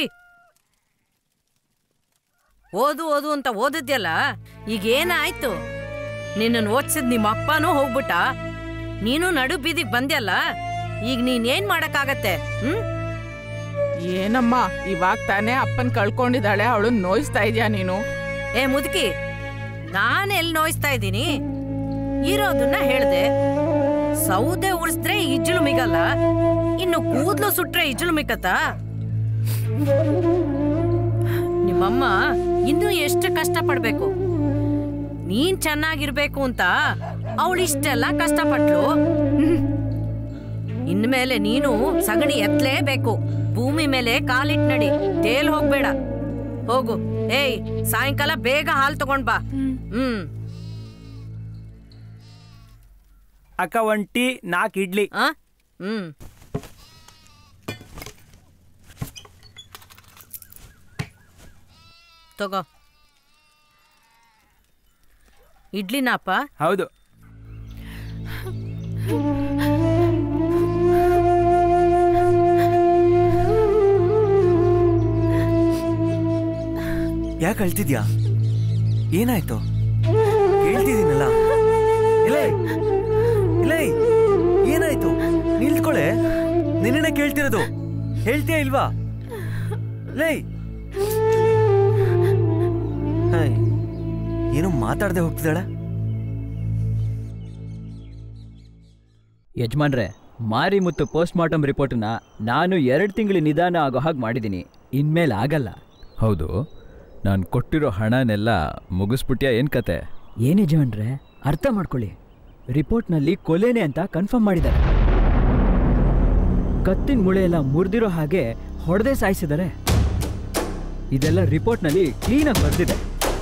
ಓದು ಓದು ಅಂತ ಓದಿದ್ಯಲ್ಲ ಈಗ ಏನಾಯ್ತು ನಿನ್ನನ್ನು ಓದ್ಸಿದ್ ನಿಮ್ಮ ಅಪ್ಪನೂ ಹೋಗ್ಬಿಟ್ಟ ನೀನು ನಡು ಬೀದಿಗ್ ಬಂದ್ಯಲ್ಲ ಈಗ ನೀನೇನ್ ಮಾಡಕ್ಕಾಗತ್ತೆ ಹ್ಮ್ ಏನಮ್ಮ ಇವಾಗ ತಾನೇ ಅಪ್ಪನ್ ಕಳ್ಕೊಂಡಿದ್ದಾಳೆ ಅವಳು ನೋಯಿಸ್ತಾ ಇದೀಯಾ ನೀನು ಏ ಮುದುಕಿ ನಾನು ಎಲ್ಲಿ ನೋಯಿಸ್ತಾ ಇದ್ದೀನಿ ಇರೋದನ್ನ ಹೇಳ್ದೆ ಸೌದೆ ಉಳಿಸಿದ್ರೆ ಇಜ್ಜಲು ಮಿಗಲ್ಲ ಇನ್ನು ಕೂದ್ಲು ಸುಟ್ರೆ ಇಜ್ಜಲು ಮಿಕ್ಕತ್ತಾ ನಿಮ್ಮಮ್ಮ ಇನ್ನೂ ಎಷ್ಟು ಕಷ್ಟ ಪಡ್ಬೇಕು ನೀನ್ ಚೆನ್ನಾಗಿರ್ಬೇಕು ಅಂತ ಅವಳು ಇಷ್ಟೆಲ್ಲ ಕಷ್ಟಪಟ್ಲು ಇನ್ಮೇಲೆ ನೀನು ಸಗಣಿ ಎತ್ತಲೇಬೇಕು ಭೂಮಿ ಮೇಲೆ ಕಾಲಿಟ್ ನಡಿ ತೇಲ್ ಹೋಗ್ಬೇಡ ಹೋಗು ಏಯ್ ಸಾಯಂಕಾಲ ಬೇಗ ಹಾಲ್ ತಗೊಂಡ್ ಬಾ ಹ್ಮ್ ಅಕ್ಕ ಒಂದ್ ಟೀ ನಾಲ್ಕು ಇಡ್ಲಿ ಆ ಹ್ಮ್ ತಗೋ ಇಡ್ಲಿನಾಪ ಹೌದು ಯಾಕೆ ಅಳ್ತಿದ್ಯಾ ಏನಾಯ್ತು ಕೇಳ್ತಿದ್ದೀನಲ್ಲ ಇಲ್ಲೇ ಇಲ್ಲೇ ಏನಾಯ್ತು ನಿಲ್ತ್ಕೊಳೆ ನಿನ್ನೆ ಕೇಳ್ತಿರೋದು ಹೇಳ್ತೀಯಾ ಇಲ್ವಾ ಲೇ ಹಾಯ್ ಏನೋ ಮಾತಾಡದೆ ಹೋಗ್ತಿದ್ದಾಳೆ ಯಜಮಾನ್ರೆ ಮಾರಿ ಮತ್ತು ಪೋಸ್ಟ್ ಮಾರ್ಟಮ್ ರಿಪೋರ್ಟ್ನ ನಾನು ಎರಡು ತಿಂಗಳು ನಿಧಾನ ಆಗೋ ಹಾಗೆ ಮಾಡಿದ್ದೀನಿ ಇನ್ಮೇಲೆ ಆಗಲ್ಲ ಹೌದು ನಾನು ಕೊಟ್ಟಿರೋ ಹಣನೆಲ್ಲ ಮುಗಿಸ್ಬಿಟ್ಯಾ ಏನು ಕತೆ ಏನು ಯಜಮಾನ್ರೆ ಅರ್ಥ ಮಾಡ್ಕೊಳ್ಳಿ ರಿಪೋರ್ಟ್ನಲ್ಲಿ ಕೊಲೆನೆ ಅಂತ ಕನ್ಫರ್ಮ್ ಮಾಡಿದ್ದಾರೆ ಕತ್ತಿನ ಮುಳೆ ಎಲ್ಲ ಮುರಿದಿರೋ ಹಾಗೆ ಹೊಡೆದೇ ಸಾಯಿಸಿದ್ದಾರೆ ಇದೆಲ್ಲ ರಿಪೋರ್ಟ್ನಲ್ಲಿ ಕ್ಲೀನಾಗಿ ಬರೆದಿದೆ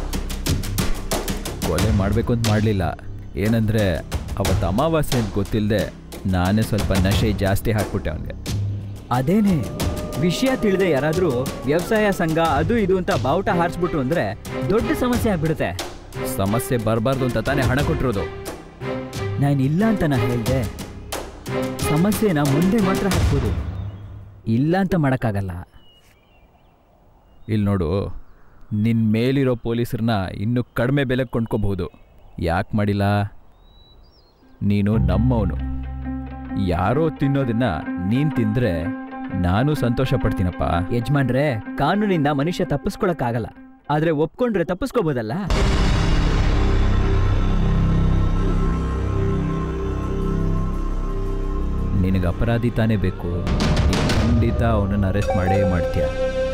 ಕೊಲೆ ಮಾಡಬೇಕು ಅಂತ ಮಾಡಲಿಲ್ಲ ಏನಂದ್ರೆ ಅವತ್ತು ಅಮಾವಾಸ್ಯೆ ಅಂತ ಗೊತ್ತಿಲ್ಲದೆ ನಾನೇ ಸ್ವಲ್ಪ ನಶೆ ಜಾಸ್ತಿ ಹಾಕ್ಬಿಟ್ಟೆ ಅವನಿಗೆ ಅದೇನೇ ವಿಷಯ ತಿಳಿದೆ ಯಾರಾದರೂ ವ್ಯವಸಾಯ ಸಂಘ ಅದು ಇದು ಅಂತ ಬಾವುಟ ಹಾರಿಸ್ಬಿಟ್ರು ಅಂದ್ರೆ ದೊಡ್ಡ ಸಮಸ್ಯೆ ಆಗ್ಬಿಡುತ್ತೆ ಸಮಸ್ಯೆ ಬರಬಾರ್ದು ಅಂತ ತಾನೇ ಹಣ ಕೊಟ್ಟಿರೋದು ನಾನು ಇಲ್ಲ ಅಂತ ನಾ ಹೇಳಿದೆ ಸಮಸ್ಯೆನ ಮುಂದೆ ಮಾತ್ರ ಹಾಕ್ಬೋದು ಇಲ್ಲ ಅಂತ ಮಾಡೋಕ್ಕಾಗಲ್ಲ ಇಲ್ಲಿ ನೋಡು ನಿನ್ನ ಮೇಲಿರೋ ಪೊಲೀಸರನ್ನ ಇನ್ನೂ ಕಡಿಮೆ ಬೆಲೆಗೆ ಕೊಂಡ್ಕೋಬಹುದು ಯಾಕೆ ಮಾಡಿಲ್ಲ ನೀನು ನಮ್ಮವನು ಯಾರೋ ತಿನ್ನೋದನ್ನ ನೀನು ತಿಂದ್ರೆ ನಾನು ಸಂತೋಷ ಪಡ್ತೀನಪ್ಪ ಯಜಮಾನ್ರೆ ಕಾನೂನಿಂದ ಮನುಷ್ಯ ತಪ್ಪಿಸ್ಕೊಳಕ್ಕಾಗಲ್ಲ ಆದ್ರೆ ಒಪ್ಕೊಂಡ್ರೆ ತಪ್ಪಿಸ್ಕೋಬೋದಲ್ಲ ನಿನಗೆ ಅಪರಾಧಿ ತಾನೇ ಬೇಕು ನೀನ್ ಖಂಡಿತ ಅವನನ್ನು ಅರೆಸ್ಟ್ ಮಾಡೇ ಮಾಡ್ತೀಯ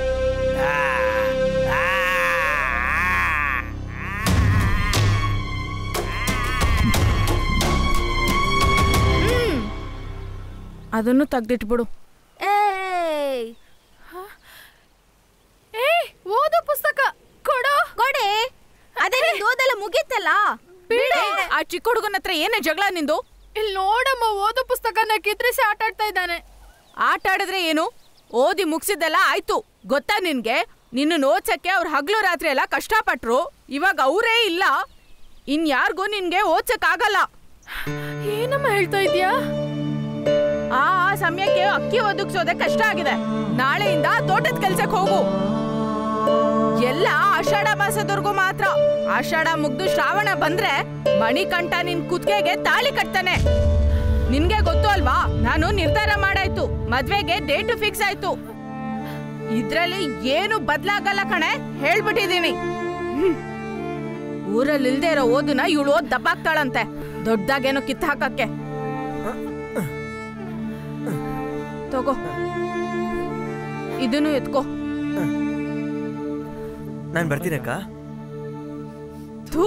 ಅದನ್ನು ತೆಗ್ದಿಟ್ಬಿಡು ಏಯ್ ಏ ಓದೋ ಪುಸ್ತಕ ಕೊಡು ಕೊಡೆ ಅದೇ ನಿಂದು ಓದೆಲ್ಲ ಮುಗೀತಲ್ಲ ಬಿಡೆ ಆ ಚಿಕ್ಕ ಹುಡುಗನ ಹತ್ರ ಏನೇ ಜಗಳ ನಿಂದು ಇಲ್ಲಿ ನೋಡಮ್ಮ ಓದೋ ಪುಸ್ತಕನ ಕಿತ್ರಿಸಿ ಆಟ ಆಡ್ತಾ ಇದ್ದಾನೆ ಆಟ ಆಡಿದ್ರೆ ಏನು ಓದಿ ಮುಗ್ಸಿದ್ದೆಲ್ಲ ಆಯ್ತು ಗೊತ್ತಾ ನಿನ್ಗೆ ನಿನ್ನ ಓದ್ಸಕ್ಕೆ ಅವ್ರು ಹಗ್ಲು ರಾತ್ರಿ ಎಲ್ಲ ಕಷ್ಟಪಟ್ರು ಇವಾಗ ಅವರೇ ಇಲ್ಲ ಇನ್ಯಾರಿಗೂ ನಿನ್ಗೆ ಓದ್ಸಕ್ ಆಗಲ್ಲ ಏನಮ್ಮ ಹೇಳ್ತಾ ಇದೀಯಾ ಆ ಆ ಸಮಯಕ್ಕೆ ಅಕ್ಕಿ ಒದಗಿಸೋದೆ ಕಷ್ಟ ಆಗಿದೆ ನಾಳೆಯಿಂದ ತೋಟದ ಕೆಲ್ಸಕ್ಕೆ ಹೋಗು ಎಲ್ಲ ಆಷಾಢ ಮಾಸದವರೆಗೂ ಮಾತ್ರ ಆಷಾಢ ಮುಗ್ದು ಶ್ರಾವಣ ಬಂದ್ರೆ ಮಣಿಕಂಠ ನಿನ್ ಕುತ್ತಿಗೆಗೆ ತಾಳಿ ಕಟ್ತಾನೆ ನಿನ್ಗೆ ಗೊತ್ತು ಅಲ್ವಾ ನಾನು ನಿರ್ಧಾರ ಮಾಡಾಯ್ತು ಮದ್ವೆಗೆ ಡೇಟು ಫಿಕ್ಸ್ ಆಯ್ತು ಇದ್ರಲ್ಲಿ ಏನು ಬದ್ಲಾಗಲ್ಲ ಕಣೆ ಹೇಳ್ಬಿಟ್ಟಿದೀನಿ ಹ್ಮ್. ಊರಲ್ಲಿ ಇಲ್ದೇ ಇರೋ ಓದನ್ನ ಇವಳು ಓದ್ ದಬ್ಬಾಕ್ತಾಳಂತೆ ದೊಡ್ಡದಾಗೇನೋ ಕಿತ್ತು ಹಾಕಕ್ಕೆ ತಗೋ ಇದನ್ನು ಎತ್ಕೋ ನಾನು ಬರ್ತೀನಕ್ಕ ಥೂ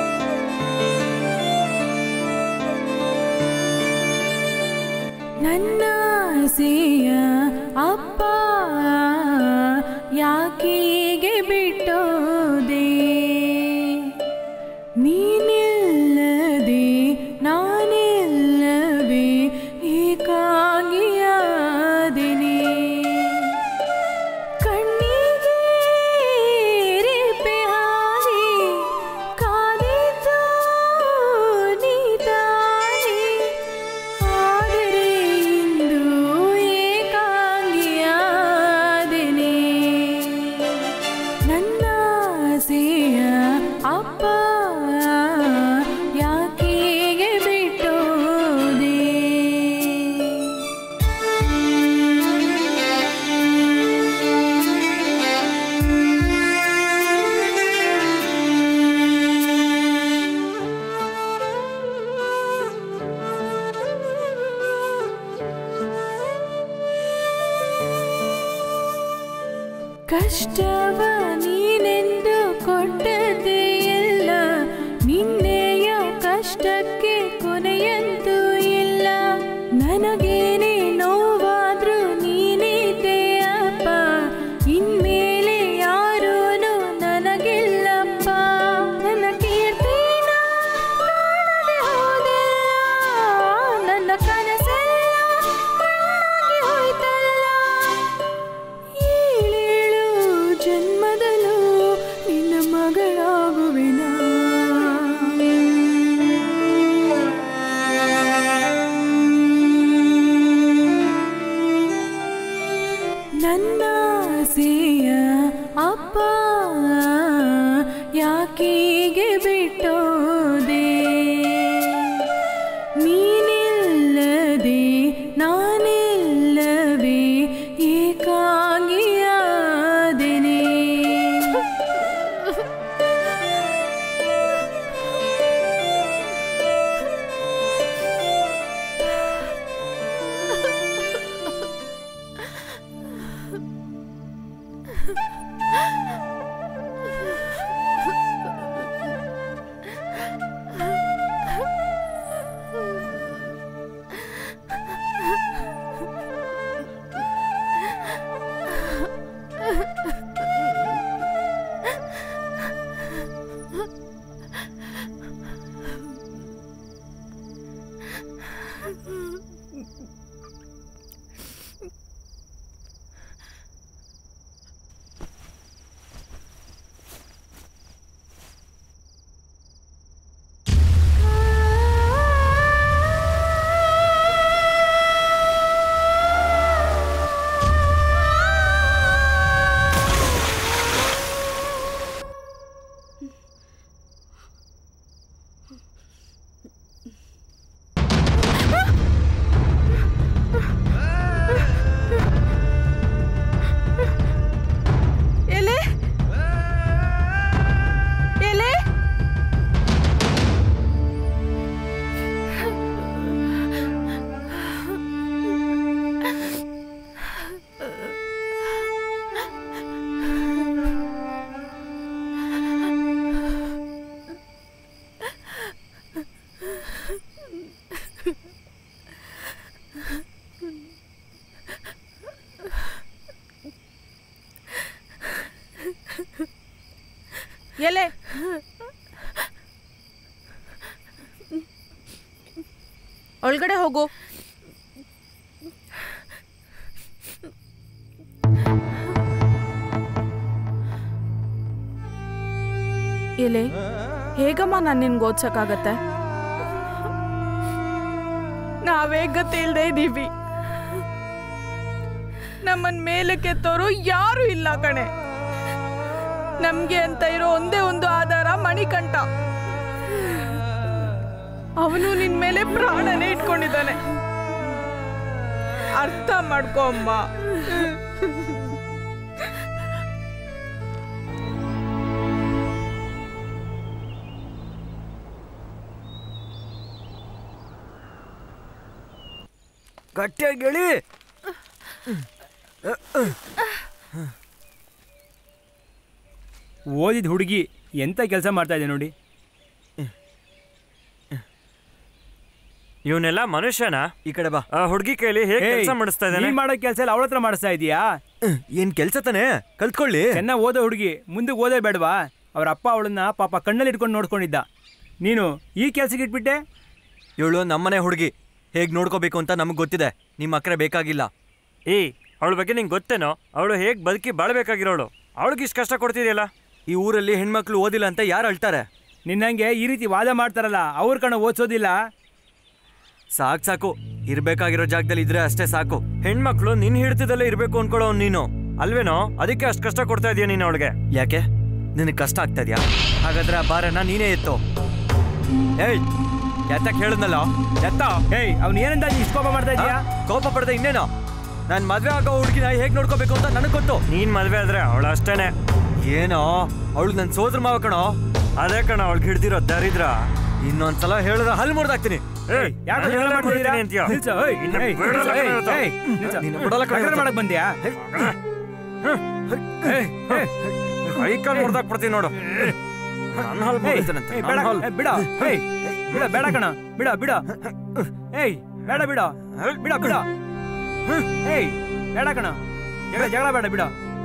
ನನ್ನ ಆಸೆಯ ಅಪ್ಪ ಯಾಕೀಗೆ ಬಿಟ್ಟೋದೆ ನೀನಿಲ್ಲದೆ ನಾನಿಲ್ಲವೇ ಏಕಾಂಗಿಯಾದೆನೆ ಕಣ್ಣಿಗೆ ರೇಪೆ ಹಾರಿ ಕಾದಿದ್ದು ನೀ ತಾನೇ ಆದರೆ ಇಂದು ಏಕಾಂಗಿಯಾದೆನೆ ನನ್ನ ಆಸೆಯ ಅಪ್ಪ ಯಾಕೀಗೆ ಬಿಟ್ಟೋದೆ ಕಷ್ಟವ ನೀನೆಂದು ಕೊಟ್ಟದೆ ಎಲ್ಲ ನಿನ್ನೆಯ ಕಷ್ಟಕ್ಕೆ ಕೊನೆಯಂತೂ ಇಲ್ಲ ನನಗೇನೆ ನೋವಾದ್ರೂ ನೀನಿದ್ದೆ ಅಪ್ಪ ಇನ್ಮೇಲೆ ಯಾರೂನು ನನಗಿಲ್ಲಪ್ಪ ನನ್ನ ಕೀರ್ತಿನ ಕಾಣದೆ ಹೋದೆಲ್ಲ ನನ್ನ ಕನಸೆಲ್ಲ ಮಣ್ಣಾಗಿ ಹೋಯ್ತಲ್ಲ ಏಳೇಳು ಜನ್ಮದಲ್ಲೂ ನಿನ್ನ ಮಗಳಾಗುವೆನ ನನ್ನ ಆಸೆಯ ಅಪ್ಪ ಯಾಕೀಗೆ ಬಿಟ್ಟೋದೆ ನೀನಿಲ್ಲದೆ ನಾನಿಲ್ಲವೇ ಏಕಾಂಗಿಯಾದೆನೆ ಎಲೆ ಎಲೆ ಎಲೆ ಒಳಗಡೆ ಹೋಗು ಎಲೆ ಹೇಗಮ್ಮ ನಾನು ನಿನ್ಗೆ ಓದ್ಸಕ್ಕಾಗತ್ತೆ ನಾವೇ ಗತಿ ಇಲ್ದೇ ಇದ್ದೀವಿ ನಮ್ಮನ್ ಮೇಲಕ್ಕೆ ತೋರು ಯಾರು ಇಲ್ಲ ಕಣೆ ನಮ್ಗೆ ಅಂತ ಇರೋ ಒಂದೇ ಒಂದು ಆಧಾರ ಮಣಿಕಂಠ ಅವನು ನಿನ್ ಮೇಲೆ ಪ್ರಾಣನೇ ಇಟ್ಕೊಂಡಿದ್ದಾನೆ ಅರ್ಥ ಮಾಡ್ಕೋ ಅಮ್ಮ ಗಟ್ಟಿಯಾಗಿ ಹೇಳಿ ಓದಿದ ಹುಡುಗಿ ಎಂಥ ಕೆಲಸ ಮಾಡ್ತಾ ಇದೆ ನೋಡಿ ಇವನೆಲ್ಲ ಮನುಷ್ಯನ ಈ ಕಡೆ ಬಾ ಹುಡುಗಿ ಕೈಲಿ ಹೇಗೆ ಏಯ್, ಕೆಲಸ ಮಾಡಿಸ್ತಾ ಇದ್ದಾನೆ ನೀನ್ ಮಾಡೋ ಕೆಲಸ ಎಲ್ಲ ಅವಳ ಹತ್ರ ಮಾಡಿಸ್ತಾ ಇದೀಯಾ ಏನ್ ಕೆಲ್ಸ ತಾನೆ ಕಲ್ತ್ಕೊಳ್ಳಿ ಚೆನ್ನಾಗಿ ಓದೋ ಹುಡುಗಿ ಮುಂದೆ ಓದೇ ಬೇಡವಾ ಅವ್ರ ಅಪ್ಪ ಅವಳನ್ನ ಪಾಪ ಕಣ್ಣಲ್ಲಿ ಇಟ್ಕೊಂಡು ನೋಡ್ಕೊಂಡಿದ್ದ ನೀನು ಈ ಕೆಲ್ಸಕ್ಕೆ ಇಟ್ಬಿಟ್ಟೆ ಇವಳು ನಮ್ಮನೆ ಹುಡುಗಿ ಹೇಗ್ ನೋಡ್ಕೋಬೇಕು ಅಂತ ನಮಗ್ ಗೊತ್ತಿದೆ ನಿಮ್ಮ ಅಕ್ರೆ ಬೇಕಾಗಿಲ್ಲ ಏಯ್ ಅವಳ ಬಗ್ಗೆ ನಿಂಗೆ ಗೊತ್ತೇನೋ ಅವಳು ಹೇಗೆ ಬದುಕಿ ಬಾಳ್ಬೇಕಾಗಿರೋಳು ಅವಳಿಗೆ ಇಷ್ಟು ಕಷ್ಟ ಕೊಡ್ತಿದೆಯಲ್ಲ ಈ ಊರಲ್ಲಿ ಹೆಣ್ಮಕ್ಳು ಓದಿಲ್ಲ ಅಂತ ಯಾರು ಅಳ್ತಾರೆ ನಿನ್ನಂಗೆ ಈ ರೀತಿ ವಾದ ಮಾಡ್ತಾರಲ್ಲ ಅವ್ರ ಕಣ ಓದಿಸೋದಿಲ್ಲ ಸಾಕ್ ಸಾಕು ಇರ್ಬೇಕಾಗಿರೋ ಜಾಗದಲ್ಲಿ ಇದ್ರೆ ಅಷ್ಟೇ ಸಾಕು ಹೆಣ್ಮಕ್ಳು ನಿನ್ ಹಿಡಿತದಲ್ಲೇ ಇರ್ಬೇಕು ಅನ್ಕೊಳ್ಳೋ ನೀನು ಅಲ್ವೇನೋ ಅದಕ್ಕೆ ಅಷ್ಟು ಕಷ್ಟ ಕೊಡ್ತಾ ಇದೀಯ ನೀನು ಅವಳಿಗೆ ಯಾಕೆ ನಿನಗೆ ಕಷ್ಟ ಆಗ್ತಾ ಇದ್ಯಾ ಹಾಗಾದ್ರೆ ಆ ಭಾರನ ನೀನೇ ಎತ್ತು ಏಯ್ ಎತ್ತಕ್ ಹೇಳಿದ್ನಲ್ಲ ಎತ್ತ ಏಯ್ ಅವ್ನು ಏನಂತ ಇಷ್ಟು ಕೋಪ ಮಾಡ್ತಾ ಇದೀಯಾ ಕೋಪ ಪಡ್ದೆ ಇನ್ನೇನೋ ನಾನ್ ಮದ್ವೆ ಆಗೋ ಹುಡುಗಿನ ಹೇಗ್ ನೋಡ್ಕೋಬೇಕು ಅಂತ ನನಗ್ ಗೊತ್ತು ನೀನ್ ಮದ್ವೆ ಆದ್ರೆ ಅವಳು ಅಷ್ಟೇನೆ ಏನೋ ಅವಳು ನನ್ ಸೋದ್ರ ಮಾವ ಕಣೋ ಅದೇ ಕಣ ಅವಳಿಗೆ ಹಿಡ್ದಿರೋ ದರಿದ್ರ ಇನ್ನೊಂದ್ಸಲ ಹೇಳಿದ್ರೆ ಹಲ್ಲು ಮುರಿದಾಕ್ತೀನಿ ಏಯ್ ಯಾಕೆ ನಾನು ಜಗಳ ಎಲ್ಲ ಮಾಡ್ತಿದ್ದೀರಾ? ಮಾಡ್ತೀನಿ ಅಂತೀಯ? ನಿಲ್ಸು, ಏಯ್, ಇನ್ನು ಏಯ್, ಬಿಡಲ್ಲ ನಿಲ್ಸು, ಏಯ್, ಕಣೋ ಏಯ್, ನಿಲ್ಸು. ನಿನ್ನ ಬಿಡಲ್ಲ ಕಣೋ ತಕರಾರು ಇವತ್ತು. ಮಾಡಕ್ ಬಂದ್ಯಾ ಏಯ್, ಏಯ್, ಕೈ ಕಾಲು ಮುರ್ದಾಕ್ ಬಿಡ್ತೀನಿ ನೋಡು ನನ್ನ ಹಾಲು ಏಯ್, ಮುರಿತಾನಂತೆ, ಏಯ್, ನನ್ನ ಬೇಡ ಹಾಲು. ಏಯ್, ಬಿಡ ಏಯ್ ಬಿಡ ಬೇಡ ಕಣ ಬಿಡ ಬಿಡ ಏಯ್ ಬೇಡ ಬಿಡ ಬಿಡ ಬಿಡ ಏಯ್ ಬೇಡ ಕಣ ಜಗಳ ಜಗಳ ಬೇಡ ಬಿಡ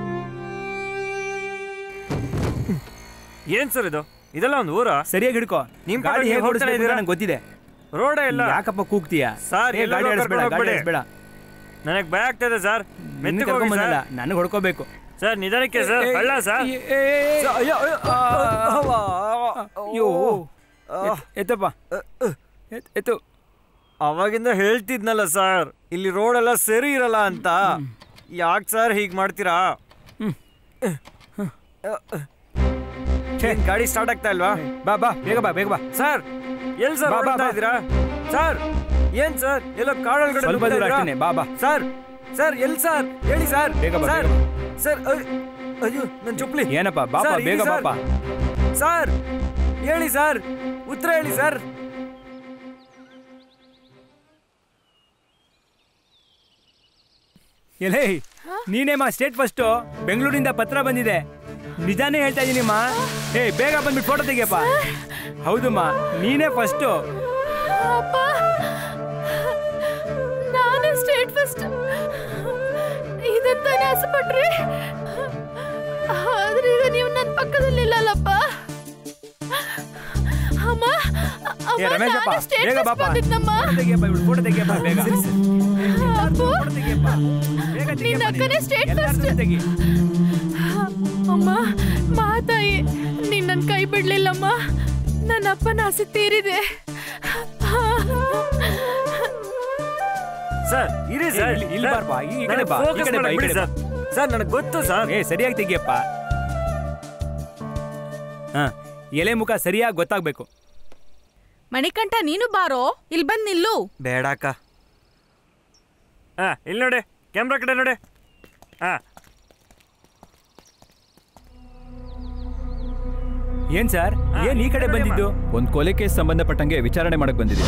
ಏನ್ ಸರ್ ಇದು ಇದೆಲ್ಲ ಒಂದು ಊರ ಸರಿಯಾಗಿ ಹಿಡ್ಕೋ ನಿಮ್ ಗಾಡಿ ಕಡೆ ಹೇಗೆ ಹೋಗ್ತಾನೆ ಓಡಿಸ್ಬೇಕು ಅಂತ ಇದ್ದೀರಾ? ನಂಗೆ ಗೊತ್ತಿದೆ ರೋಡೇ ಇಲ್ಲ ಯಾಕಪ್ಪ ಕೂಗ್ತೀಯ ಸರ್, ಏ, ಎಲ್ಲರೂ ಗಾಡಿ ಆಡಿಸ್ಬೇಡ ಕರ್ಕೊಂಡು ಗಾಡಿ ಹೋಗ್ಬೇಡಿ. ಆಡಿಸ್ಬೇಡ ನನಗೆ ಭಯ ಆಗ್ತಾ ಇದೆ ಸರ್ ನಿನ್ನ ಮೆತ್ತಗೆ ಹೋಗಿ ಕರ್ಕೊಂಬಂದಲ್ಲ ಸರ್ ನನಗೆ ಹೊಡ್ಕೋಬೇಕು ಸರ್ ನಿಧಾನಕ್ಕೆ ಸರ್ ಏಯ್, ಅಲ್ಲ ಸರ್ ಏಯ್, ಏಯ್, ಏಯ್, ಅಯ್ಯೋ, ಅಯ್ಯೋ, ಅವ್ವ, ಅಯ್ಯೋ ಎತ್- ಎತ್ತಪ್ಪ ಎತ್- ಎತ್ತು ಅವಾಗಿಂದ ಹೇಳ್ತಿದ್ನಲ್ಲ ಸರ್ ಇಲ್ಲಿ ರೋಡ್ ಎಲ್ಲ ಸರಿ ಇರಲ್ಲ ಅಂತ ಯಾಕೆ ಸರ್ ಹೀಗ್ ಮಾಡ್ತೀರಾ ಏನ್ ಗಾಡಿ ಸ್ಟಾರ್ಟ್ ಆಗ್ತಾ ಇಲ್ವಾ ಬಾ ಬಾ ಬೇಗ ಬಾ ಬೇಗ ಬಾ ಸರ್ ಎಲ್ ಸರ್ ಬಾ, ಬಾ, ಹೊರಡ್ತಾ ಬಾ. ಇದ್ದೀರಾ ಸರ್ ಏನ್ ಸರ್ ಎಲ್ಲೋ ಕಾಡೊಳಗಡೆ ಸ್ವಲ್ಪ ನುಗ್ತಾ ದೂರ ಇದ್ದೀರಾ? ಅಷ್ಟೇನೆ ಬಾ ಬಾ ಸರ್ ಸರ್ ಎಲ್ ಸರ್ ಹೇಳಿ ಸರ್ ಬೇಗ ಬಾ, ಸರ್ ಬೇಗ ಸರ್ ಅಯ್- ಅಯ್ಯೋ ನನ್ ಚುಪ್ಲಿ ಏನಪ್ಪ ಬಾಪ ಸರ್, ಬೇಗ ಇರಿ ಸರ್. ಬಾಪ ಸರ್ ಹೇಳಿ ಸರ್ ಉತ್ತರ ಹೇಳಿ ಸರ್ ಎಲೇ ನೀನೇಮ್ಮ ಸ್ಟೇಟ್ ಫಸ್ಟು ಬೆಂಗಳೂರಿಂದ ಪತ್ರ ಬಂದಿದೆ ನಿಜಾನೇ ಹೇಳ್ತಾ ಇದೀನಿಮ್ಮ ಏ ಬೇಗ ಬಂದ್ಬಿಟ್ಟು ಫೋಟೋ ತೆಗಿಯಪ್ಪ ಹೌದಮ್ಮ ನೀನೇ ಫಸ್ಟು ಅಪ್ಪ ನಾನೇ ಸ್ಟೇಟ್ ಫಸ್ಟ್ ಇದಂತಾನೆ ಆಸೆ ಪಟ್ರಿ ಆದ್ರೆ ಈಗ ನೀವು ನನ್ನ ಪಕ್ಕದಲ್ಲಿ ಇಲ್ಲಲ್ಲಪ್ಪ ಅಮ್ಮ ಅಮ್ಮ, ಏ ರಮೇಶಪ್ಪ ನಾನೇ state ಬೇಗ first ಬಾಪ ಬಂದಿದ್ನಮ್ಮ. ಫೋಟೋ ತೆಗಿಯಪ್ಪ ಇವಳು ಫೋಟೋ ತೆಗಿಯಪ್ಪ ಬೇಗ ಅಪ್ಪು, ಫೋಟೋ ತೆಗಿಯಪ್ಪ ಬೇಗ ನಿನ್ನ ತೆಗಿಯಪ್ಪ ಅಕ್ಕನೇ ನೀನು. state ಎಲ್ಲಾರ್ನೂ first. ತೆಗಿ ಅಮ್ಮ ಮಾತಾಯಿ ನೀನ್ ನನ್ ಕೈ ಬಿಡ್ಲಿಲ್ಲಮ್ಮ ನನ್ನ ಅಪ್ಪನ ಆಸೆ ತೀರಿದೆ ಸರ್ ಇರಿ ಏ, ಸರ್ ಇಲ್ಲಿ- ಇಲ್ಲಿ ಬಾರಪ್ಪ, ಈ- ಈ ಕಡೆ ಬಾ, ಈ ಕಡೆ ಬಾ, ಈ ಕಡೆ ಸರ್ ಸರ್ ನನಗೆ ಗೊತ್ತು ಸರ್ ಏ ಸರಿಯಾಗಿ ತೆಗಿಯಪ್ಪ ಹಾ ಎಲೆ ಮುಖ ಸರಿಯಾಗಿ ಗೊತ್ತಾಗ್ಬೇಕು ಮಣಿಕಂಠ ನೀನು ಬಾರೋ ಇಲ್ಲಿ ಬಂದ್ ನಿಲ್ಲು ಬೇಡ ಅಕ್ಕ ಹಾ ಇಲ್ಲಿ ನೋಡಿ ಕ್ಯಾಮ್ರಾ ಕಡೆ ನೋಡಿ ಹಾ ಏನ್ ಸರ್ ಏನ್ ಈ ಕಡೆ ಬಂದಿದ್ದು ಒಂದ್ ಕೊಲೆ ಕೇಸ್ ಸಂಬಂಧಪಟ್ಟಂಗೆ ವಿಚಾರಣೆ ಮಾಡಕ್ ಬಂದಿದೆ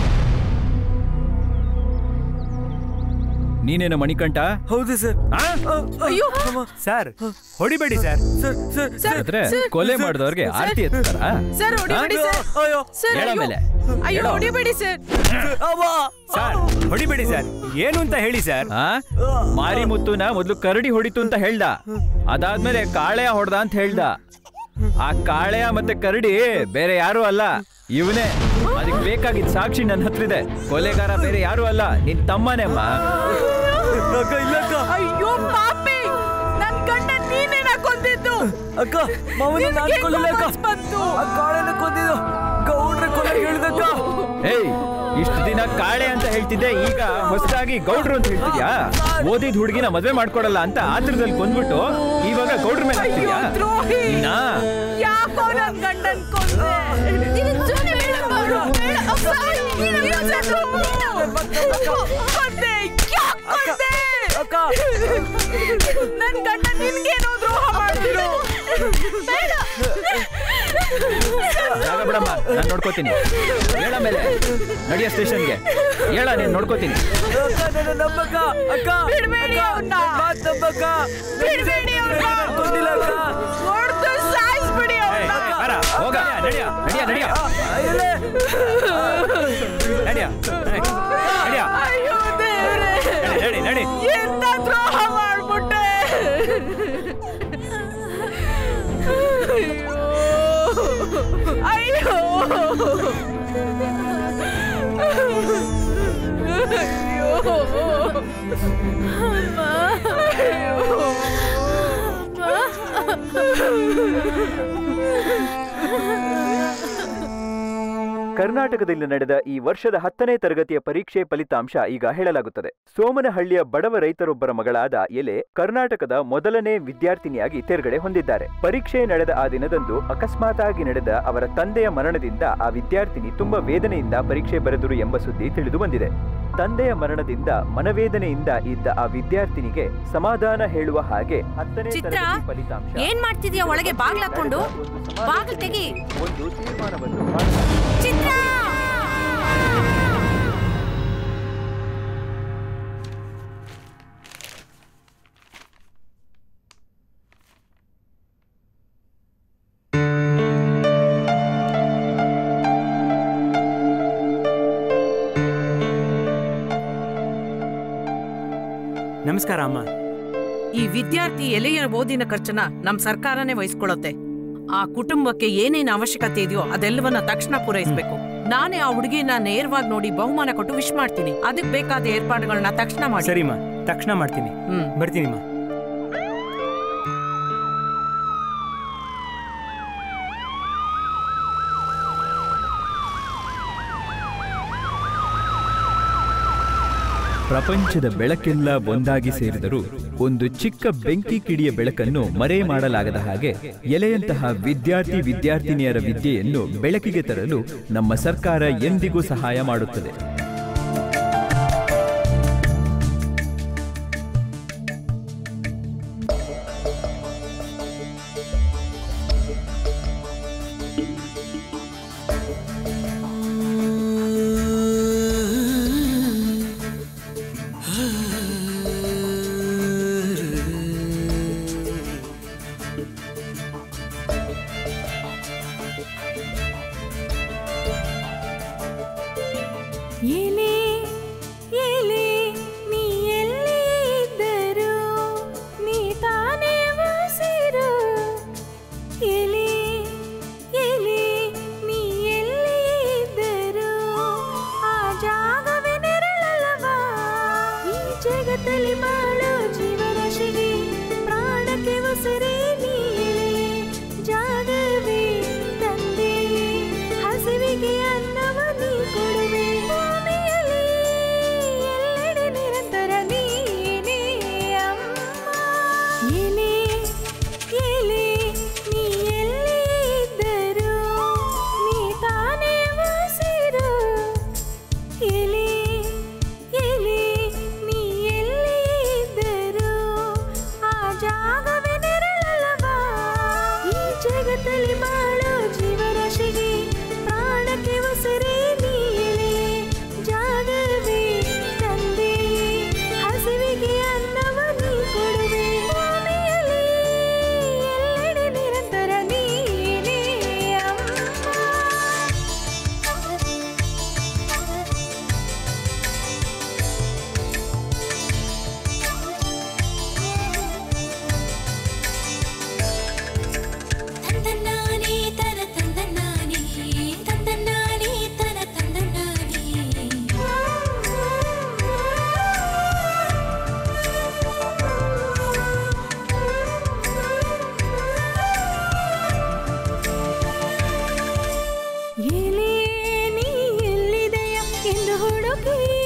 ನೀನೇನು ಮಣಿಕಂಠ ಹೌದು ಸರ್ ಅಯ್ಯೋ ಸರ್ ಹೊಡಿಬೇಡಿ ಸರ್ ಸರ್ ಸರ್ ಸರ್ ಆದ್ರೆ ಕೊಲೆ ಮಾಡಿದವ್ರಿಗೆ ಆರತಿ ಎತ್ತಾರ ಸರ್ ಹೊಡಿಬೇಡಿ ಸರ್ ಅಯ್ಯೋ ಸರ್ ಹೇಳ ಅಯ್ಯೋ. ಮೇಲೆ. ಅಯ್ಯೋ ಹೇಳು. ಹೊಡಿಬೇಡಿ ಸರ್ ಸರ್ ಹೊಡಿಬೇಡಿ ಸರ್ ಏನು ಅಂತ ಹೇಳಿ ಸರ್ ಆ ಮಾರಿ ಮುತ್ತುನ ಮೊದ್ಲು ಕರಡಿ ಹೊಡಿತು ಅಂತ ಹೇಳ್ದ ಅದಾದ್ಮೇಲೆ ಕಾಳೆಯ ಹೊಡ್ದ ಅಂತ ಹೇಳ್ದ ಆ ಕಾಳೆಯ ಮತ್ತೆ ಕರಡಿ ಬೇರೆ ಯಾರು ಅಲ್ಲ ಇವನೇ ಅದಕ್ಕೆ ಬೇಕಾಗಿದ್ದ ಸಾಕ್ಷಿ ನನ್ನ ಹತ್ರ ಇದೆ ಕೊಲೆಗಾರ ಬೇರೆ ಯಾರು ಅಲ್ಲ ನಿನ್ ತಮ್ಮನೇಮ್ಮ ಅಕ್ಕ ಇಲ್ಲ ಅಕ್ಕ ಅಯ್ಯೋ ಪಾಪಿ ನನ್ ಗಂಡ ನೀನೇನ ಕೊಂದಿದ್ದು ಅಕ್ಕ ಮಾವನ ನಿನ್ಗೆ ನಾನು ಕೊಲ್ಲಿಲ್ಲ ಅಕ್ಕ ಮನ್ಸ್ ಬಂತು? ಆ ಕಾಳೆನ ಕೊಂದಿದ್ದು ಗೌಡ್ರ ಕೊಲೆ ಹೇಳಿದಕ್ಕ ಏಯ್ ಇಷ್ಟು ದಿನ ಕಾಳೆ ಅಂತ ಹೇಳ್ತಿದ್ದೆ ಈಗ ಹೊಸದಾಗಿ ಗೌಡ್ರು ಅಂತ ಹೇಳ್ತಿದ್ಯಾ ಓದಿದ ಹುಡುಗಿನ ಮದ್ವೆ ಮಾಡ್ಕೊಡಲ್ಲ ಅಂತ ಆತ್ರದಲ್ಲಿ ಕೊಂದ್ಬಿಟ್ಟು ಇವಾಗ ಗೌಡ್ರ ಮೇಲೆ ಹಾಕ್ತಿದ್ಯಾ ಅಯ್ಯೋ, ದ್ರೋಹಿ. ಇನ್ನ ಯಾಕೋ ನನ್ ಗಂಡನ್ ಕೊಂದೆ ನೀನು ಸುಮ್ನೆ ಬೇಡ ಮಾಡು. ಬೇಡ, ಅಪ್ಪ, ನೀನು ಯೋಚ್ನೆ ಮಾಡು. ಕೊಂದೆ ಯಾಕ್ ಕೊಂದೆ ಅಕ್ಕ ನನ್ ಗಂಡ ನಿನ್ಗೇನೋ ದ್ರೋಹ ಮಾಡಿದ್ರು ಬೇಡ ಜಾಗ ಬಿಡಮ್ಮ ನಾನು ನೋಡ್ಕೋತೀನಿ ಹೇಳ ಮೇಲೆ ನಡಿಯ ಸ್ಟೇಷನ್ಗೆ ಹೇಳ ನೀನು ನೋಡ್ಕೋತೀನಿ ಅಕ್ಕ ನನ್ನ ನಂಬಕ್ಕ ಅಕ್ಕ ಬಿಡ್ಬೇಡಿ ಅವ್ನ. ಮಾತ್ ನಂಬಕ್ಕ ಬಿಡ್ಬೇಡಿ ಅವ್ನ. ಕೊಂದಿಲ್ಲ ಅಕ್ಕ ಹೊಡ್ದು ಸಾಯಿಸ್ಬಿಡಿ ಅವ್ನ. ಬರ ಹೋಗ ನಡಿಯ ನಡಿಯ ನಡಿಯ ಅಯ್ಯಲೇ ನಡಿಯ ಕರ್ನಾಟಕದಲ್ಲಿ ನಡೆದ ಈ ವರ್ಷದ ಹತ್ತನೇ ತರಗತಿಯ ಪರೀಕ್ಷೆ ಫಲಿತಾಂಶ ಈಗ ಹೇಳಲಾಗುತ್ತದೆ ಸೋಮನಹಳ್ಳಿಯ ಬಡವ ರೈತರೊಬ್ಬರ ಮಗಳಾದ ಎಲೆ ಕರ್ನಾಟಕದ ಮೊದಲನೇ ವಿದ್ಯಾರ್ಥಿನಿಯಾಗಿ ತೇರ್ಗಡೆ ಹೊಂದಿದ್ದಾರೆ ಪರೀಕ್ಷೆ ನಡೆದ ಆ ದಿನದಂದು ಅಕಸ್ಮಾತಾಗಿ ನಡೆದ ಅವರ ತಂದೆಯ ಮರಣದಿಂದ ಆ ವಿದ್ಯಾರ್ಥಿನಿ ತುಂಬಾ ವೇದನೆಯಿಂದ ಪರೀಕ್ಷೆ ಬರೆದರು ಎಂಬ ಸುದ್ದಿ ತಿಳಿದು ಬಂದಿದೆ ತಂದೆಯ ಮರಣದಿಂದ ಮನವೇದನೆಯಿಂದ ಇದ್ದ ಆ ವಿದ್ಯಾರ್ಥಿನಿಗೆ ಸಮಾಧಾನ ಹೇಳುವ ಹಾಗೆ ಹತ್ತನೇ ಚಿತ್ರ ತರಗತಿ ಫಲಿತಾಂಶ ಏನ್ ಮಾಡ್ತಿದ್ಯಾ ಒಳಗೆ ಬಾಗ್ಲಾಕೊಂಡು ಬಾಗಿಲು ತೆಗಿ ಒಂದು ತೀರ್ಮಾನವನ್ನು ಮಾಡಲಾಗಿದೆ. ಚಿತ್ರ ನಮಸ್ಕಾರ ಅಮ್ಮ ಈ ವಿದ್ಯಾರ್ಥಿ ಎಲೆಯ ಓದಿನ ಖರ್ಚನ್ನ ನಮ್ ಸರ್ಕಾರನೇ ವಹಿಸ್ಕೊಳ್ಳುತ್ತೆ ಆ ಕುಟುಂಬಕ್ಕೆ ಏನೇನ್ ಅವಶ್ಯಕತೆ ಇದೆಯೋ ಅದೆಲ್ಲವನ್ನ ತಕ್ಷಣ ಪೂರೈಸಬೇಕು ನಾನೇ ಆ ಹುಡುಗಿನ ನೇರವಾಗಿ ನೋಡಿ ಬಹುಮಾನ ಕೊಟ್ಟು ವಿಶ್ ಮಾಡ್ತೀನಿ ಅದಕ್ಕೆ ಬೇಕಾದ ಏರ್ಪಾಡುಗಳನ್ನ ತಕ್ಷಣ ಮಾಡಿ ಸರಿಮ್ಮ ತಕ್ಷಣ ಮಾಡ್ತೀನಿ ಹ್ಮ್ ಬರ್ತೀನಿಮ್ಮ ಪ್ರಪಂಚದ ಬೆಳಕೆಲ್ಲ ಒಂದಾಗಿ ಸೇರಿದರೂ ಒಂದು ಚಿಕ್ಕ ಬೆಂಕಿ ಕಿಡಿಯ ಬೆಳಕನ್ನು ಮರೆ ಮಾಡಲಾಗದ ಹಾಗೆ ಎಲೆಯಂತಹ ವಿದ್ಯಾರ್ಥಿ ವಿದ್ಯಾರ್ಥಿನಿಯರ ವಿದ್ಯೆಯನ್ನು ಬೆಳಕಿಗೆ ತರಲು ನಮ್ಮ ಸರ್ಕಾರ ಎಂದಿಗೂ ಸಹಾಯ ಮಾಡುತ್ತದೆ ಎಲೆ ಎಲೆ ನೀ ಎಲ್ಲಿ ಇದ್ದರು ನೀ ತಾನೇ ಉಸಿರು ಎಲೆ ಎಲೆ ನೀ ಎಲ್ಲಿ ಇದ್ದರು ಆ ಜಾಗವೇ ನೆರಳಲ್ಲವಾ ಈ ಜಗತ್ತಲ್ಲಿ ಬಾಳೋ ಜೀವರಾಶಿಗೆ ಪ್ರಾಣಕ್ಕೆ ಉಸಿರೇ ನೀ ಎಲೆ ಜಾಗವೇ ತಂದೆ ಹಸಿವಿಗೆ ಅನ್ನವ ನೀ ಕೊಡುವೆ ಭೂಮಿಯಲ್ಲಿ ಎಲ್ಲೆಡೆ ನಿರಂತರ ನೀನೇ ಅಮ್ಮ ಎಲೆ ಎಲೆ ನೀ ಎಲ್ಲಿ ಇದ್ದರು ನೀ ತಾನೇ ಉಸಿರು ಎಲೆ ಎಲೆ ನೀ ಎಲ್ಲಿ ಇದ್ದರು ಆ ಜಾಗವೇ ನೆರಳಲ್ಲವಾ ಈ ಜಗತ್ತಲ್ಲಿ ಬಾಳೋ ಜೀವರಾಶಿಗೆ ಪ್ರಾಣಕ್ಕೆ ಉಸಿರೇ ನೀ ಎಲೆ ಜಾಗವೇ ತಂದೆ ಹಸಿವಿಗೆ ಅನ್ನವ ನೀ ಕೊಡುವೆ ಭೂಮಿಯಲ್ಲಿ ಎಲ್ಲೆಡೆ ನಿರಂತರ ನೀನೇ ಅಮ್ಮ ತಂದನಾನೇ ತನ ತಂದನಾನೇ ತಂದನಾನೇ ತನ ತಂದನಾನೇ ಎಲೆ ನೀ ಎಲ್ಲಿದೆಯ ಎಂದು ಹುಡುಕಿ